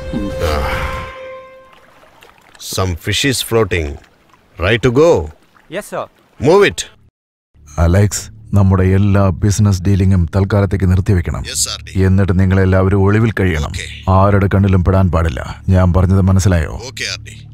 some fish is floating right to go yes sir move it Alex നമ്മുടെ എല്ലാ ബിസിനസ് ഡീലിംഗും തൽക്കാലത്തേക്ക് നിർത്തിവെക്കണം എന്നിട്ട് നിങ്ങളെല്ലാവരും ഒളിവിൽ കഴിയണം ആരുടെ കണ്ണിലും പെടാൻ പാടില്ല ഞാൻ പറഞ്ഞത് മനസ്സിലായോ ഓക്കെ ആർ ഡി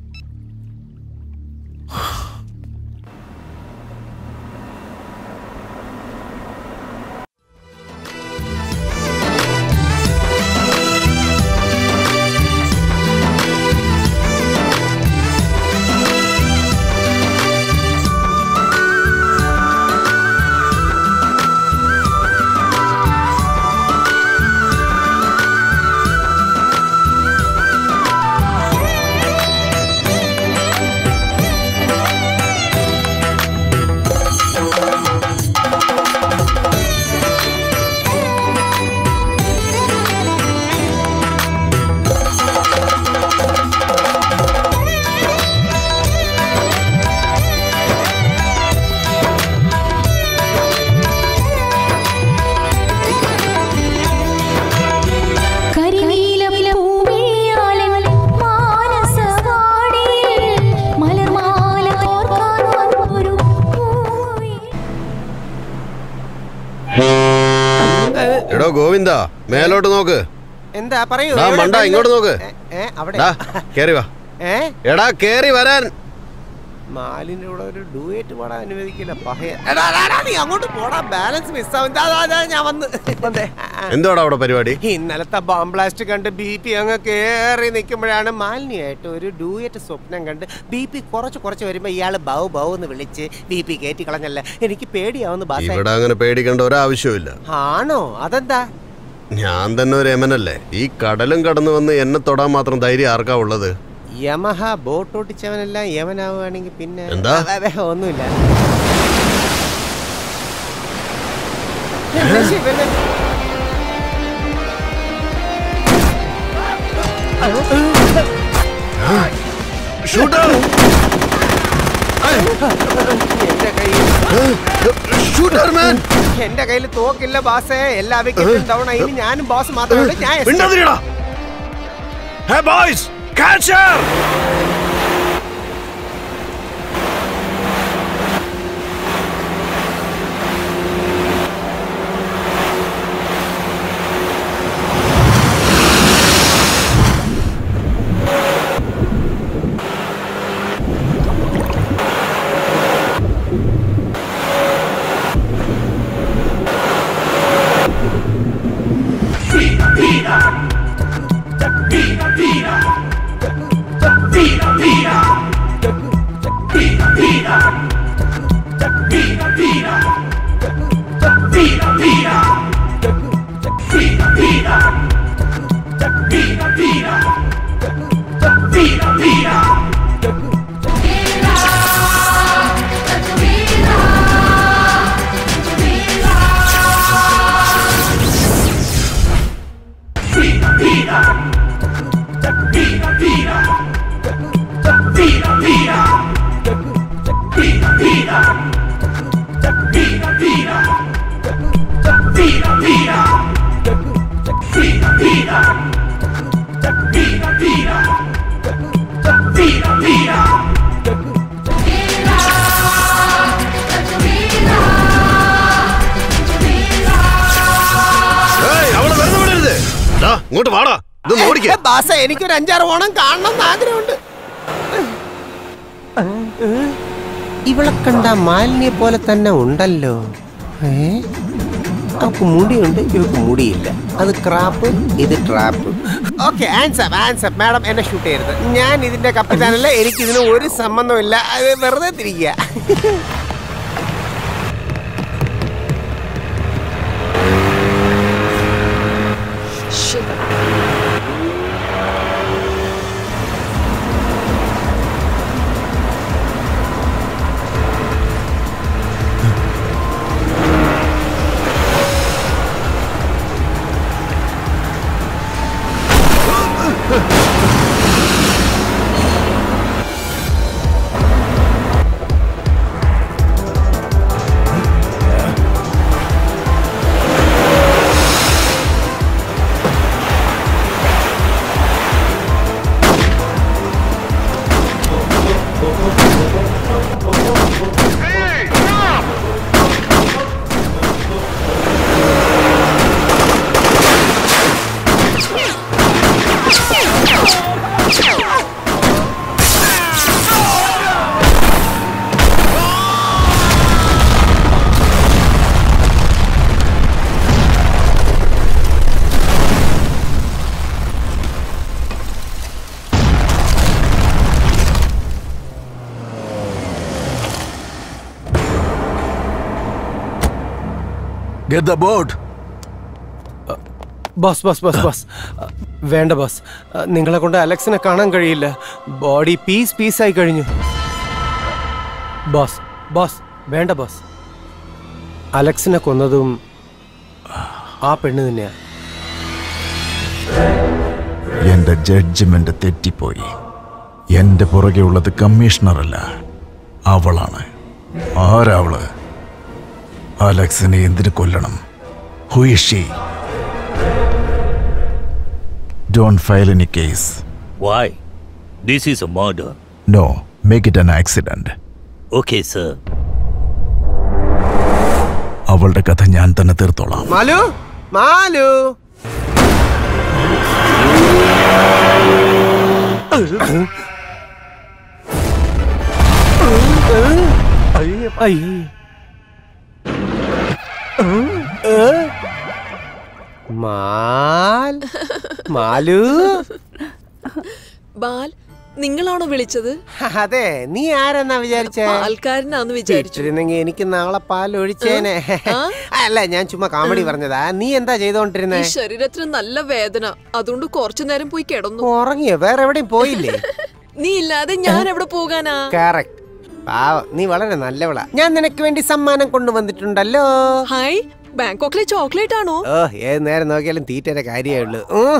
എടോ ഗോവിന്ദ മേലോട്ട് നോക്ക് എന്താ പറയൂ ഡാ, എവിടെ മണ്ട പെണ്ണ്? ഇങ്ങോട്ട് നോക്ക് ഏ, ഏ, അവിടെ ഡാ, കേറി വാ ഏ എടാ കേറി വരാൻ മാലിന്റെ കൂടെ ഒരു ഡുവേറ്റ് പാടാൻ അനുവദിക്കില്ല പഹയ എടാ, എടാ, എടാ, നീ അങ്ങോട്ട് പോടാ ബാലൻസ് മിസ്സാവും ദാ, ദാ, ദാ, ഞാൻ വന്ന് വന്നേ. എന്തുവാടാ അവിടെ പരിപാടി ഇന്നലത്തെ ബോംബ് ബ്ലാസ്റ്റ് കണ്ട് ബി പി അങ്ങ് കേറി നിൽക്കുമ്പോഴാണ് മാലിന്യായിട്ട് ഒരു ഡൂയറ്റ് സ്വപ്നം കണ്ട് ബി പി കുറച്ച് കുറച്ച് വരുമ്പോ ഇയാള് ബൗ ബൗ എന്ന് വിളിച്ച് ബി പി കയറ്റി കളഞ്ഞല്ല എനിക്ക് പേടിയാവുന്നു ബാസേ ഇവിടെ അങ്ങനെ പേടിക്കേണ്ട ഒരാവശ്യമില്ല ആണോ അതെന്താ ഞാൻ തന്നെ ഒരു എമനല്ലേ ഈ കടലും കടന്നു വന്ന് എന്നെ തൊടാൻ മാത്രം ധൈര്യം ആർക്കാ ഉള്ളത് യമഹ ബോട്ട് ഓട്ടിച്ചവനെല്ലാം യമനാവുകയാണെങ്കിൽ പിന്നെ എന്താ? വേ- വേ- ഒന്നുമില്ല എന്താ ശിവനെ? എന്റെ കയ്യിൽ എന്റെ കയ്യിൽ തോക്കില്ല ബാസേ എല്ലാ വിക്കറ്റും ഡൗൺ ആയി ഇനി ഞാനും ബോസ് മാത്രമേ ഉള്ളൂ. ഞാൻ മിണ്ടാതിരിയെടാ. Hey boys, catch her! ഏയ്, അവളെ വെറുതെ വിടരുത് ദാ, ഇങ്ങോട്ട് വാടാ ഇത് ഓടിക്ക ബാസ എനിക്കൊരു അഞ്ചാറ് ഓണം കാണണം എന്ന് ആഗ്രഹമുണ്ട് ഇവളെ കണ്ട മാലിന്യെ പോലെ തന്നെ ഉണ്ടല്ലോ ഏ അവക്ക് മുടിയുണ്ട് ഇവക്ക് മുടിയില്ല അത് ക്രാപ്പ് ഇത് trap okay answer answer madam എന്നെ ഷൂട്ട് ചെയ്യരുത് ഞാൻ ഇതിന്റെ കപ്പിത്താനല്ല എനിക്ക് ഇതിന് ഒരു സംബന്ധമില്ല അത് വെറുതെ തിരിക്കുക get the boat boss boss boss boss വേണ്ട ബസ് നിങ്ങളെ കൊണ്ട് അലക്സിനെ കാണാൻ കഴിയില്ല ബോഡി പീസ് പീസായി കഴിഞ്ഞു ബസ് ബസ് വേണ്ട ബസ് അലക്സിനെ കൊന്നതും ആ പെണ്ണ് തന്നെയാ എന്റെ ജഡ്ജ്മെന്റ് തെറ്റിപ്പോയി എന്റെ പുറകെ ഉള്ളത് കമ്മീഷണർ അല്ല അവളാണ് ആരാവള് അലക്സിനെ എന്തിനു കൊല്ലണം ഹുയിഷി don't file any case Why? This is a murder. No make it an accident Okay, sir. അവളുടെ കഥ ഞാൻ തന്നെ തീർത്തോളാം മാലു മാലു മാൽ മാലു ബാൽ നിങ്ങളാണോ വിളിച്ചത് അതെ നീ ആരെന്നാ വിചാരിച്ചേ പാൽക്കാരനാന്ന് വിചാരിച്ചു ഇട്ടിരുന്നെങ്കി എനിക്ക് നാളെ പാൽ ഒഴിച്ചേനെ അല്ല ഞാൻ ചുമ്മാ കോമഡി പറഞ്ഞതാ നീ എന്താ ചെയ്തോണ്ടിരുന്നേ ഈ ശരീരത്തിന് നല്ല വേദന അതുകൊണ്ട് കുറച്ചു നേരം പോയി കിടന്നു ഉറങ്ങിയോ വേറെ എവിടെയും പോയില്ലേ നീ ഇല്ലാതെ ഞാൻ എവിടെ പോകാനാ കറക്റ്റ് പാവം നീ വളരെ നല്ലവളാ ഞാൻ നിനക്ക് വേണ്ടി സമ്മാനം കൊണ്ടുവന്നിട്ടുണ്ടല്ലോ ഹായ് ബാങ്കോക്കിലെ ചോക്ലേറ്റ് ആണോ ഓ ഏത് നേരം നോക്കിയാലും തീറ്റയുടെ കാര്യമേ ഉള്ളൂ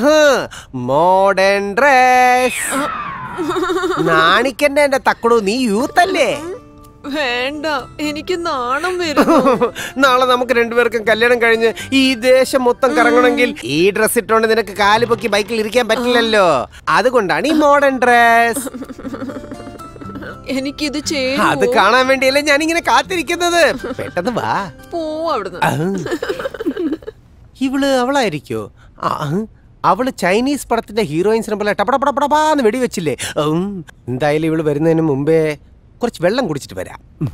മോഡേൺ ഡ്രസ് നാണിക്കന്റെ എന്റെ തക്കടു നീ യൂത്ത് അല്ലേ വേണ്ട എനിക്ക് നാണം വരുന്നു നാളെ നമുക്ക് രണ്ടുപേർക്കും കല്യാണം കഴിഞ്ഞ് ഈ ദേശം മൊത്തം കറങ്ങണമെങ്കിൽ ഈ ഡ്രസ് ഇട്ടോണ്ട് നിനക്ക് കാല് പൊക്കി ബൈക്കിൽ ഇരിക്കാൻ പറ്റില്ലല്ലോ അതുകൊണ്ടാണ് ഈ മോഡേൺ ഡ്രസ് എനിക്കിത് അത് ചെയ്തു കാണാൻ വേണ്ടിയല്ലേ ഞാൻ ഇങ്ങനെ കാത്തിരിക്കുന്നത് പെട്ടെന്ന് വാ പോ അവിടുന്ന് അഹ്. ഇവള് അവളായിരിക്കോ ആ, അഹ്. അവള് ചൈനീസ് പടത്തിന്റെ ഹീറോയിൻസിനെ പോലെ ടപടപടപടപാന്ന് വെടിവെച്ചില്ലേ ഉം. എന്തായാലും ഇവള് വരുന്നതിന് മുമ്പേ കുറച്ച് വെള്ളം കുടിച്ചിട്ട് വരാം ഉം.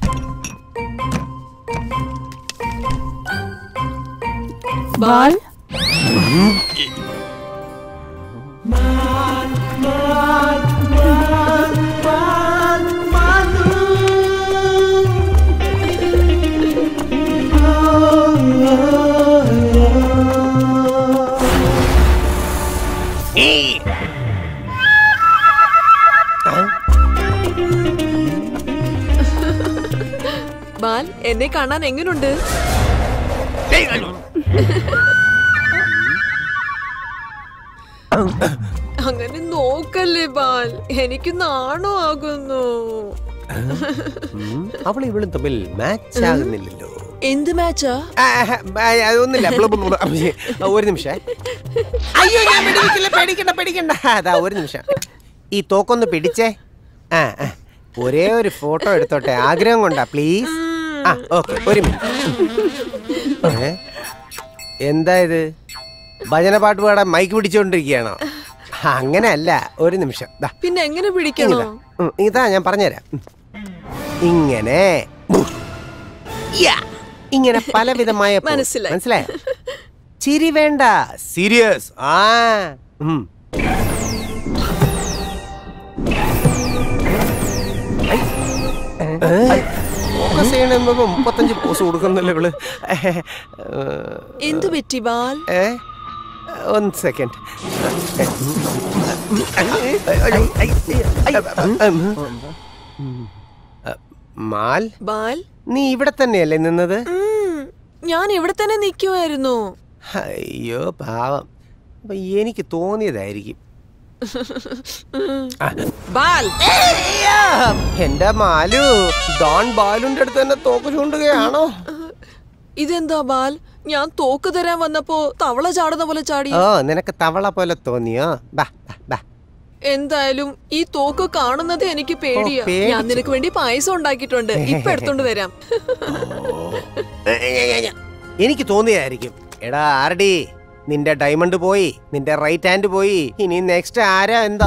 ബാൽ ഉം. ബാൽ എന്നെ കാണാൻ എങ്ങനുണ്ട് അങ്ങനെ നോക്കല്ലേ ബാൽ എനിക്ക് നാണോ ആകുന്നു ഉം. അവളും ഇവളും തമ്മിൽ മാച്ച് ആകുന്നില്ലല്ലോ എന്ത് മാച്ചാ ആ, ആ, ആ, അതൊന്നുമില്ല ബ്ലു, ബ്ലു, ബ്ലു. അയ്യേ, ഒരു നിമിഷം അയ്യോ ഞാൻ വെടിവെക്കില്ല പേടിക്കണ്ട പേടിക്കണ്ട അതാ ഒരു നിമിഷം ഈ തോക്കൊന്ന് പിടിച്ചേ ആ ആ. ഒരേ ഒരു ഫോട്ടോ എടുത്തോട്ടെ ആഗ്രഹം കൊണ്ടാ പ്ലീസ് ആ ഓക്കെ ഒരു മിനിറ്റ് ഏ? എന്താ ഇത് ഭജന പാട്ട് പാടാൻ മൈക്ക് പിടിച്ചോണ്ടിരിക്കുകയാണോ അങ്ങനെയല്ല ഒരു നിമിഷം ദാ പിന്നെ എങ്ങനെ പിടിക്കണോ ഇതാ. ഉം, ഇതാ ഞാൻ പറഞ്ഞുതരാം ഉം. ഇങ്ങനെ യാ. ഇങ്ങനെ പലവിധമായ pose. മനസ്സിലായി. മനസ്സിലായോ ചിരി വേണ്ട സീരിയസ് ആ ഉം. ഏ? ഫോക്കസ് ചെയ്യണമെന്ന് മുപ്പത്തഞ്ച് പോസ് കൊടുക്കുന്നല്ലോ ഇവള് എന്തു പറ്റി ബാൽ ഏ ഒന്ന് സെക്കൻഡ് മാൽ ബാൽ നീ ഇവിടെ തന്നെയല്ലേ നിന്നത് ഉം, ഞാൻ ഇവിടെ തന്നെ നിൽക്കുമായിരുന്നു അയ്യോ പാവം അപ്പൊ എനിക്ക് തോന്നിയതായിരിക്കും ബാൽ എന്റെ മാലു ഡോൺ ബാലുന്റെ അടുത്ത് തന്നെ തോക്ക് ചൂണ്ടുകയാണോ ഇതെന്താ ബാൽ ഞാൻ തോക്ക് തരാൻ വന്നപ്പോ തവള ചാടുന്ന പോലെ ചാടി ഓ നിനക്ക് തവള പോലെ തോന്നിയോ ബാ ബാ, ബാ എന്തായാലും ഈ തോക്ക് കാണുന്നത് എനിക്ക് പേടിയാ ഓ, പേടിച്ചു. ഞാൻ നിനക്ക് വേണ്ടി പായസം ഉണ്ടാക്കിയിട്ടുണ്ട് ഇപ്പൊ എടുത്തോണ്ട് വരാം എനിക്ക് തോന്നിയതായിരിക്കും എടാ ആരടി നിന്റെ ഡയമണ്ട് പോയി നിന്റെ റൈറ്റ് ഹാൻഡ് പോയി ഇനി നെക്സ്റ്റ് ആരാ എന്താ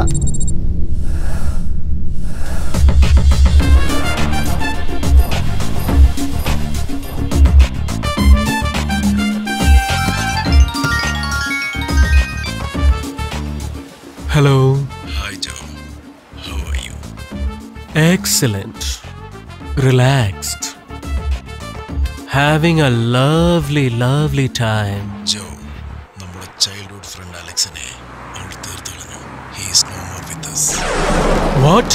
Hello. Hi, Joe. How are you? Excellent. Relaxed. Having a lovely, lovely time. ജോ നമ്മുടെ ചൈൽഡ്ഹുഡ് ഫ്രണ്ട് അലക്സിനെ അവൾ തീർത്തു കളഞ്ഞു he's no more with us What?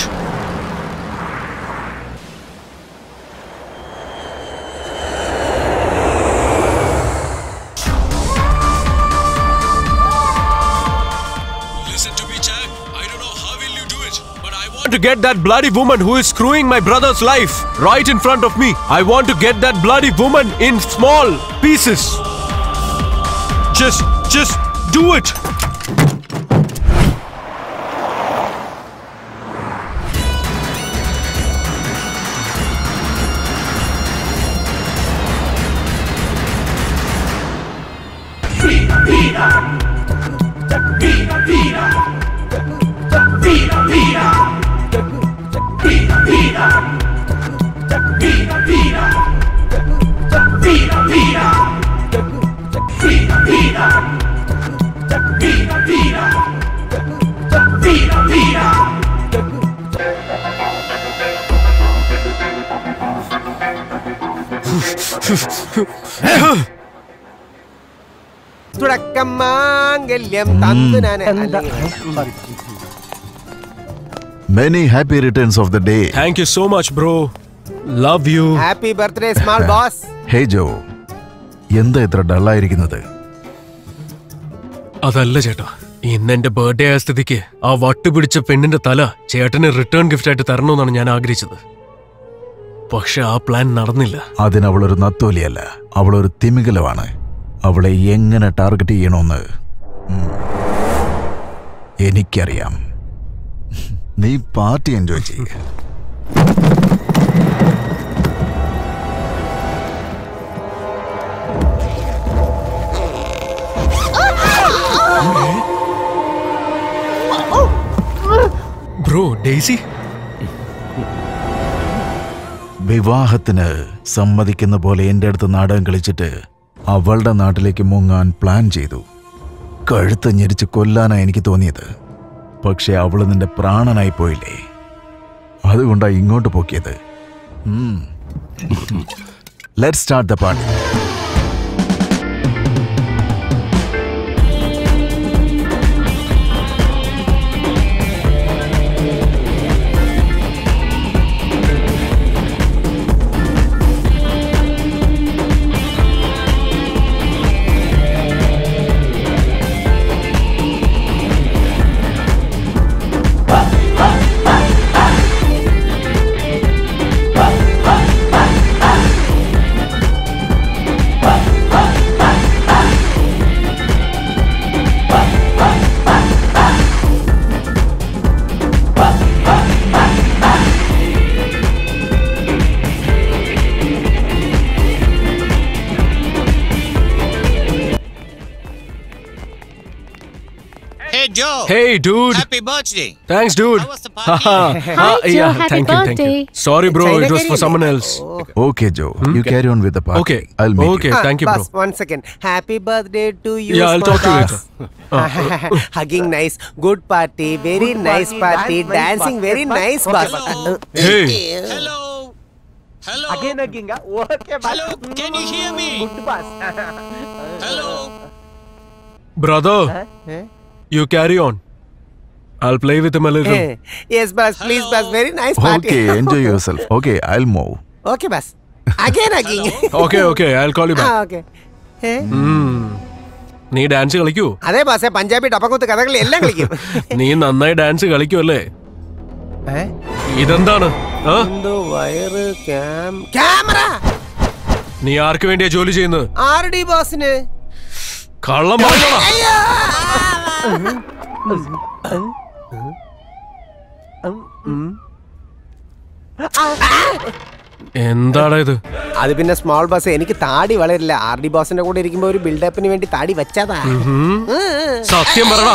Listen to me, Jack. I don't know how will you do it, but I want to get that bloody woman who is screwing my brother's life right in front of me. I want to get that bloody woman in small pieces. Just, just do it. തുടക്കം മാംഗല്യം തന്നു ഞാൻ Many happy returns of the day. Thank you so much, bro. Love you. Happy birthday small boss hey Joe എന്താ ഇത്ര ഡള്ളായിരിക്കുന്നത് അതല്ല ചേട്ടാ ഇന്ന് എന്റെ ബർത്ത്ഡേ ആയ സ്ഥിതിക്ക് ആ വട്ട് പിടിച്ച പെണ്ണിന്റെ തല ചേട്ടന് റിട്ടേൺ ഗിഫ്റ്റ് ആയിട്ട് തരണമെന്നാണ് ഞാൻ ആഗ്രഹിച്ചത് പക്ഷെ ആ പ്ലാൻ നടന്നില്ല അതിന് അവളൊരു നത്തോലിയല്ല അവളൊരു തിമികലമാണ് അവളെ എങ്ങനെ ടാർഗറ്റ് ചെയ്യണമെന്ന് ഉം, എനിക്കറിയാം നീ പാർട്ടി എൻജോയ് ചെയ്യുക ബ്രോ ഡെയ്സി വിവാഹത്തിന് സമ്മതിക്കുന്ന പോലെ എൻ്റെ അടുത്ത് നാടകം കളിച്ചിട്ട് അവളുടെ നാട്ടിലേക്ക് മുങ്ങാൻ പ്ലാൻ ചെയ്തു കഴുത്ത് ഞെരിച്ച് കൊല്ലാനാ എനിക്ക് തോന്നിയത് പക്ഷെ അവള് നിന്റെ പ്രാണനായി പോയില്ലേ അതുകൊണ്ടാ ഇങ്ങോട്ട് പൊക്കിയത് let start the party Joe. Hey, dude. Happy birthday. Thanks, dude. How was the party? Haha. Ah, yeah, thank you, thank you. Sorry, bro. It was for someone else. Okay, Joe. You carry on with the party. Okay. I'll meet Okay, you. thank you, bro. Boss, one second. Happy birthday to you. Yeah, I'll small talk to you boss. Hugging nice, good party, very nice party, dancing very nice, boss. Hey. Hello. Hello. Again hugging, ah? okay, boss. Hello. Can you hear me? Good boss. Hello. Brother, Eh? you carry on. I'll play with him a little. Eh, yes, boss. Please, boss. Very nice party. Okay, enjoy yourself. Okay, I'll move. okay, boss. Again hugging. Okay, okay. I'll call you ആ, back. okay. ഏ? Hmm. നീ ഡാൻസ് കളിക്കൂ അതെ ബാസേ പഞ്ചാബി ടപ്പക്കുത്ത് കഥകളി എല്ലാം കളിക്കും നീ നന്നായി ഡാൻസ് കളിക്കുമല്ലേ ഏ? ഇതെന്താണ് ആ? എന്തോ വയറ് ക്യാം ക്യാമറ നീ ആർക്ക് വേണ്ടിയാ ജോലി ചെയ്യുന്നത് ആർ ഡി ബോസിന് കള്ളം പറഞ്ഞോടാ എന്താടാ ഇത് അത് പിന്നെ സ്മോൾ ബസ് എനിക്ക് താടി വളരില്ല ആർ ഡി ബോസിന്റെ കൂടെ ഇരിക്കുമ്പോ ഒരു ബിൽഡപ്പിന് വേണ്ടി താടി വെച്ചതാ ഉഹും. സത്യം പറടാ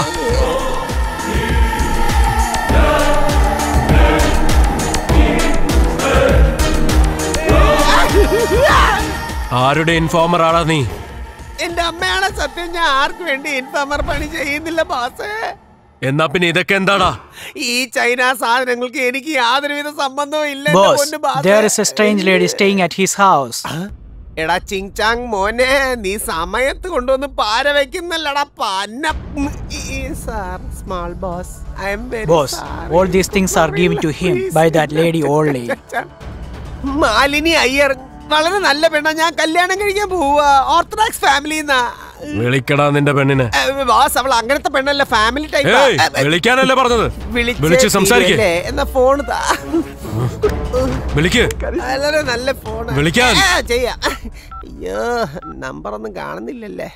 ആരുടെ ഇൻഫോമർ ആടാ നീ എന്റെ അമ്മയാണ് സത്യം ഞാൻ ആർക്ക് വേണ്ടി ഇൻഫോമർ പണി ചെയ്യുന്നില്ല ബോസ് എന്നാ പിന്നെ ഇതൊക്കെ എന്താടാ ഈ ചൈന സാധനങ്ങൾക്ക് എനിക്ക് യാതൊരുവിധ സംബന്ധവും ഇല്ല എന്റെ Boss, പൊന്നു boss. there is a strange lady staying at his house. എടാ ചിങ് ചാങ് മോനെ നീ സമയത്ത് കൊണ്ടുവന്ന് പാര വെക്കുന്നല്ലടാ പന്ന sir small boss I am very Boss, all these things are given to him by that lady only. Malini Iyer വളരെ നല്ല പെണ്ണ ഞാൻ കല്യാണം കഴിക്കാൻ പോവാ ഓർത്തഡോക്സ് ഫാമിലിന്നാ വിളിക്കടാ നിന്റെ പെണ്ണിനെ ബോസ് അവൾ അങ്ങനത്തെ പെണ്ണല്ല ഫാമിലി ഏയ്, വിളിക്കാനല്ലേ പറഞ്ഞത് വിളിച്ച് സംസാരിക്കേ എന്നാ ഫോൺ താ വിളിക്ക് വളരെ നല്ല ഫോൺ വിളിക്കാൻ. ചെയ്യാം അയ്യോ നമ്പർ ഒന്നും കാണുന്നില്ലല്ലേ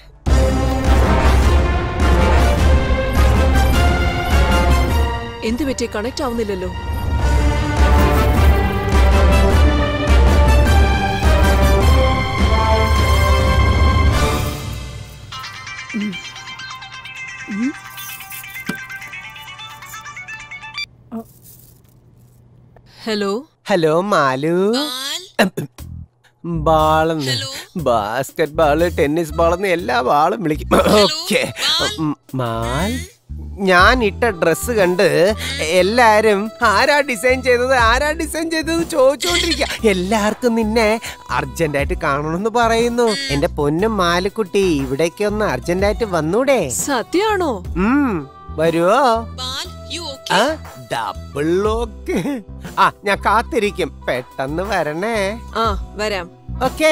എന്ത് പറ്റി കണക്ട് ആവുന്നില്ലല്ലോ ഹലോ ഹലോ മാലു ബാളെന്ന് ബാസ്കറ്റ് ബാള് ടെന്നീസ് ബാളെന്ന് എല്ലാ ബാളും വിളിക്കും ഓക്കെ മാൽ ഞാൻ ഇട്ട ഡ്രസ്സ് കണ്ട് എല്ലാരും ആരാ ഡിസൈൻ ചെയ്തത് ആരാ ഡിസൈൻ ചെയ്തത് ചോദിച്ചുകൊണ്ടിരിക്കുക എല്ലാവർക്കും നിന്നെ അർജന്റായിട്ട് കാണണമെന്ന് പറയുന്നു എന്റെ പൊന്നും മാലുക്കുട്ടി ഇവിടേക്ക് ഒന്ന് അർജന്റായിട്ട് വന്നൂടെ സത്യാണോ ഉം, വരുവോ ആ ഡബിൾ ലോക്ക് ആ ഞാൻ കാത്തിരിക്കും പെട്ടെന്ന് വരണേ ആ വരാം ഓക്കേ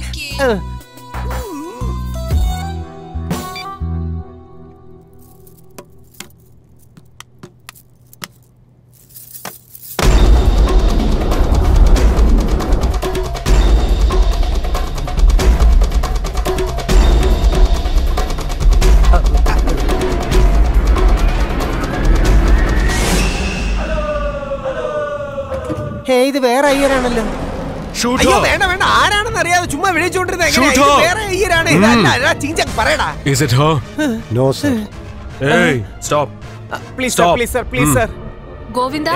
ഹേ ഇത് വേറെ അയ്യരാണല്ലോ Shoot അയ്യോ her. വേണ്ട വേണ്ട ആരാണെന്ന് അറിയാതെ ചുമ്മാ വിളിച്ചോണ്ടിരുന്നത് എങ്ങനെയാ? Shoot ഇത് her. വേറെ അയ്യരാണ് ഇതല്ല അല്ല, ചിങ്ചങ് പറയടാ Is it her? No sir Hey, stop. Please sir Stop. Please sir please ഉം. സർ ഗോവിന്ദ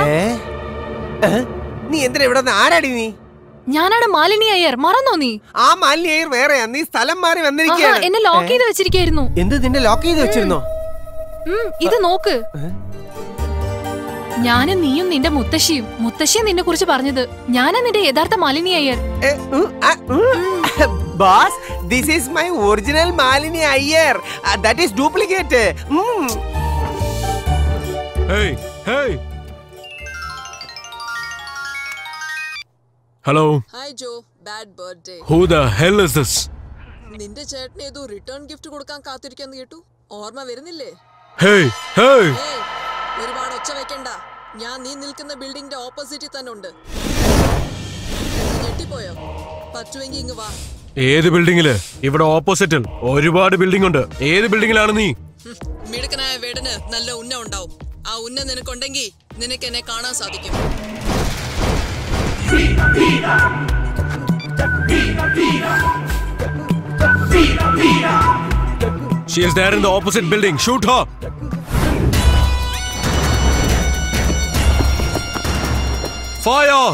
നീ എന്തിനാ ഇവിടെ ആരാടി നീ ഞാനാണ് മാലിനി അയ്യർ മറന്നോ നീ ആ മാലിന്യ അയ്യർ വേറെയാ നീ സ്ഥലം മാറി ആഹാ, വന്നിരിക്കുകയാണ് എന്നെ ലോക്ക് ചെയ്ത് വെച്ചിരിക്കായിരുന്നു എന്ത് നിന്നെ ലോക്ക് ചെയ്ത് വെച്ചിരുന്നോ ഉം, ഇത് നോക്ക് ഞാനും നീയും നിന്റെ മുത്തശ്ശിയും മുത്തശ്ശിയും നിന്നെ കുറിച്ച് പറഞ്ഞത് ഞാനാ നിന്റെ യഥാർത്ഥ Malini Iyer boss this is my original Malini Iyer that is duplicate Hey, hey. Hello. Hi Joe bad birthday Who the hell is this? നിന്റെ ചേട്ടന് ഏതോ റിട്ടേൺ ഗിഫ്റ്റ് കൊടുക്കാൻ കാത്തിരിക്കാന്ന് കേട്ടു ഓർമ്മ വരുന്നില്ലേ Hey, hey. ഏയ് ഒരുപാട് ഒച്ച വെക്കണ്ട ഞാൻ നീ നിൽക്കുന്ന ബിൽഡിംഗിന്റെ ഓപ്പോസിറ്റിൽ തന്നെ ഉണ്ട് ഞെട്ടിപ്പോയോ പറ്റുമെങ്കിൽ ഇങ്ങ് വാ ഏത് ബിൽഡിങ്ങില് ഇവിടെ ഓപ്പോസിറ്റിൽ ഒരുപാട് ബിൽഡിംഗ് ഉണ്ട് ഏത് ബിൽഡിങ്ങിലാണ് നീ ഹും, മിടുക്കനായ വേടന് നല്ല ഉന്ന ഉണ്ടാവും ആ ഉന്ന നിനക്കുണ്ടെങ്കിൽ നിനക്ക് എന്നെ കാണാൻ സാധിക്കും She is there in the opposite building. Shoot her. Fire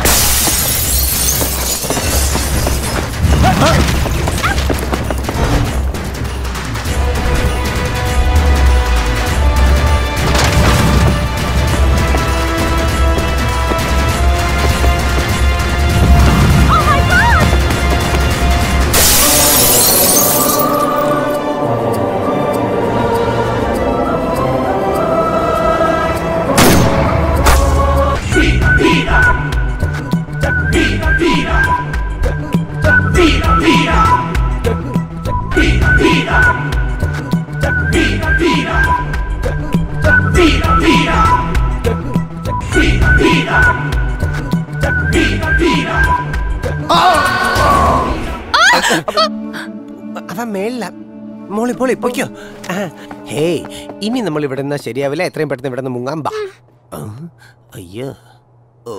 അവൻ മേളില മോളി പോളി പൊയ്ക്കോ ആ, ഹേയ് ഇനി നമ്മൾ ഇവിടെ നിന്നാ ശരിയാവില്ല എത്രയും പെട്ടെന്ന് ഇവിടെ നിന്ന് മുങ്ങാൻ ബാ ആ, അയ്യോ ഓ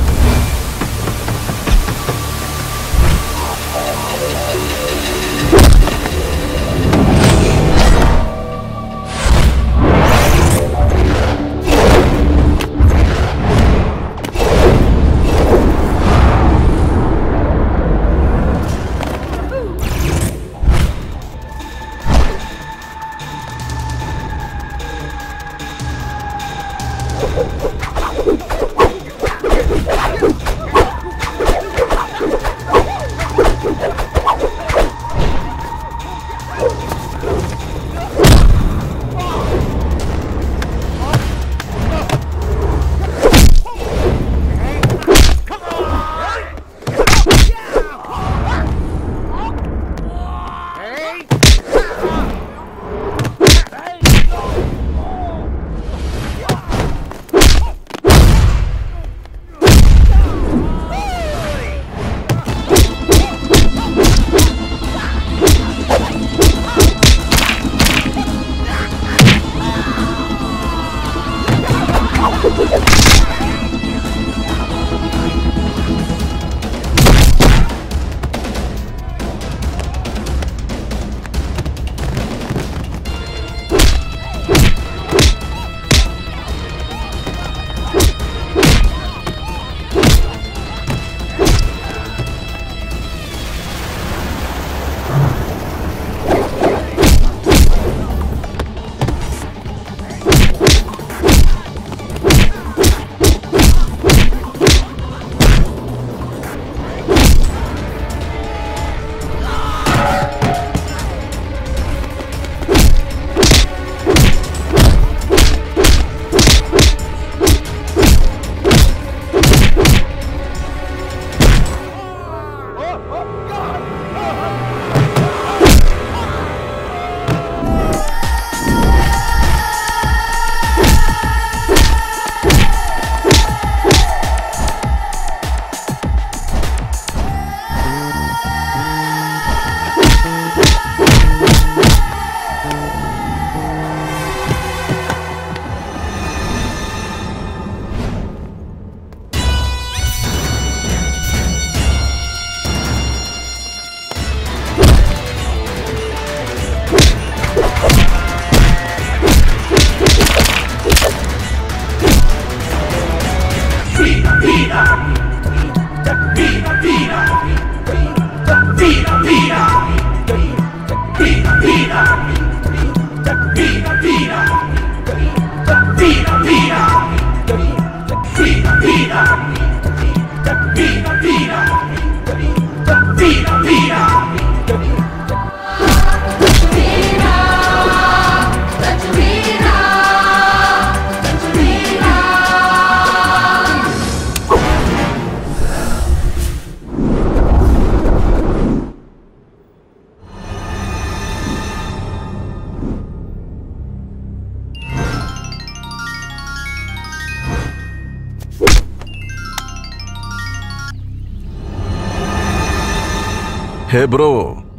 ഹേ ബ്രോ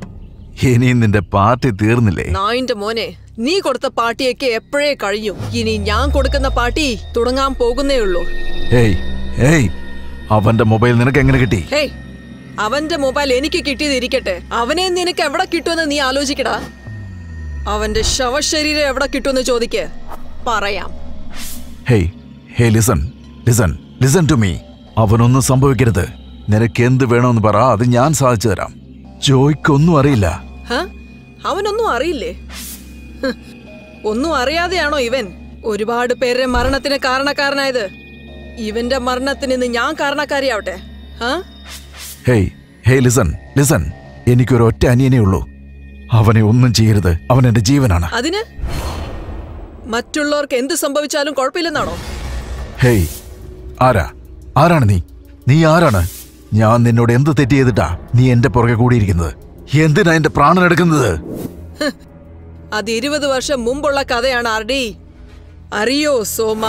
ഇനി നിന്റെ പാർട്ടി തീർന്നില്ലേ നായിന്റെ മോനെ നീ കൊടുത്ത പാർട്ടിയൊക്കെ എപ്പോഴേ കഴിഞ്ഞു ഇനി ഞാൻ കൊടുക്കുന്ന പാർട്ടി തുടങ്ങാൻ പോകുന്നേ ഉള്ളൂ ഏയ് ഏയ് അവന്റെ മൊബൈൽ നിനക്ക് എങ്ങനെ കിട്ടി ഹേയ് അവന്റെ മൊബൈൽ എനിക്ക് കിട്ടിയതിരിക്കട്ടെ അവനെ നിനക്ക് എവിടെ കിട്ടുമെന്ന് നീ ആലോചിക്കടാ അവന്റെ ശവശരീരം എവിടെ കിട്ടുമെന്ന് ചോദിക്ക് പറയാം hey hey listen listen listen to me അവനൊന്നും സംഭവിക്കരുത് നിനക്ക് എന്ത് വേണമെന്ന് പറ അത് ഞാൻ സാധിച്ചു തരാം ജോയ്ക്കൊന്നും അറിയില്ല ഹ? അവനൊന്നും അറിയില്ലേ ഹ്. ഒന്നും അറിയാതെയാണോ ഇവൻ ഒരുപാട് പേരുടെ മരണത്തിന് കാരണക്കാരനായത് ഇവന്റെ മരണത്തിന് ഇന്ന് ഞാൻ കാരണക്കാരിയാവട്ടെ ഹാ ഹേയ് ഹേയ് ലിസൺ ലിസൺ എനിക്കൊരു ഒറ്റ അനിയനേ ഉള്ളൂ അവനെ ഒന്നും ചെയ്യരുത് അവൻ എന്റെ ജീവനാണ് അതിന് മറ്റുള്ളവർക്ക് എന്ത് സംഭവിച്ചാലും കുഴപ്പമില്ലെന്നാണോ ഹേയ് ആരാ ആരാണ് നീ നീ ആരാണ് ഞാൻ നിന്നോട് എന്ത് തെറ്റ് ചെയ്തിട്ടാ നീ എന്റെ പുറകെ കൂടിയിരിക്കുന്നത് എന്തിനാ എന്റെ പ്രാണൻ എടുക്കുന്നത് അത് ഇരുപത് വർഷം മുമ്പുള്ള കഥയാണ് ആർ ഡി അറിയോ സോമ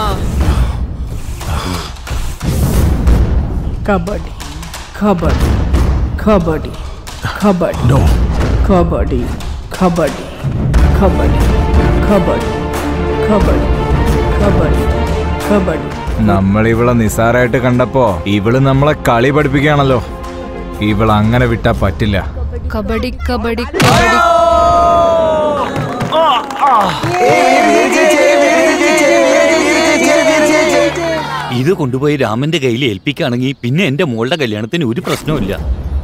കബഡി കബഡി കബഡി കബഡി നോ കബഡി കബഡി കബഡി കബഡി കബഡി കബഡി കബഡി നമ്മൾ ഇവളെ നിസാരായിട്ട് കണ്ടപ്പോ ഇവള് നമ്മളെ കളി പഠിപ്പിക്കുകയാണല്ലോ ഇവൾ അങ്ങനെ വിട്ടാ പറ്റില്ല കബഡി കബഡി കബഡി ഇത് കൊണ്ടുപോയി രാമന്റെ കയ്യിൽ ഏൽപ്പിക്കുകയാണെങ്കിൽ പിന്നെ എന്റെ മോളുടെ കല്യാണത്തിന് ഒരു പ്രശ്നവുമില്ല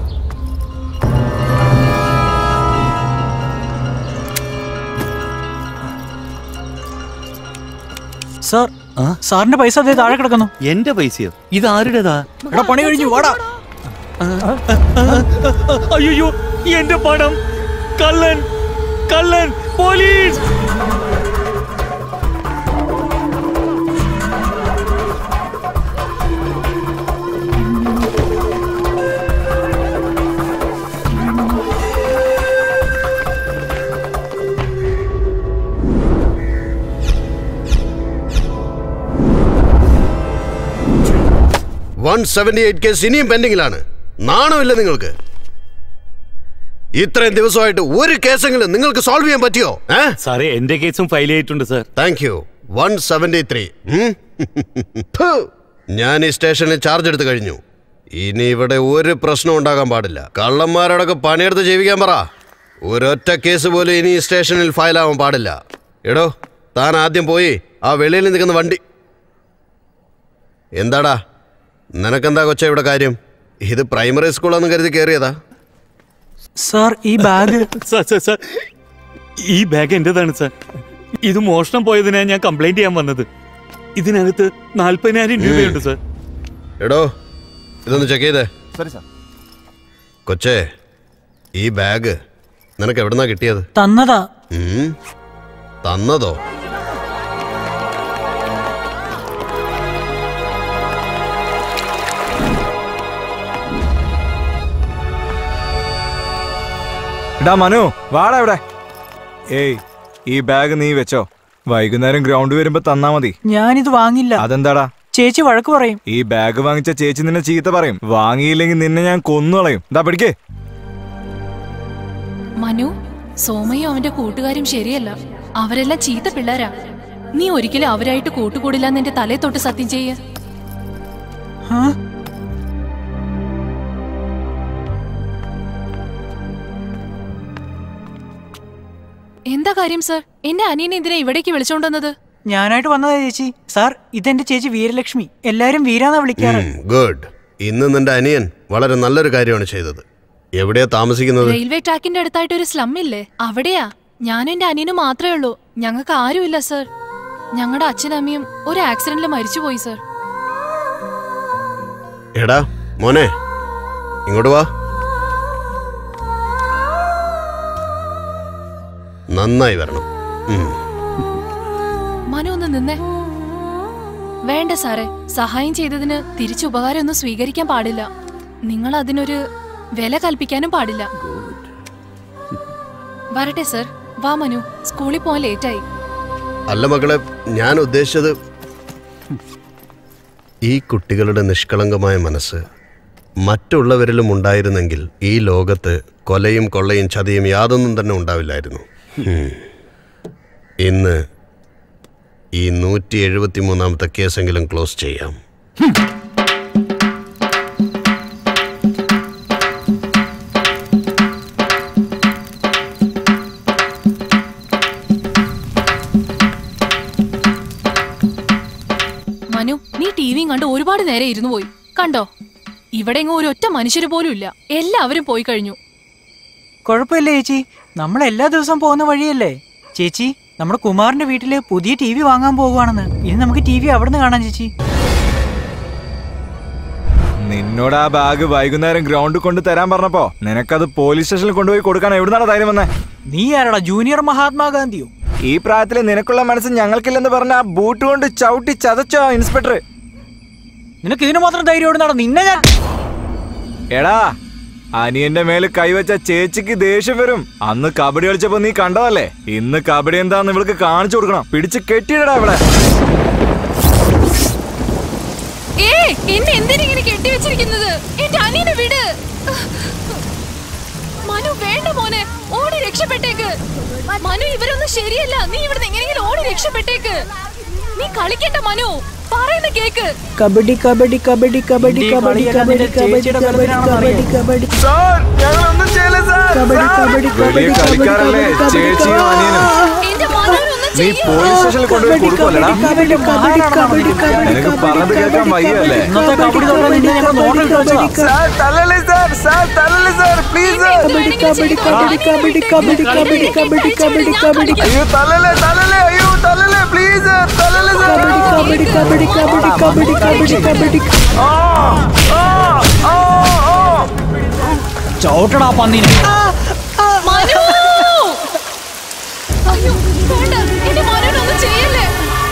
സാർ സാറിന്റെ പൈസ അതേ താഴെ കിടക്കുന്നു എന്റെ പൈസയോ ഇത് ആരുടേതാ എടാ പണി കഴിഞ്ഞു വാടാ അയ്യോ എന്റെ പണം കള്ളൻ കള്ളൻ police one seventy eight case ഇനിയും പെൻഡിങ്ങിലാണ് നാണമില്ല നിങ്ങൾക്ക് ഇത്രയും ദിവസമായിട്ട് ഒരു കേസെങ്കിലും നിങ്ങൾക്ക് സോൾവ് ചെയ്യാൻ പറ്റിയോ സാറേ എന്റെ കേസും ഫയൽ ചെയ്തിട്ടുണ്ട് sir thank you one seventy three ഞാൻ ഈ സ്റ്റേഷനിൽ ചാർജ് എടുത്തു കഴിഞ്ഞു ഇനി ഇവിടെ ഒരു പ്രശ്നം ഉണ്ടാകാൻ പാടില്ല കള്ളന്മാരോടൊക്കെ പണിയെടുത്ത് ജീവിക്കാൻ പറ ഒരൊറ്റ കേസ് പോലും ഇനി ഈ സ്റ്റേഷനിൽ ഫയലാവാൻ പാടില്ല എടോ താൻ ആദ്യം പോയി ആ വെളിയിൽ നിൽക്കുന്ന വണ്ടി എന്താടാ നിനക്കെന്താ കൊച്ച ഇവിടെ കാര്യം ഇത് പ്രൈമറി സ്കൂളാന്ന് കരുതി കയറിയതാ സാർ ഈ ബാഗ് സാർ സാർ സാർ ഈ ബാഗ് എന്റേതാണ് സാർ ഇത് മോഷണം പോയതിനാ ഞാൻ കംപ്ലൈന്റ് ചെയ്യാൻ വന്നത് ഇതിനകത്ത് നാല്പതിനായിരം രൂപയുണ്ട് സാർ എടോ ഇതൊന്ന് ചെക്ക് ചെയ്തേ സരി സാർ കൊച്ചേ ഈ ബാഗ് നിനക്ക് എവിടുന്നാ കിട്ടിയത് തന്നതാ ഉം? തന്നതോ എടാ മനു വാടാ ഇവിടെ ഏയ് ഈ ബാഗ് നീ വെച്ചോ വൈകുന്നേരം ഗ്രൗണ്ട് വരുമ്പോ തന്നാ മതി ഞാനിത് വാങ്ങില്ല അതെന്താടാ ചേച്ചി വഴക്ക് പറയും ഈ ബാഗ് വാങ്ങിച്ച ചേച്ചി നിന്നെ ചീത്ത പറയും വാങ്ങിയില്ലെങ്കിൽ നിന്നെ ഞാൻ കൊന്നുകളയും എന്താ പഠിക്കേ മനു സോമയും അവന്റെ കൂട്ടുകാരും ശരിയല്ല അവരെല്ലാം ചീത്ത പിള്ളേരാ നീ ഒരിക്കലും അവരായിട്ട് കൂട്ടുകൂടില്ലെന്ന് എന്റെ തലയെ തൊട്ട് സത്യം ചെയ്യ എന്താ കാര്യം സർ എന്റെ അനിയനെ എന്തിനാ ഇവിടേക്ക് വിളിച്ചോണ്ടുവന്നത് ഞാനായിട്ട് വന്നതാ ചേച്ചി സാർ ഇതെന്റെ ചേച്ചി വീരലക്ഷ്മി എല്ലാരും വീരാന്നാ വിളിക്കാറ് ഗുഡ് ഇന്ന് നിന്റെ അനിയൻ വളരെ നല്ലൊരു കാര്യമാണ് ചെയ്തത് എവിടെയാ താമസിക്കുന്നത് റെയിൽവേ ട്രാക്കിന്റെ അടുത്തായിട്ട് ഒരു സ്ലം ഇല്ലേ അവിടെയാ ഞാനും എന്റെ അനിയനും മാത്രമേ ഉള്ളൂ ഞങ്ങൾക്ക് ആരുമില്ല സർ ഞങ്ങളുടെ അച്ഛനും അമ്മയും ഒരു ആക്സിഡന്റിൽ മരിച്ചുപോയി സർ എടാ മോനെ ഇങ്ങോട്ട് വാ നന്നായി വരണം ഉം. മനു ഒന്ന് നിന്നേ വേണ്ട സാറേ സഹായം ചെയ്തതിന് തിരിച്ചു ഉപകാരമൊന്നും സ്വീകരിക്കാൻ പാടില്ല നിങ്ങൾ അതിനൊരു വില കൽപ്പിക്കാനും പാടില്ല വരട്ടെ സർ വാ മനു സ്കൂളിൽ പോകാൻ ലേറ്റായി അല്ല മകളെ ഞാൻ ഉദ്ദേശിച്ചത് ഈ കുട്ടികളുടെ നിഷ്കളങ്കമായ മനസ്സ് മറ്റുള്ളവരിലും ഉണ്ടായിരുന്നെങ്കിൽ ഈ ലോകത്ത് കൊലയും കൊള്ളയും ചതിയും യാതൊന്നും തന്നെ ഉണ്ടാവില്ലായിരുന്നു ഹും. ഇന്ന് ഈ നൂറ്റി എഴുപത്തി മൂന്നാമത്തെ കേസെങ്കിലും ക്ലോസ് ചെയ്യാം മനു നീ ടിവിയും കണ്ട് ഒരുപാട് നേരം ഇരുന്നു പോയി കണ്ടോ ഇവിടെ എങ്ങും ഒരു ഒറ്റ മനുഷ്യര് പോലും ഇല്ല എല്ലാവരും പോയി കഴിഞ്ഞു കുഴപ്പമില്ല ചേച്ചി നമ്മൾ എല്ലാ ദിവസവും പോകുന്ന വഴിയല്ലേ ചേച്ചി നമ്മുടെ കുമാറിന്റെ വീട്ടില് പുതിയ ടി വി വാങ്ങാൻ പോകുവാണെന്ന് ഇനി നമുക്ക് ടി വി അവിടെ നിന്ന് കാണാം ചേച്ചി നിന്നോട് ആ ബാഗ് വൈകുന്നേരം ഗ്രൗണ്ടിൽ കൊണ്ട് തരാൻ പറഞ്ഞപ്പോ നിനക്കത് പോലീസ് സ്റ്റേഷനിൽ കൊണ്ടുപോയി കൊടുക്കാൻ എവിടുന്നാണ് ധൈര്യം വന്നേ നീ ആരാടാ ജൂനിയർ മഹാത്മാഗാന്ധിയോ ഈ പ്രായത്തിൽ നിനക്കുള്ള മനസ്സ് ഞങ്ങൾക്കില്ലെന്ന് പറഞ്ഞ ആ ബൂട്ട് കൊണ്ട് ചവിട്ടി ചതച്ചോ ഇൻസ്പെക്ടർ നിനക്ക് ഇതിന് മാത്രം ധൈര്യം എവിടുന്നാടാ നിന്നെ ഞാൻ എടാ അനിയന്റെ മേല് കൈവച്ച ചേച്ചിക്ക് ദേഷ്യം വരും അന്ന് കബഡി കളിച്ചപ്പോ നീ കണ്ടതല്ലേ ഇന്ന് കബഡി എന്താന്ന് ഇവൾക്ക് കാണിച്ചു കൊടുക്കണം പിടിച്ച് കെട്ടിയിടടാ ഇവിടെ ഏ എന്നെ എന്തിനിങ്ങനെ കെട്ടിവെച്ചിരിക്കുന്നത് എന്റെ അനിയനെ വിട് മനു വേണ്ട മോനെ ഓടി രക്ഷപ്പെട്ടേക്ക് മനു ഇവരൊന്നും ശരിയല്ല നീ ഇവിടുന്ന് എങ്ങനെയെങ്കിലും ഓടി രക്ഷപ്പെട്ടേക്ക് നീ കളിക്കണ്ട മനു പറയുന്ന കേക്ക് കബഡി കബഡി കബഡി കബഡി കബഡി കബഡി കബഡി കബഡി കബഡി കബഡി കബഡി കബഡി വലിയ കളിക്കാരല്ലേ ചേച്ചിയും അനിയനും നീ പോലീസ് സ്റ്റേഷനിൽ കൊണ്ടുപോയി കൊടുക്കുമല്ലടാ നിനക്ക് പറഞ്ഞത് കേൾക്കാൻ വയ്യല്ലേ അയ്യോ തല്ലല്ലേ തല്ലല്ലേ അയ്യോ തല്ലല്ലേ പ്ലീസ് തല്ലല്ലേ കബഡി കബഡി കബഡി കബഡി കബഡി കബഡി ചവിട്ടടാ പന്നിനെ മനു അയ്യോ വേണ്ട എന്റെ മനോനൊന്നും ചെയ്യല്ലേ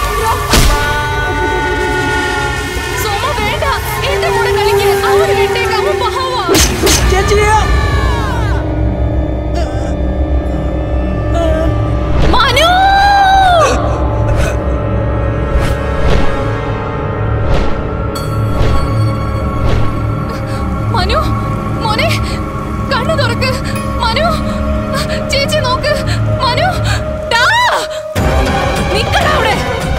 സോമ വേണ്ട എന്റെ കൂടെ കളിക്ക് അവന് വിട്ടേക്ക് അവൻ പഹാവാ മനു മനു മോനെ കണ്ണു തുറക്ക് മനു ചേച്ചി നോക്ക് മനു ഡാ നിക്കടാ അവിടെ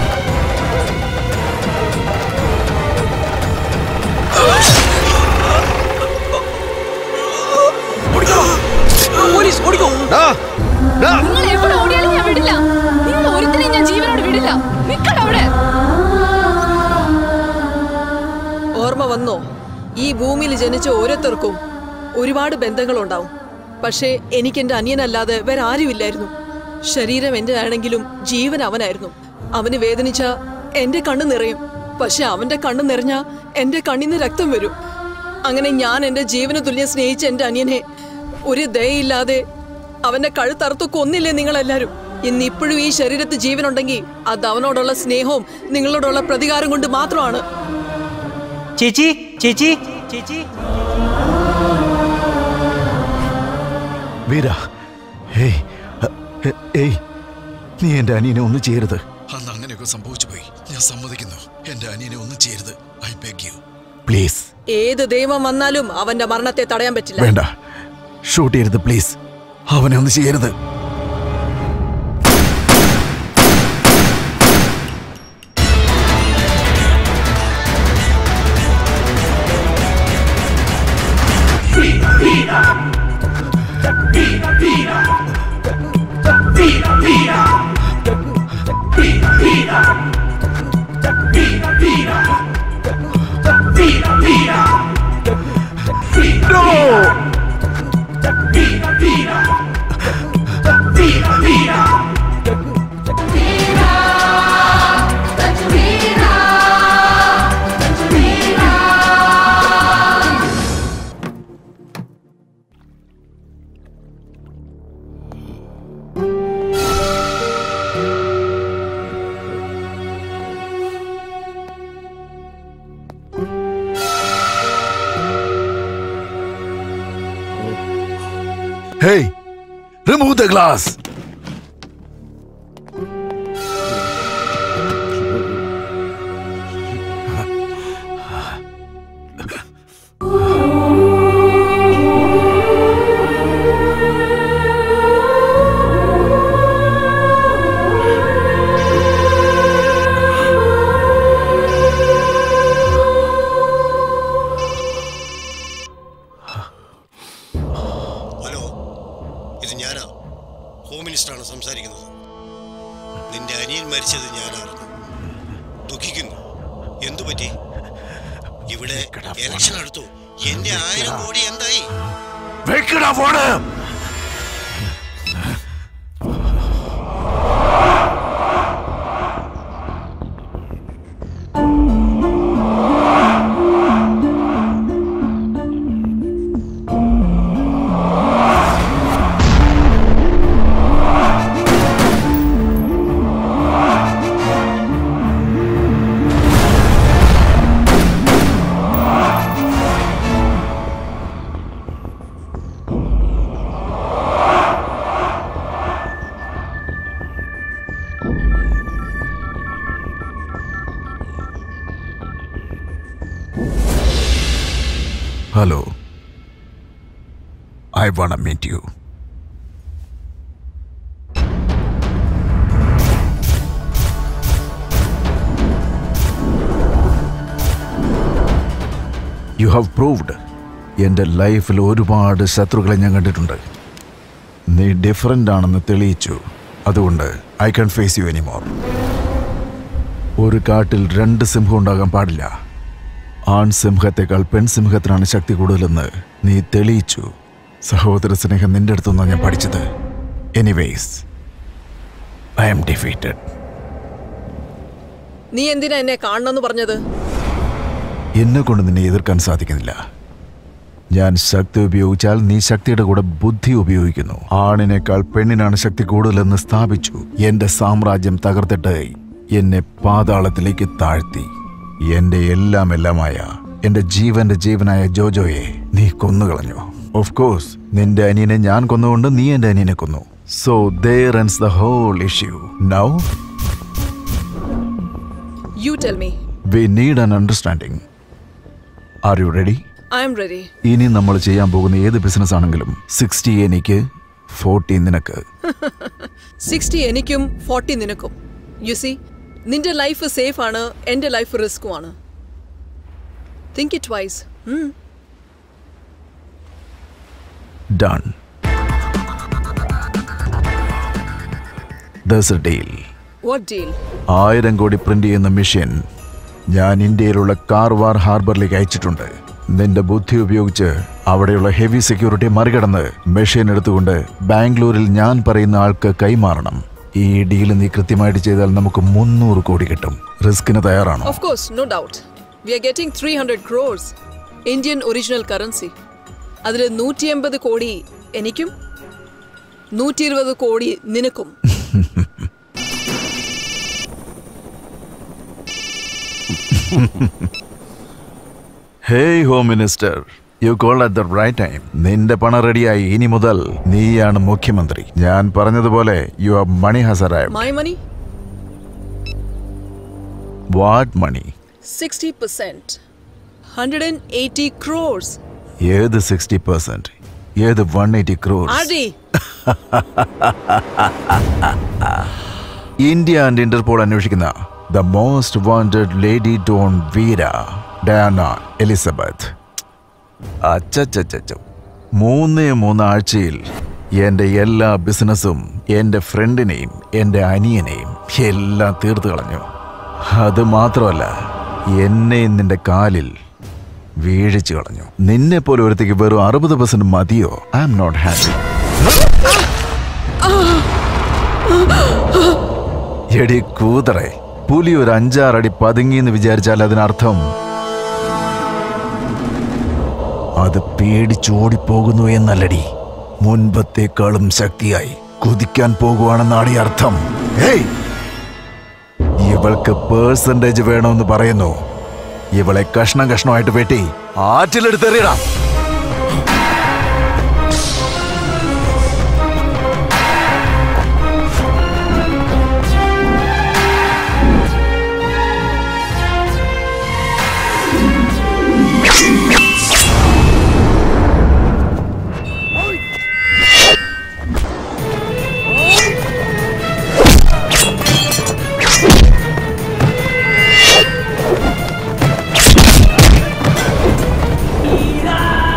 പോലീസ് ഓടിക്കോ നിങ്ങൾ എവിടെ ഓടിയാലും ഞാൻ വിടില്ല നിങ്ങൾ ഒരുത്തിനെയും ഞാൻ ജീവനോട് വിടില്ല നിക്കടാ അവിടെ ഓർമ്മ വന്നോ ഈ ഭൂമിയിൽ ജനിച്ച ഓരോരുത്തർക്കും ഒരുപാട് ബന്ധങ്ങളുണ്ടാവും പക്ഷേ എനിക്ക് എന്റെ അനിയനല്ലാതെ വേറെ ആരുമില്ലായിരുന്നു ശരീരം എന്റെ ആണെങ്കിലും ജീവൻ അവനായിരുന്നു അവന് വേദനിച്ച എന്റെ കണ്ണ് നിറയും പക്ഷെ അവന്റെ കണ്ണ് നിറഞ്ഞ എന്റെ കണ്ണിന്ന് രക്തം വരും അങ്ങനെ ഞാൻ എന്റെ ജീവന് തുല്യം സ്നേഹിച്ച എന്റെ അനിയനെ ഒരു ദയയില്ലാതെ അവന്റെ കഴുത്തറുത്തു കൊന്നില്ലേ നിങ്ങളെല്ലാരും ഇന്ന് ഇപ്പോഴും ഈ ശരീരത്ത് ജീവനുണ്ടെങ്കിൽ അത് അവനോടുള്ള സ്നേഹവും നിങ്ങളോടുള്ള പ്രതികാരം കൊണ്ട് മാത്രമാണ് ചേച്ചി ചേച്ചി ചേച്ചി വീര ഏയ് അ, എ- ഏയ് നീ എന്റെ അനിയനെ ഒന്നും ചെയ്യരുത് അന്ന് അങ്ങനെയൊക്കെ സംഭവിച്ചു പോയി ഞാൻ സമ്മതിക്കുന്നു എന്റെ അനിയനെ ഒന്നും ചെയ്യരുത് ഐ ബെഗ് യു പ്ലീസ് ഏത് ദൈവം വന്നാലും അവന്റെ മരണത്തെ തടയാൻ പറ്റില്ല വേണ്ട ഷൂട്ട് ചെയ്യരുത് പ്ലീസ് അവനെ ഒന്നും ചെയ്യരുത് Hey, remove the glass. Hello ഇത് ഞാനാ ഹോം മിനിസ്റ്ററാണ് സംസാരിക്കുന്നത് നിന്റെ അനിയൻ മരിച്ചത് ഞാൻ അറിഞ്ഞു ദുഃഖിക്കുന്നു എന്തു പറ്റി ഇവിടെ ഇലക്ഷൻ അടുത്തു എന്റെ ആയിരം കോടി എന്തായി വെക്കടാ phone hello I want meet you you have proved എൻ്റെ ലൈഫിൽ ഒരുപാട് ശത്രുക്കളെ ഞാൻ കണ്ടിട്ടുണ്ട് നീ ഡിഫറൻ്റ് ആണെന്ന് തെളിയിച്ചു അതുകൊണ്ട് I can face U anymore ഒരു കാട്ടിൽ രണ്ട് സിംഹം ഉണ്ടാകാൻ പാടില്ല ആൺ സിംഹത്തെക്കാൾ പെൺസിംഹത്തിനാണ് ശക്തി കൂടുതലെന്ന് നീ തെളിയിച്ചു സഹോദര സ്നേഹം നിന്റെ അടുത്തുനിന്നാണ് ഞാൻ പഠിച്ചത് എനിവേസ് ഐ എം ഡിഫീറ്റഡ് നീ എന്തിനാ എന്നെ കാണണമെന്ന് പറഞ്ഞത് എന്നെ കൊണ്ട് നിന്നെ എതിർക്കാൻ സാധിക്കുന്നില്ല ഞാൻ ശക്തി ഉപയോഗിച്ചാൽ നീ ശക്തിയുടെ കൂടെ ബുദ്ധി ഉപയോഗിക്കുന്നു ആണിനേക്കാൾ പെണ്ണിനാണ് ശക്തി കൂടുതലെന്ന് സ്ഥാപിച്ചു എന്റെ സാമ്രാജ്യം തകർത്തിട്ട് എന്നെ പാതാളത്തിലേക്ക് താഴ്ത്തി എന്റെ എല്ലാം എല്ലാമായ എന്റെ ജീവന്റെ ജീവനായ ജോജോയെ നീ കൊന്നുകളഞ്ഞു ഓഫ് കോഴ്സ് നിന്റെ അനിയനെ ഞാൻ കൊന്നുകൊണ്ട് നീ എന്റെ അനിയനെ കൊന്നു so there ends the whole issue now you tell me we need an understanding are you ready I'm ready ഇനി നമ്മൾ ചെയ്യാൻ പോകുന്ന ഏത് ബിസിനസ് ആണെങ്കിലും സിക്സ്റ്റി എനിക്ക് ഫോർട്ടി നിനക്ക് സിക്സ്റ്റി എനിക്കും ഫോർട്ടി നിനക്കും യു സി നിന്റെ ലൈഫ് സേഫ് ആണ് എൻ്റെ ലൈഫ് റിസ്ക്കും ആണ് think it wise done thus a deal what deal ആയിരം കോടി പ്രിന്റ് ചെയ്യുന്ന മെഷീൻ ഞാൻ ഇന്ത്യയിലുള്ള കാർവാർ ഹാർബറിലേക്ക് അയച്ചിട്ടുണ്ട് നിന്റെ ബുദ്ധി ഉപയോഗിച്ച് അവിടെയുള്ള ഹെവി സെക്യൂരിറ്റി മറികടന്ന് മെഷീൻ എടുത്തുകൊണ്ട് ബാംഗ്ലൂരിൽ ഞാൻ പറയുന്ന ആൾക്ക് കൈമാറണം ഈ ഡീൽ നീ കൃത്യമായിട്ട് ചെയ്താൽ നമുക്ക് മുന്നൂറ് കോടി കിട്ടും റിസ്കിന് തയ്യാറാണോ of course no doubt we are getting three hundred crores Indian original currency അതിൽ നൂറ്റി എൺപത് കോടി എനിക്കും നൂറ്റി ഇരുപത് കോടി നിനക്കും hey home minister you call at the right time നിന്റെ പണം റെഡിയായി ഇനി മുതൽ നീയാണ് മുഖ്യമന്ത്രി ഞാൻ പറഞ്ഞതുപോലെ your money has arrive my money what money sixty percent hundred and eighty crores ഏത് സിക്സ്റ്റി പെർസെന്റ് ഏത് വൺ എയ്റ്റി ക്രോർ ആടി ഇന്ത്യ ആൻഡ് ഇന്റർപോൾ അന്വേഷിക്കുന്ന the most wanted lady don Veera Diana Elizabeth അച്ചച്ചച്ച മൂന്നേ മൂന്ന് ആഴ്ചയിൽ എൻ്റെ എല്ലാ ബിസിനസ്സും എൻ്റെ ഫ്രണ്ടിനെയും എൻ്റെ അനിയനെയും എല്ലാം തീർത്തു കളഞ്ഞു അത് മാത്രമല്ല എന്നെയും നിന്റെ കാലിൽ വീഴിച്ചു കളഞ്ഞു നിന്നെ പോലെ ഒരുത്തേക്ക് വെറും അറുപത് പെർസെന്റ് മതിയോ ഐ എം നോട്ട് ഹാപ്പി എടി കൂതറേ പുലി ഒരു അഞ്ചാറടി പതുങ്ങിയെന്ന് വിചാരിച്ചാൽ അതിനർത്ഥം അത് പേടിച്ചോടിപ്പോകുന്നു എന്നല്ലടി മുൻപത്തേക്കാളും ശക്തിയായി കുതിക്കാൻ പോകുവാണെന്നാണ് ഈ അർത്ഥം ഹേയ് ഇവൾക്ക് പേഴ്സൻറ്റേജ് വേണമെന്ന് പറയുന്നു ഇവളെ കഷ്ണം കഷ്ണമായിട്ട് വെട്ടി ആറ്റിലെടുത്തെറിയടാം Mira.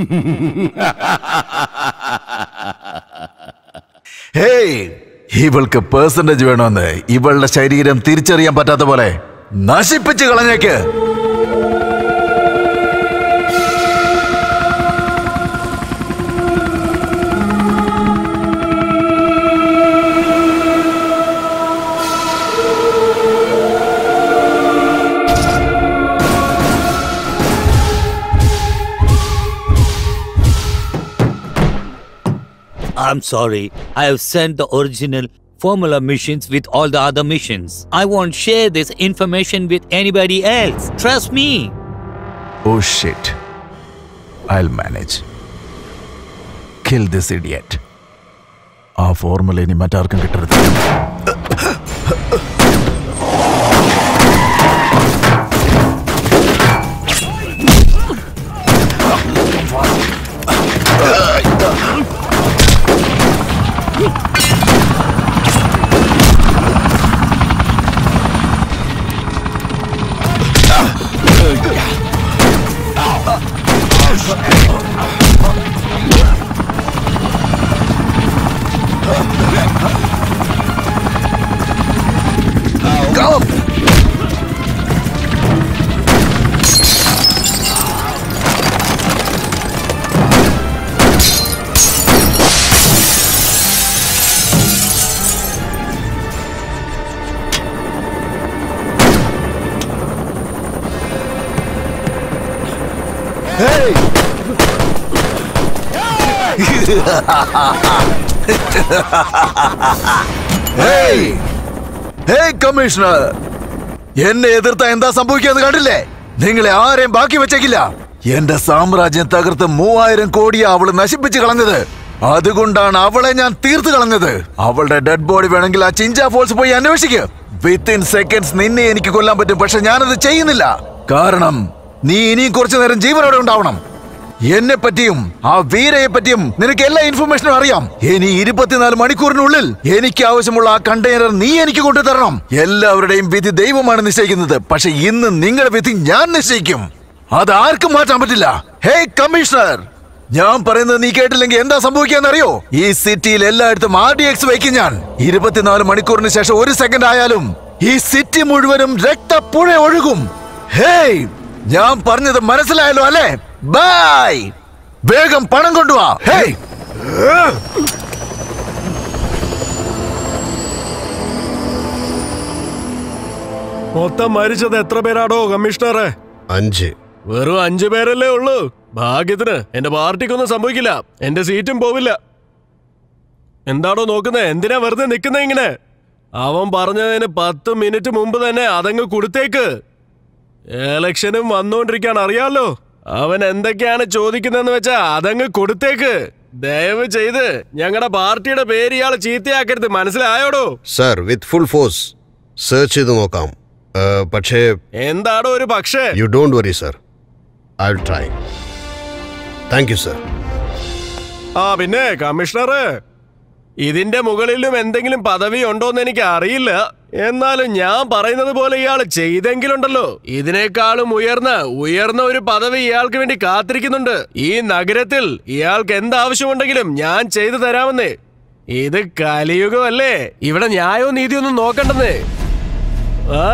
ഹേയ് ഇവൾക്ക് പേഴ്സൻറ്റേജ് വേണമെന്ന് ഇവളുടെ ശരീരം തിരിച്ചറിയാൻ പറ്റാത്ത പോലെ നശിപ്പിച്ച് കളഞ്ഞേക്ക് I'm sorry. I have sent the original formula missions with all the other missions. I won't share this information with anybody else. Trust me. Oh shit. I'll manage. Kill this idiot. ആ ഫോർമുല ഇനി മറ്റാർക്കും കിട്ടരുത് ഹേയ് ഹേയ് കമ്മീഷണർ എന്നെ എതിർത്ത എന്താ സംഭവിക്കാന്ന് കണ്ടില്ലേ നിങ്ങളെ ആരെയും ബാക്കി വെച്ചേക്കില്ല എന്റെ സാമ്രാജ്യം തകർത്ത് മൂവായിരം കോടിയാ അവള് നശിപ്പിച്ച് കളഞ്ഞത് അതുകൊണ്ടാണ് അവളെ ഞാൻ തീർത്തു കളഞ്ഞത് അവളുടെ ഡെഡ് ബോഡി വേണമെങ്കിൽ ആ ചിഞ്ച ഫോൾസ് പോയി അന്വേഷിക്ക് വിത്തിൻ സെക്കൻഡ്സ് നിന്നെ എനിക്ക് കൊല്ലാൻ പറ്റും പക്ഷെ ഞാനത് ചെയ്യുന്നില്ല കാരണം നീ ഇനിയും കുറച്ചു നേരം ജീവനോടെ ഉണ്ടാവണം എന്നെ പറ്റിയും ആ വീരയെ പറ്റിയും നിനക്ക് എല്ലാ ഇൻഫർമേഷനും അറിയാം ഇനി ഇരുപത്തിനാല് മണിക്കൂറിനുള്ളിൽ എനിക്ക് ആവശ്യമുള്ള ആ കണ്ടെയ്നർ നീ എനിക്ക് കൊണ്ടുതരണം എല്ലാവരുടെയും വിധി ദൈവമാണ് നിശ്ചയിക്കുന്നത് പക്ഷെ ഇന്ന് നിങ്ങളുടെ വിധി ഞാൻ നിശ്ചയിക്കും അത് ആർക്കും മാറ്റാൻ പറ്റില്ല ഹേ കമ്മീഷണർ ഞാൻ പറയുന്നത് നീ കേട്ടില്ലെങ്കിൽ എന്താ സംഭവിക്കാന്ന് അറിയോ ഈ സിറ്റിയിൽ എല്ലായിടത്തും ആർ ഡി എക്സ് വയ്ക്കും ഞാൻ ഇരുപത്തിനാല് മണിക്കൂറിന് ശേഷം ഒരു സെക്കൻഡ് ആയാലും ഈ സിറ്റി മുഴുവനും രക്തപ്പുഴ ഒഴുകും ഹേയ് ഞാൻ പറഞ്ഞത് മനസ്സിലായല്ലോ അല്ലേ ബൈ വേഗം പണം കൊണ്ടുവാ ഹേയ് മൊത്തം മരിച്ചത് എത്ര പേരാടോ കമ്മീഷണറെ അഞ്ച് വെറും അഞ്ചു പേരല്ലേ ഉള്ളൂ ഭാഗ്യത്തിന് എന്റെ പാർട്ടിക്കൊന്നും സംഭവിക്കില്ല എന്റെ സീറ്റും പോവില്ല എന്താണോ നോക്കുന്നത് എന്തിനാ വെറുതെ നിൽക്കുന്നേ ഇങ്ങനെ അവൻ പറഞ്ഞതിന് പത്ത് മിനിറ്റ് മുമ്പ് തന്നെ അതങ്ങ് കൊടുത്തേക്ക് എലക്ഷനും വന്നുകൊണ്ടിരിക്കാൻ അറിയാലോ അവൻ എന്തൊക്കെയാണ് ചോദിക്കുന്നതെന്ന് വെച്ചാ അതങ്ങ് കൊടുത്തേക്ക് ദയവ് ചെയ്ത് ഞങ്ങളുടെ പാർട്ടിയുടെ പേര് ഇയാൾ ചീത്തയാക്കരുത് മനസ്സിലായോടോ sir with full force search ചെയ്ത് നോക്കാം ഏ, പക്ഷേ എന്താടോ ഒരു പക്ഷേ you don't worry sir I will try thank you sir ആ പിന്നെ കമ്മീഷണറ് ഇതിന്റെ മുകളിലും എന്തെങ്കിലും പദവി ഉണ്ടോന്ന് എനിക്ക് അറിയില്ല എന്നാലും ഞാൻ പറയുന്നത് പോലെ ഇയാൾ ചെയ്തെങ്കിലുണ്ടല്ലോ ഇതിനേക്കാളും ഉയർന്ന ഉയർന്ന ഒരു പദവി ഇയാൾക്ക് വേണ്ടി കാത്തിരിക്കുന്നുണ്ട് ഈ നഗരത്തിൽ ഇയാൾക്ക് എന്താവശ്യമുണ്ടെങ്കിലും ഞാൻ ചെയ്തു തരാമെന്ന് ഇത് കലിയുഗമല്ലേ ഇവിടെ ന്യായവും നീതിയൊന്നും നോക്കണ്ടെന്ന് ആ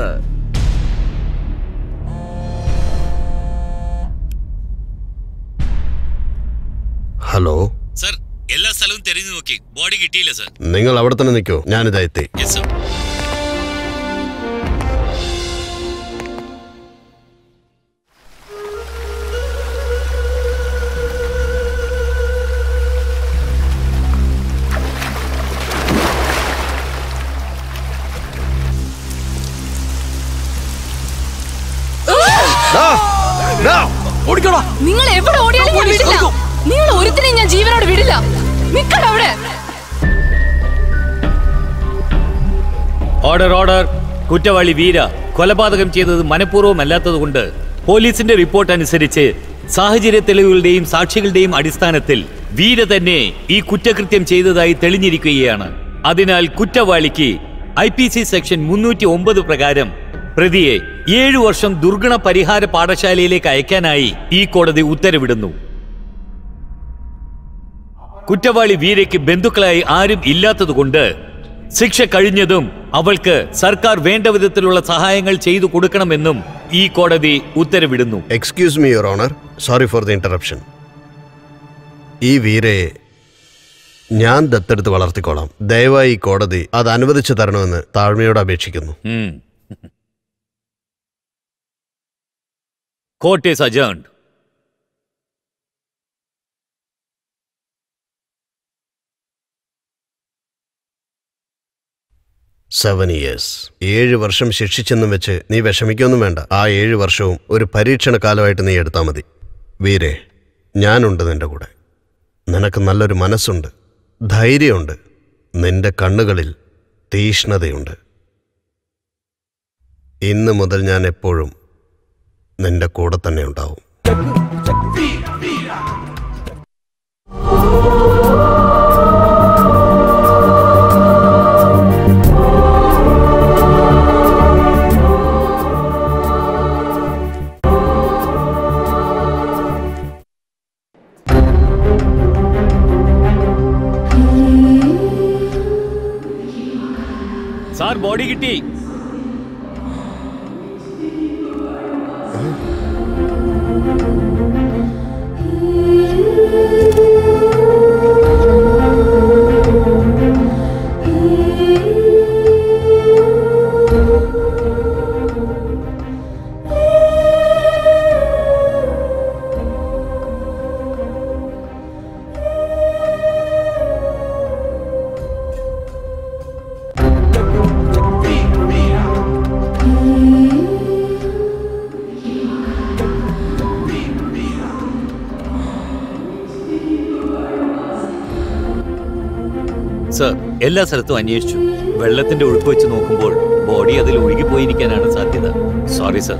ഹലോ സർ എല്ലാ സ്ഥലവും തെരഞ്ഞു നോക്കി ബോഡി കിട്ടിയില്ല സർ നിങ്ങൾ അവിടെ തന്നെ നിൽക്കോ ഞാനിതാ എത്തി യെസ് സർ ഓടിക്കോടാ നിങ്ങൾ എവിടെ ഓടിയാലും ഞാൻ വിടില്ല നിങ്ങൾ ഒരുത്തിനെയും ഞാൻ ജീവനോട് വിടില്ല നിക്കട അവിടെ ഓർഡർ ഓർഡർ കുറ്റവാളി വീര കൊലപാതകം ചെയ്തത് മനഃപൂർവ്വമല്ലാത്തതുകൊണ്ട് പോലീസിന്റെ റിപ്പോർട്ട് അനുസരിച്ച് സാഹചര്യ തെളിവുകളുടെയും സാക്ഷികളുടെയും അടിസ്ഥാനത്തിൽ വീര തന്നെ ഈ കുറ്റകൃത്യം ചെയ്തതായി തെളിഞ്ഞിരിക്കുകയാണ് അതിനാൽ കുറ്റവാളിക്ക് ഐ പി സി സെക്ഷൻ മുന്നൂറ്റി ഒമ്പത് പ്രകാരം പ്രതിയെ ഏഴു വർഷം ദുർഗുണ പരിഹാര പാഠശാലയിലേക്ക് അയക്കാനായി ഈ കോടതി ഉത്തരവിടുന്നു കുറ്റവാളി വീരയ്ക്ക് ബന്ധുക്കളായി ആരും ഇല്ലാത്തതുകൊണ്ട് ശിക്ഷ കഴിഞ്ഞതും അവൾക്ക് സർക്കാർ വേണ്ട വിധത്തിലുള്ള സഹായങ്ങൾ ചെയ്തു കൊടുക്കണമെന്നും ഈ കോടതി ഉത്തരവിടുന്നു excuse me your honour sorry for the interruption ഈ വീരയെ ഞാൻ ദത്തെടുത്ത് വളർത്തിക്കോളാം ദയവായി ഈ കോടതി അത് അനുവദിച്ചു തരണമെന്ന് താഴ്മയോട് അപേക്ഷിക്കുന്നു court is adjourned seven years ഏഴ് വർഷം ശിക്ഷിച്ചെന്നും വെച്ച് നീ വിഷമിക്കൊന്നും വേണ്ട ആ ഏഴ് വർഷവും ഒരു പരീക്ഷണ കാലമായിട്ട് നീ എടുത്താൽ മതി വീരെ ഞാനുണ്ട് നിന്റെ കൂടെ നിനക്ക് നല്ലൊരു മനസ്സുണ്ട് ധൈര്യമുണ്ട് നിന്റെ കണ്ണുകളിൽ തീഷ്ണതയുണ്ട് ഇന്ന് മുതൽ ഞാൻ എപ്പോഴും നിന്റെ കൂടെ തന്നെ ഉണ്ടാവും സാർ ബോഡി കിട്ടി സർ എല്ലാ സ്ഥലത്തും അന്വേഷിച്ചു വെള്ളത്തിന്റെ ഒഴുക്ക് വെച്ച് നോക്കുമ്പോൾ ബോഡി അതിൽ ഒഴുകിപ്പോയിരിക്കാനാണ് സാധ്യത സോറി സർ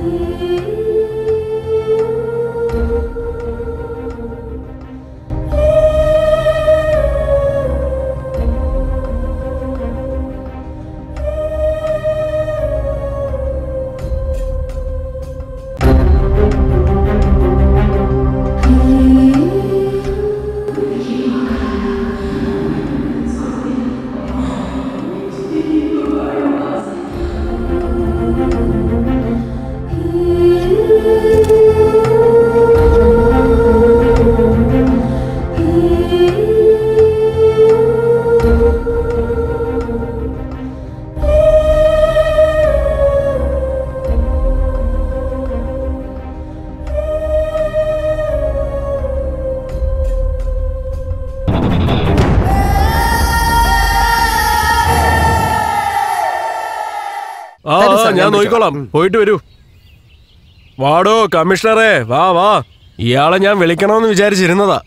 ആ തരൂ ആ, സാർ, ഞാൻ ഞാൻ നോക്കിക്കോളാം പോയിട്ട് വരൂ വാടോ കമ്മീഷണറെ വാ വാ ഇയാളെ ഞാൻ വിളിക്കണമെന്ന് വിചാരിച്ചിരുന്നതാ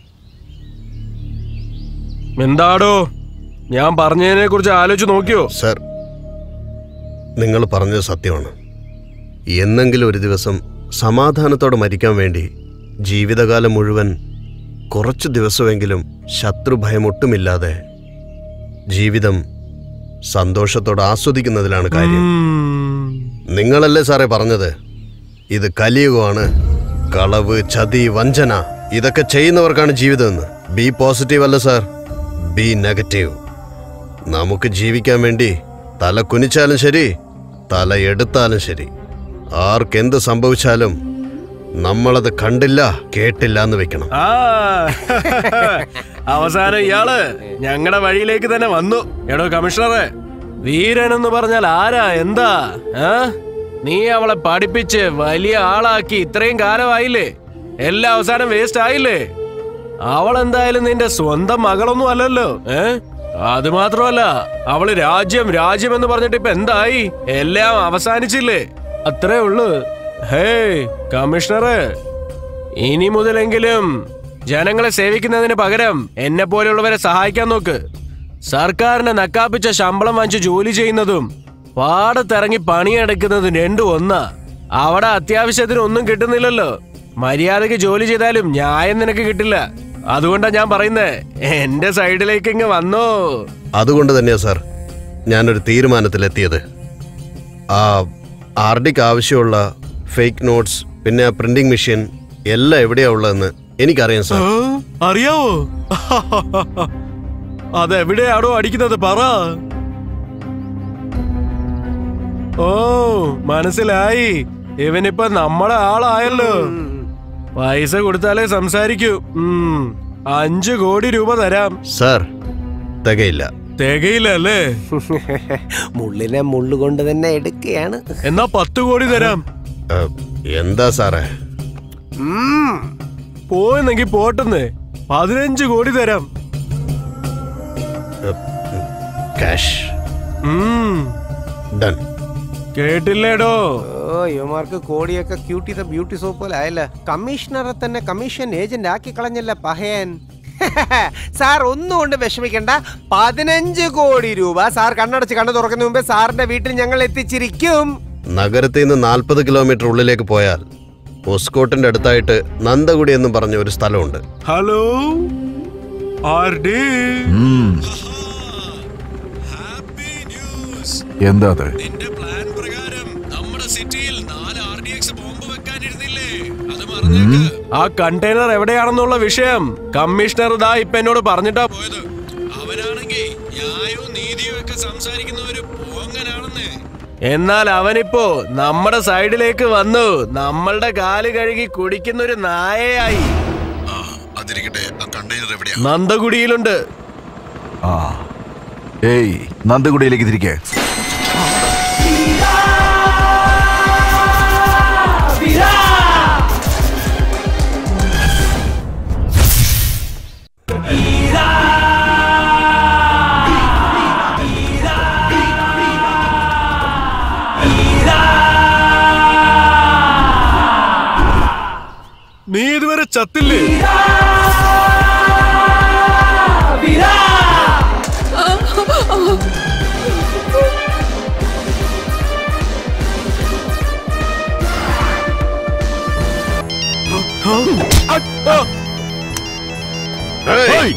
എന്താടോ ഞാൻ പറഞ്ഞതിനെ കുറിച്ച് ആലോചിച്ച് നോക്കിയോ സർ നിങ്ങൾ പറഞ്ഞത് സത്യമാണ് എന്നെങ്കിലും ഒരു ദിവസം സമാധാനത്തോടെ മരിക്കാൻ വേണ്ടി ജീവിതകാലം മുഴുവൻ കുറച്ചു ദിവസമെങ്കിലും ശത്രുഭയം ഒട്ടുമില്ലാതെ ജീവിതം സന്തോഷത്തോടെ ആസ്വദിക്കുന്നതിലാണ് കാര്യം നിങ്ങളല്ലേ സാറേ പറഞ്ഞത് ഇത് കലിയുഗമാണ് കളവ് ചതി വഞ്ചന ഇതൊക്കെ ചെയ്യുന്നവർക്കാണ് ജീവിതമെന്ന് ബി പോസിറ്റീവ് അല്ല സാർ ബി നെഗറ്റീവ് നമുക്ക് ജീവിക്കാൻ വേണ്ടി തല കുനിച്ചാലും ശരി തല എടുത്താലും ശരി ആർക്കെന്ത് സംഭവിച്ചാലും നമ്മളത് കണ്ടില്ല കേട്ടില്ല എന്ന് വെക്കണം ആ അവസാനം ഇയാള് ഞങ്ങളുടെ വഴിയിലേക്ക് തന്നെ വന്നു എടോ കമ്മീഷണറെ വീരൻ എന്ന് പറഞ്ഞാൽ ആരാ എന്താ ആ നീ അവളെ പഠിപ്പിച്ച് വലിയ ആളാക്കി ഇത്രയും കാലമായില്ലേ എല്ലാം അവസാനം വേസ്റ്റ് ആയില്ലേ അവൾ എന്തായാലും നിന്റെ സ്വന്തം മകളൊന്നും അല്ലല്ലോ ഏ അത് മാത്രമല്ല അവള് രാജ്യം രാജ്യം എന്ന് പറഞ്ഞിട്ട് ഇപ്പൊ എന്തായി എല്ലാം അവസാനിച്ചില്ലേ അത്രേ ഉള്ളു ഹേ കമ്മീഷണറെ ഇനി മുതലെങ്കിലും ജനങ്ങളെ സേവിക്കുന്നതിന് പകരം എന്നെ പോലെയുള്ളവരെ സഹായിക്കാൻ നോക്ക് സർക്കാരിനെ നക്കാപ്പിച്ച ശമ്പളം വാങ്ങിച്ച് ജോലി ചെയ്യുന്നതും പാടത്തിറങ്ങി പണിയെടുക്കുന്നതും രണ്ടും ഒന്നാ അവിടെ അത്യാവശ്യത്തിന് ഒന്നും കിട്ടുന്നില്ലല്ലോ മര്യാദക്ക് ജോലി ചെയ്താലും ന്യായം നിനക്ക് കിട്ടില്ല അതുകൊണ്ടാ ഞാൻ പറയുന്നേ എന്റെ സൈഡിലേക്ക് ഇങ്ങ് വന്നോ അതുകൊണ്ട് തന്നെയാ സാർ ഞാനൊരു തീരുമാനത്തിലെത്തിയത് ആ ആർ ഡിക്ക് ആവശ്യമുള്ള ഫേക്ക് നോട്ട്സ് പിന്നെ ആ പ്രിന്റിംഗ് മെഷീൻ എല്ലാം എവിടെയാ ഉള്ളതെന്ന് എനിക്കറിയാം സാർ അറിയാവോ അതെവിടെയാണോ അടിക്കുന്നത് പറ ഓ മനസ്സിലായി ഇവനിപ്പോ നമ്മുടെ ആളായല്ലോ പൈസ കൊടുത്താലേ സംസാരിക്കൂ ഉം, അഞ്ചു കോടി രൂപ തരാം സാർ തികയില്ല തികയില്ല അല്ലേ മുള്ളിനെ മുള്ളുകൊണ്ട് തന്നെ എടുക്കുകയാണ് എന്നാ പത്ത് കോടി തരാം ഏ, എന്താ സാറേ ഉം. പോയെന്നെങ്കി പോട്ടെന്ന് പതിനഞ്ച് കോടി തരാം ക്യാഷ് ഉം, ഡൺ കേട്ടില്ലേടോ ഓ യുമാർക്ക് കോടിയൊക്കെ ക്യൂട്ടി ദ ബ്യൂട്ടി സോപ്പ് പോലെ ആയല്ല കമ്മീഷണറെ തന്നെ കമ്മീഷൻ ഏജന്റ് ആക്കി കളഞ്ഞല്ല പഹയൻ സാർ ഒന്നും കൊണ്ട് വിഷമിക്കണ്ട പതിനഞ്ച് കോടി രൂപ സാർ കണ്ണടച്ച് കണ്ണു തുറക്കുന്ന മുമ്പേ സാറിന്റെ വീട്ടിൽ ഞങ്ങൾ എത്തിച്ചിരിക്കും നഗരത്തിൽ നിന്ന് നാൽപ്പത് കിലോമീറ്റർ ഉള്ളിലേക്ക് പോയാൽ ഒസ്കോട്ടിന്റെ അടുത്തായിട്ട് നന്ദകുടി എന്ന് പറഞ്ഞ ഒരു സ്ഥലമുണ്ട് ഹലോ ആർ ഡി എന്താ അത് നമ്മുടെ സിറ്റിയിൽ നാല് ആർ ഡി എക്സ് ബോംബ് വെക്കാനിരുന്നില്ലേ അത് ആ കണ്ടെയ്നർ എവിടെയാണെന്നുള്ള വിഷയം കമ്മീഷണർ ദാ ഇപ്പൊ എന്നോട് പറഞ്ഞിട്ടാ പോയത് അവനാണെങ്കിൽ ന്യായവും നീതിയും ഒക്കെ സംസാരിക്കുന്ന ഒരു പോങ്ങനാണെന്ന് എന്നാൽ അവനിപ്പോ നമ്മുടെ സൈഡിലേക്ക് വന്നു നമ്മളുടെ കാല് കഴുകി കുടിക്കുന്ന ഒരു നായയായി അതിരിക്കട്ടെ ആ കണ്ടെയ്നർ എവിടെയാ നന്ദകുടിയിലുണ്ട് ആ ഏയ് നന്ദകുടിയിലേക്ക് തിരികെ നീ ഇതുവരെ ചത്തില്ലേ ഏയ്!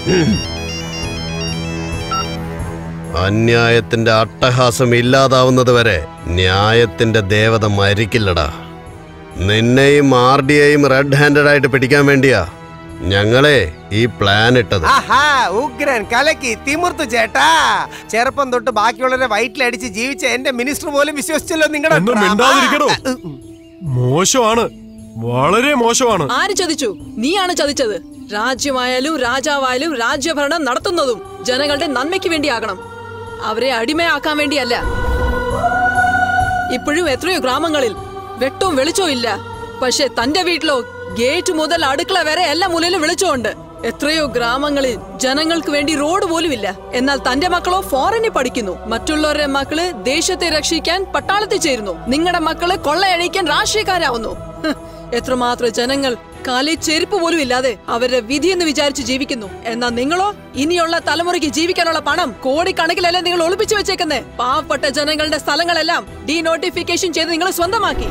അന്യായത്തിന്റെ അട്ടഹാസം ഇല്ലാതാവുന്നത് വരെ ന്യായത്തിന്റെ ദേവത മരിക്കില്ലടാ നിന്നെയും ആർ ഡിയെയും റെഡ് ഹാൻഡഡ് ആയിട്ട് പിടിക്കാൻ വേണ്ടിയാ ഞങ്ങളെ ഈ പ്ലാൻ ഇട്ടത് ആഹാ ഉഗ്രൻ കലക്കി തിമിർത്തു ചേട്ടാ ചെറുപ്പം തൊട്ട് ബാക്കിയുള്ളവരെ വയറ്റിലടിച്ച് ജീവിച്ച എന്റെ മിനിസ്റ്റർ പോലും വിശ്വസിച്ചല്ലോ നിങ്ങളുടെ ഒന്നും മിണ്ടാതിരിക്കണോ മോശമാണ് വളരെ മോശമാണ് ആര് ചതിച്ചു നീയാണ് ചതിച്ചത് രാജ്യമായാലും രാജാവായാലും രാജ്യഭരണം നടത്തുന്നതും ജനങ്ങളുടെ നന്മയ്ക്ക് വേണ്ടിയാകണം അവരെ അടിമയാക്കാൻ വേണ്ടിയല്ല ഇപ്പോഴും എത്രയോ ഗ്രാമങ്ങളിൽ വെട്ടവും വെളിച്ചവും ഇല്ല പക്ഷെ തന്റെ വീട്ടിലോ ഗേറ്റ് മുതൽ അടുക്കള വരെ എല്ലാ മൂലയിലും വെളിച്ചമുണ്ട് എത്രയോ ഗ്രാമങ്ങളിൽ ജനങ്ങൾക്ക് വേണ്ടി റോഡ് പോലും ഇല്ല എന്നാൽ തന്റെ മക്കളോ ഫോറിനിൽ പഠിക്കുന്നു മറ്റുള്ളവരുടെ മക്കള് ദേശത്തെ രക്ഷിക്കാൻ പട്ടാളത്തിൽ ചേരുന്നു നിങ്ങളുടെ മക്കള് കൊള്ളയഴിക്കാൻ രാഷ്ട്രീയക്കാരാവുന്നു ഹ്, എത്രമാത്രം ജനങ്ങൾ കാലിൽ ചെരുപ്പ് പോലും ഇല്ലാതെ അവരുടെ വിധി എന്ന് വിചാരിച്ച് ജീവിക്കുന്നു എന്നാൽ നിങ്ങളോ ഇനിയുള്ള തലമുറയ്ക്ക് ജീവിക്കാനുള്ള പണം കോടിക്കണക്കിലല്ലേ നിങ്ങൾ ഒളിപ്പിച്ചു വെച്ചേക്കുന്നേ പാവപ്പെട്ട ജനങ്ങളുടെ സ്ഥലങ്ങളെല്ലാം ഡീനോട്ടിഫിക്കേഷൻ ചെയ്ത് നിങ്ങൾ സ്വന്തമാക്കി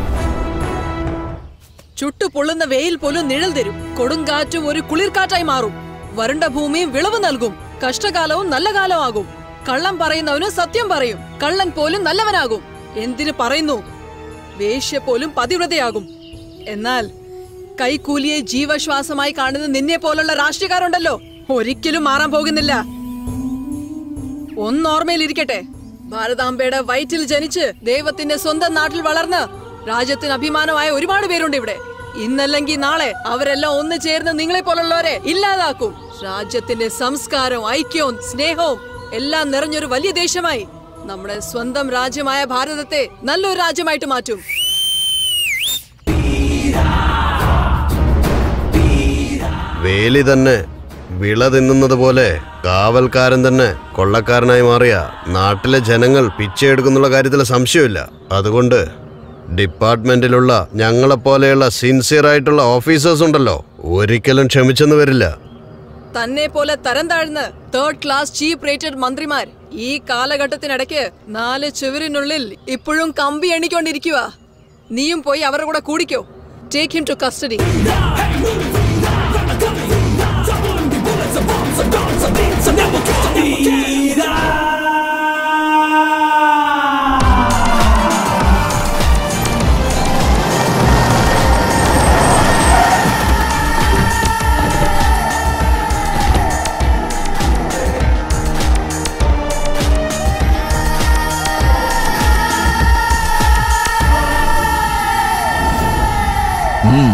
ചുട്ടു പൊള്ളുന്ന വെയിൽ പോലും നിഴൽ തരും കൊടുങ്കാറ്റും ഒരു കുളിർക്കാറ്റായി മാറും വരണ്ട ഭൂമിയും വിളവ് നൽകും കഷ്ടകാലവും നല്ല കാലമാകും കള്ളം പറയുന്നവനും സത്യം പറയും കള്ളൻ പോലും നല്ലവനാകും എന്തിനു പറയുന്നു വേശ്യ പോലും പതിവ്രതയാകും എന്നാൽ കൈക്കൂലിയെ ജീവശ്വാസമായി കാണുന്ന നിന്നെ പോലുള്ള രാഷ്ട്രീയക്കാരുണ്ടല്ലോ ഒരിക്കലും മാറാൻ പോകുന്നില്ല ഒന്നോർമ്മയിലിരിക്കട്ടെ ഭാരതാംബയുടെ വയറ്റിൽ ജനിച്ച് ദൈവത്തിന്റെ സ്വന്തം നാട്ടിൽ വളർന്ന് രാജ്യത്തിന് അഭിമാനമായ ഒരുപാട് പേരുണ്ട് ഇവിടെ ഇന്നല്ലെങ്കിൽ നാളെ അവരെല്ലാം ഒന്ന് ചേർന്ന് നിങ്ങളെ പോലുള്ളവരെ ഇല്ലാതാക്കും രാജ്യത്തിന്റെ സംസ്കാരവും ഐക്യവും സ്നേഹവും എല്ലാം നിറഞ്ഞൊരു വലിയ ദേശമായി നമ്മുടെ സ്വന്തം രാജ്യമായ ഭാരതത്തെ നല്ലൊരു രാജ്യമായിട്ട് മാറ്റും വേലി തന്നെ വിള തിന്നുന്നത് പോലെ കാവൽക്കാരൻ തന്നെ കൊള്ളക്കാരനായി മാറിയ നാട്ടിലെ ജനങ്ങൾ പിച്ചയെടുക്കുന്നുള്ള കാര്യത്തിൽ സംശയമില്ല അതുകൊണ്ട് ഡിപ്പാർട്ട്മെന്റിലുള്ള ഞങ്ങളെപ്പോലെയുള്ള സിൻസിയർ ആയിട്ടുള്ള ഓഫീസേഴ്സ് ഉണ്ടല്ലോ ഒരിക്കലും ക്ഷമിച്ചെന്ന് വരില്ല തന്നെ പോലെ തരം താഴ്ന്ന് തേർഡ് ക്ലാസ് ചീഫ് റേറ്റഡ് മന്ത്രിമാർ ഈ കാലഘട്ടത്തിനിടയ്ക്ക് നാല് ചുവരിനുള്ളിൽ ഇപ്പോഴും കമ്പി എണ്ണിക്കൊണ്ടിരിക്കുക നീയും പോയി അവരുടെ കൂടെ കൂടിക്കോ ടേക്ക് ഹിം ടു കസ്റ്റഡി ഉം.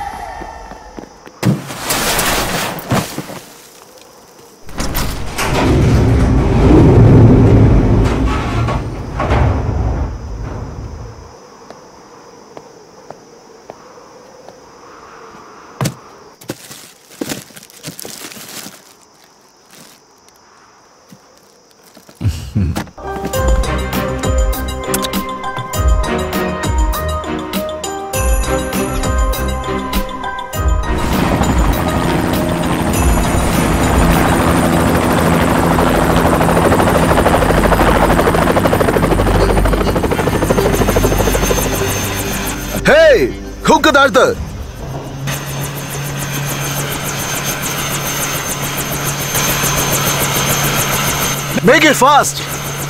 ഹേയ് ഹുക്ക് താഴ്ത്ത് Make it fast!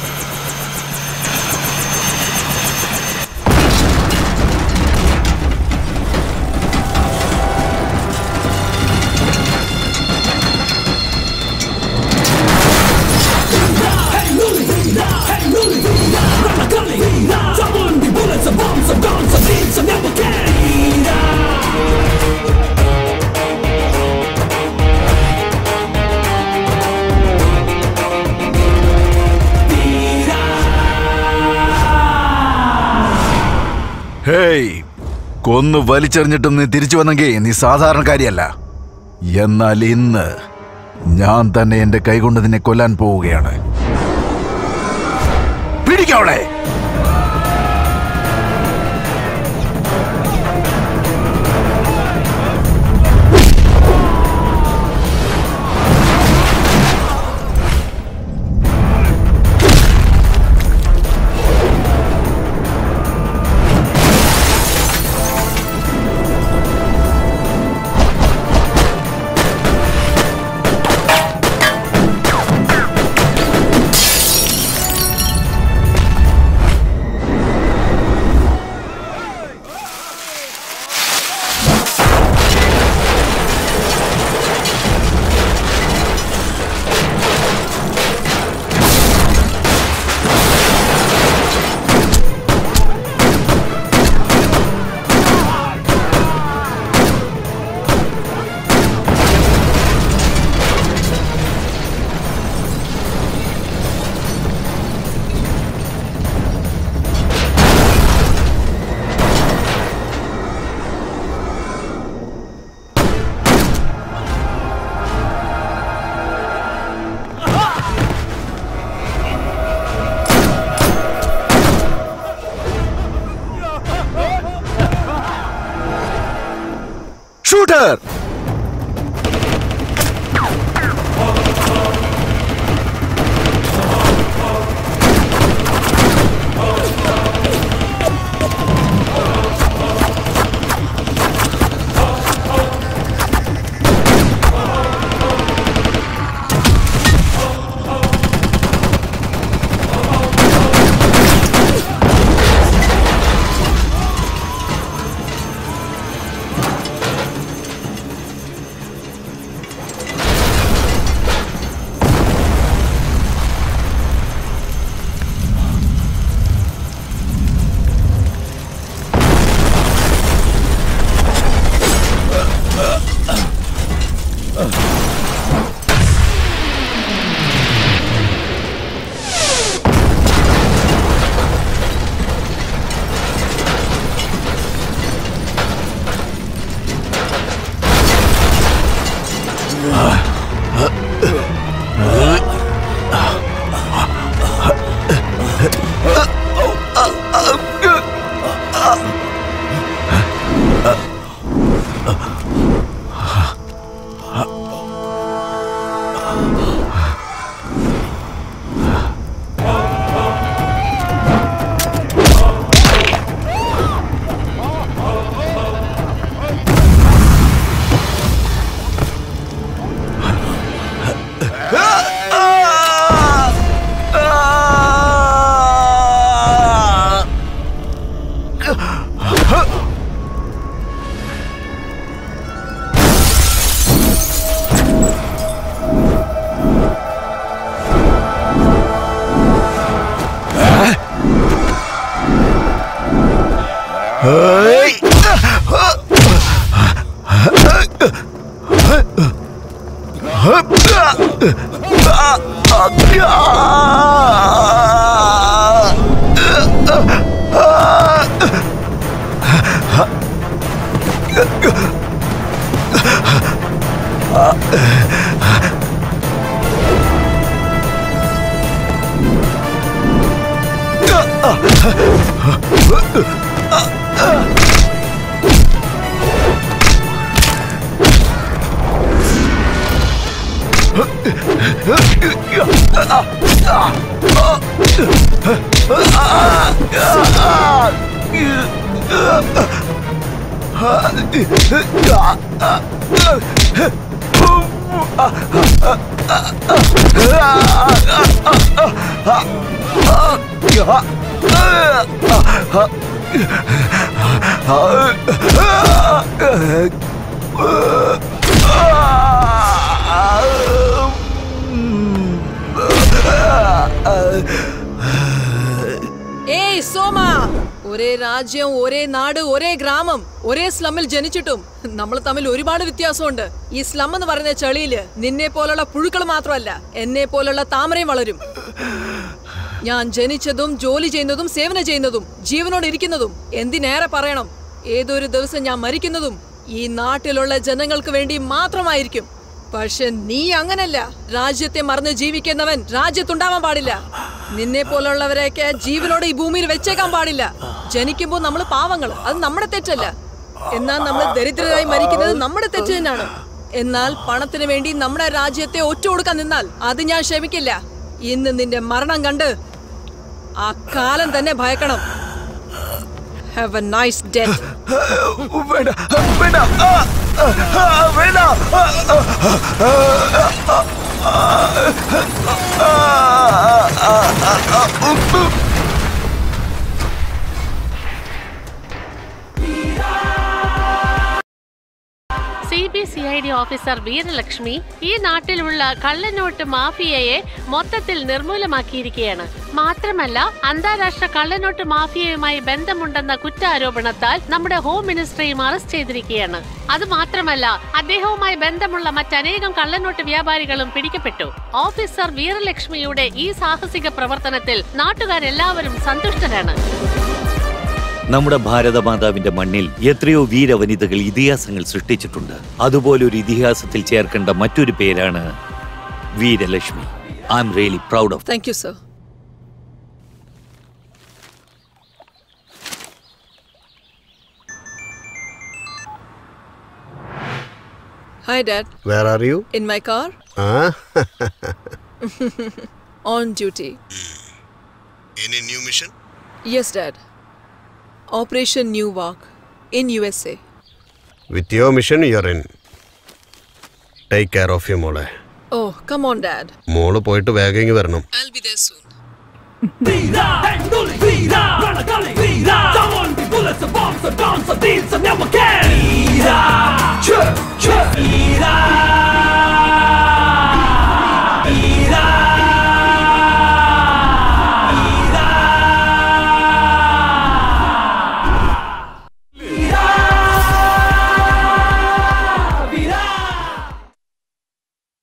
ഹേയ് കൊന്നു വലിച്ചെറിഞ്ഞിട്ടും നീ തിരിച്ചു വന്നെങ്കിൽ നീ സാധാരണക്കാരിയല്ല എന്നാൽ ഇന്ന് ഞാൻ തന്നെ എന്റെ കൈകൊണ്ട് നിന്നെ കൊല്ലാൻ പോവുകയാണ് പിടിക്കവളെ ഷൂട്ടർ Hey! ഏയ് സോമ ഒരേ രാജ്യം ഒരേ നാട് ഒരേ ഗ്രാമം ഒരേ സ്ലമ്മിൽ ജനിച്ചിട്ടും നമ്മൾ തമ്മിൽ ഒരുപാട് വ്യത്യാസമുണ്ട് ഈ സ്ലം എന്ന് പറയുന്ന ചെളിയില് നിന്നെ പോലുള്ള പുഴുക്കൾ മാത്രമല്ല എന്നെ പോലുള്ള താമരയും വളരും ഞാൻ ജനിച്ചതും ജോലി ചെയ്യുന്നതും സേവനം ചെയ്യുന്നതും ജീവനോട് ഇരിക്കുന്നതും എന്തിനേറെ പറയണം ഏതൊരു ദിവസം ഞാൻ മരിക്കുന്നതും ഈ നാട്ടിലുള്ള ജനങ്ങൾക്ക് വേണ്ടി മാത്രമായിരിക്കും പക്ഷെ നീ അങ്ങനല്ല രാജ്യത്തെ മറന്ന് ജീവിക്കുന്നവൻ രാജ്യത്തുണ്ടാവാൻ പാടില്ല നിന്നെ പോലുള്ളവരെയൊക്കെ ജീവനോടെ ഈ ഭൂമിയിൽ വെച്ചേക്കാൻ പാടില്ല ജനിക്കുമ്പോൾ നമ്മൾ പാവങ്ങൾ അത് നമ്മുടെ തെറ്റല്ല എന്നാൽ നമ്മൾ ദരിദ്രരായി മരിക്കുന്നത് നമ്മുടെ തെറ്റ് തന്നെയാണ് എന്നാൽ പണത്തിന് വേണ്ടി നമ്മുടെ രാജ്യത്തെ ഒറ്റ കൊടുക്കാൻ നിന്നാൽ അത് ഞാൻ ക്ഷമിക്കില്ല ഇന്ന് നിന്റെ മരണം കണ്ട് ആ കാലം തന്നെ ഭയക്കണം have a nice death C B C I D officer Veeralakshmi ഈ നാട്ടിലുള്ള കള്ളനോട്ട് മാഫിയയെ മൊത്തത്തിൽ നിർമൂലമാക്കിയിരിക്കുകയാണ് മാത്രമല്ല അന്താരാഷ്ട്ര കള്ളനോട്ട് മാഫിയയുമായി ബന്ധമുണ്ടെന്ന കുറ്റാരോപണത്താൽ നമ്മുടെ ഹോം മിനിസ്റ്ററിയും അറസ്റ്റ് ചെയ്തിരിക്കുകയാണ് അത് മാത്രമല്ല അദ്ദേഹവുമായി ബന്ധമുള്ള മറ്റനേകം കള്ളനോട്ട് വ്യാപാരികളും പിടിക്കപ്പെട്ടു ഓഫീസർ വീരലക്ഷ്മിയുടെ ഈ സാഹസിക പ്രവർത്തനത്തിൽ നാട്ടുകാരെല്ലാവരും സന്തുഷ്ടരാണ് നമ്മുടെ ഭാരതമാതാവിന്റെ മണ്ണിൽ എത്രയോ വീരവനിതകൾ ഇതിഹാസങ്ങൾ സൃഷ്ടിച്ചിട്ടുണ്ട് അതുപോലെ ഒരു ഇതിഹാസത്തിൽ ചേർക്കേണ്ട മറ്റൊരു പേരാണ് Veeralakshmi I M really proud of thank you sir Hi, Dad. Where are you? In my car? Ah, On duty. Any new mission? Yes, Dad. Operation New Walk in USA. with your mission you're in. Take care of your മോളെ Oh, come on, Dad. മോള് പോയിട്ട് വേഗം ഇങ്ങ് വരണം I'll be there soon. Vida, vida, vida, run a gully, vida. Don't want to be bullets and bombs and guns and deeds and never can.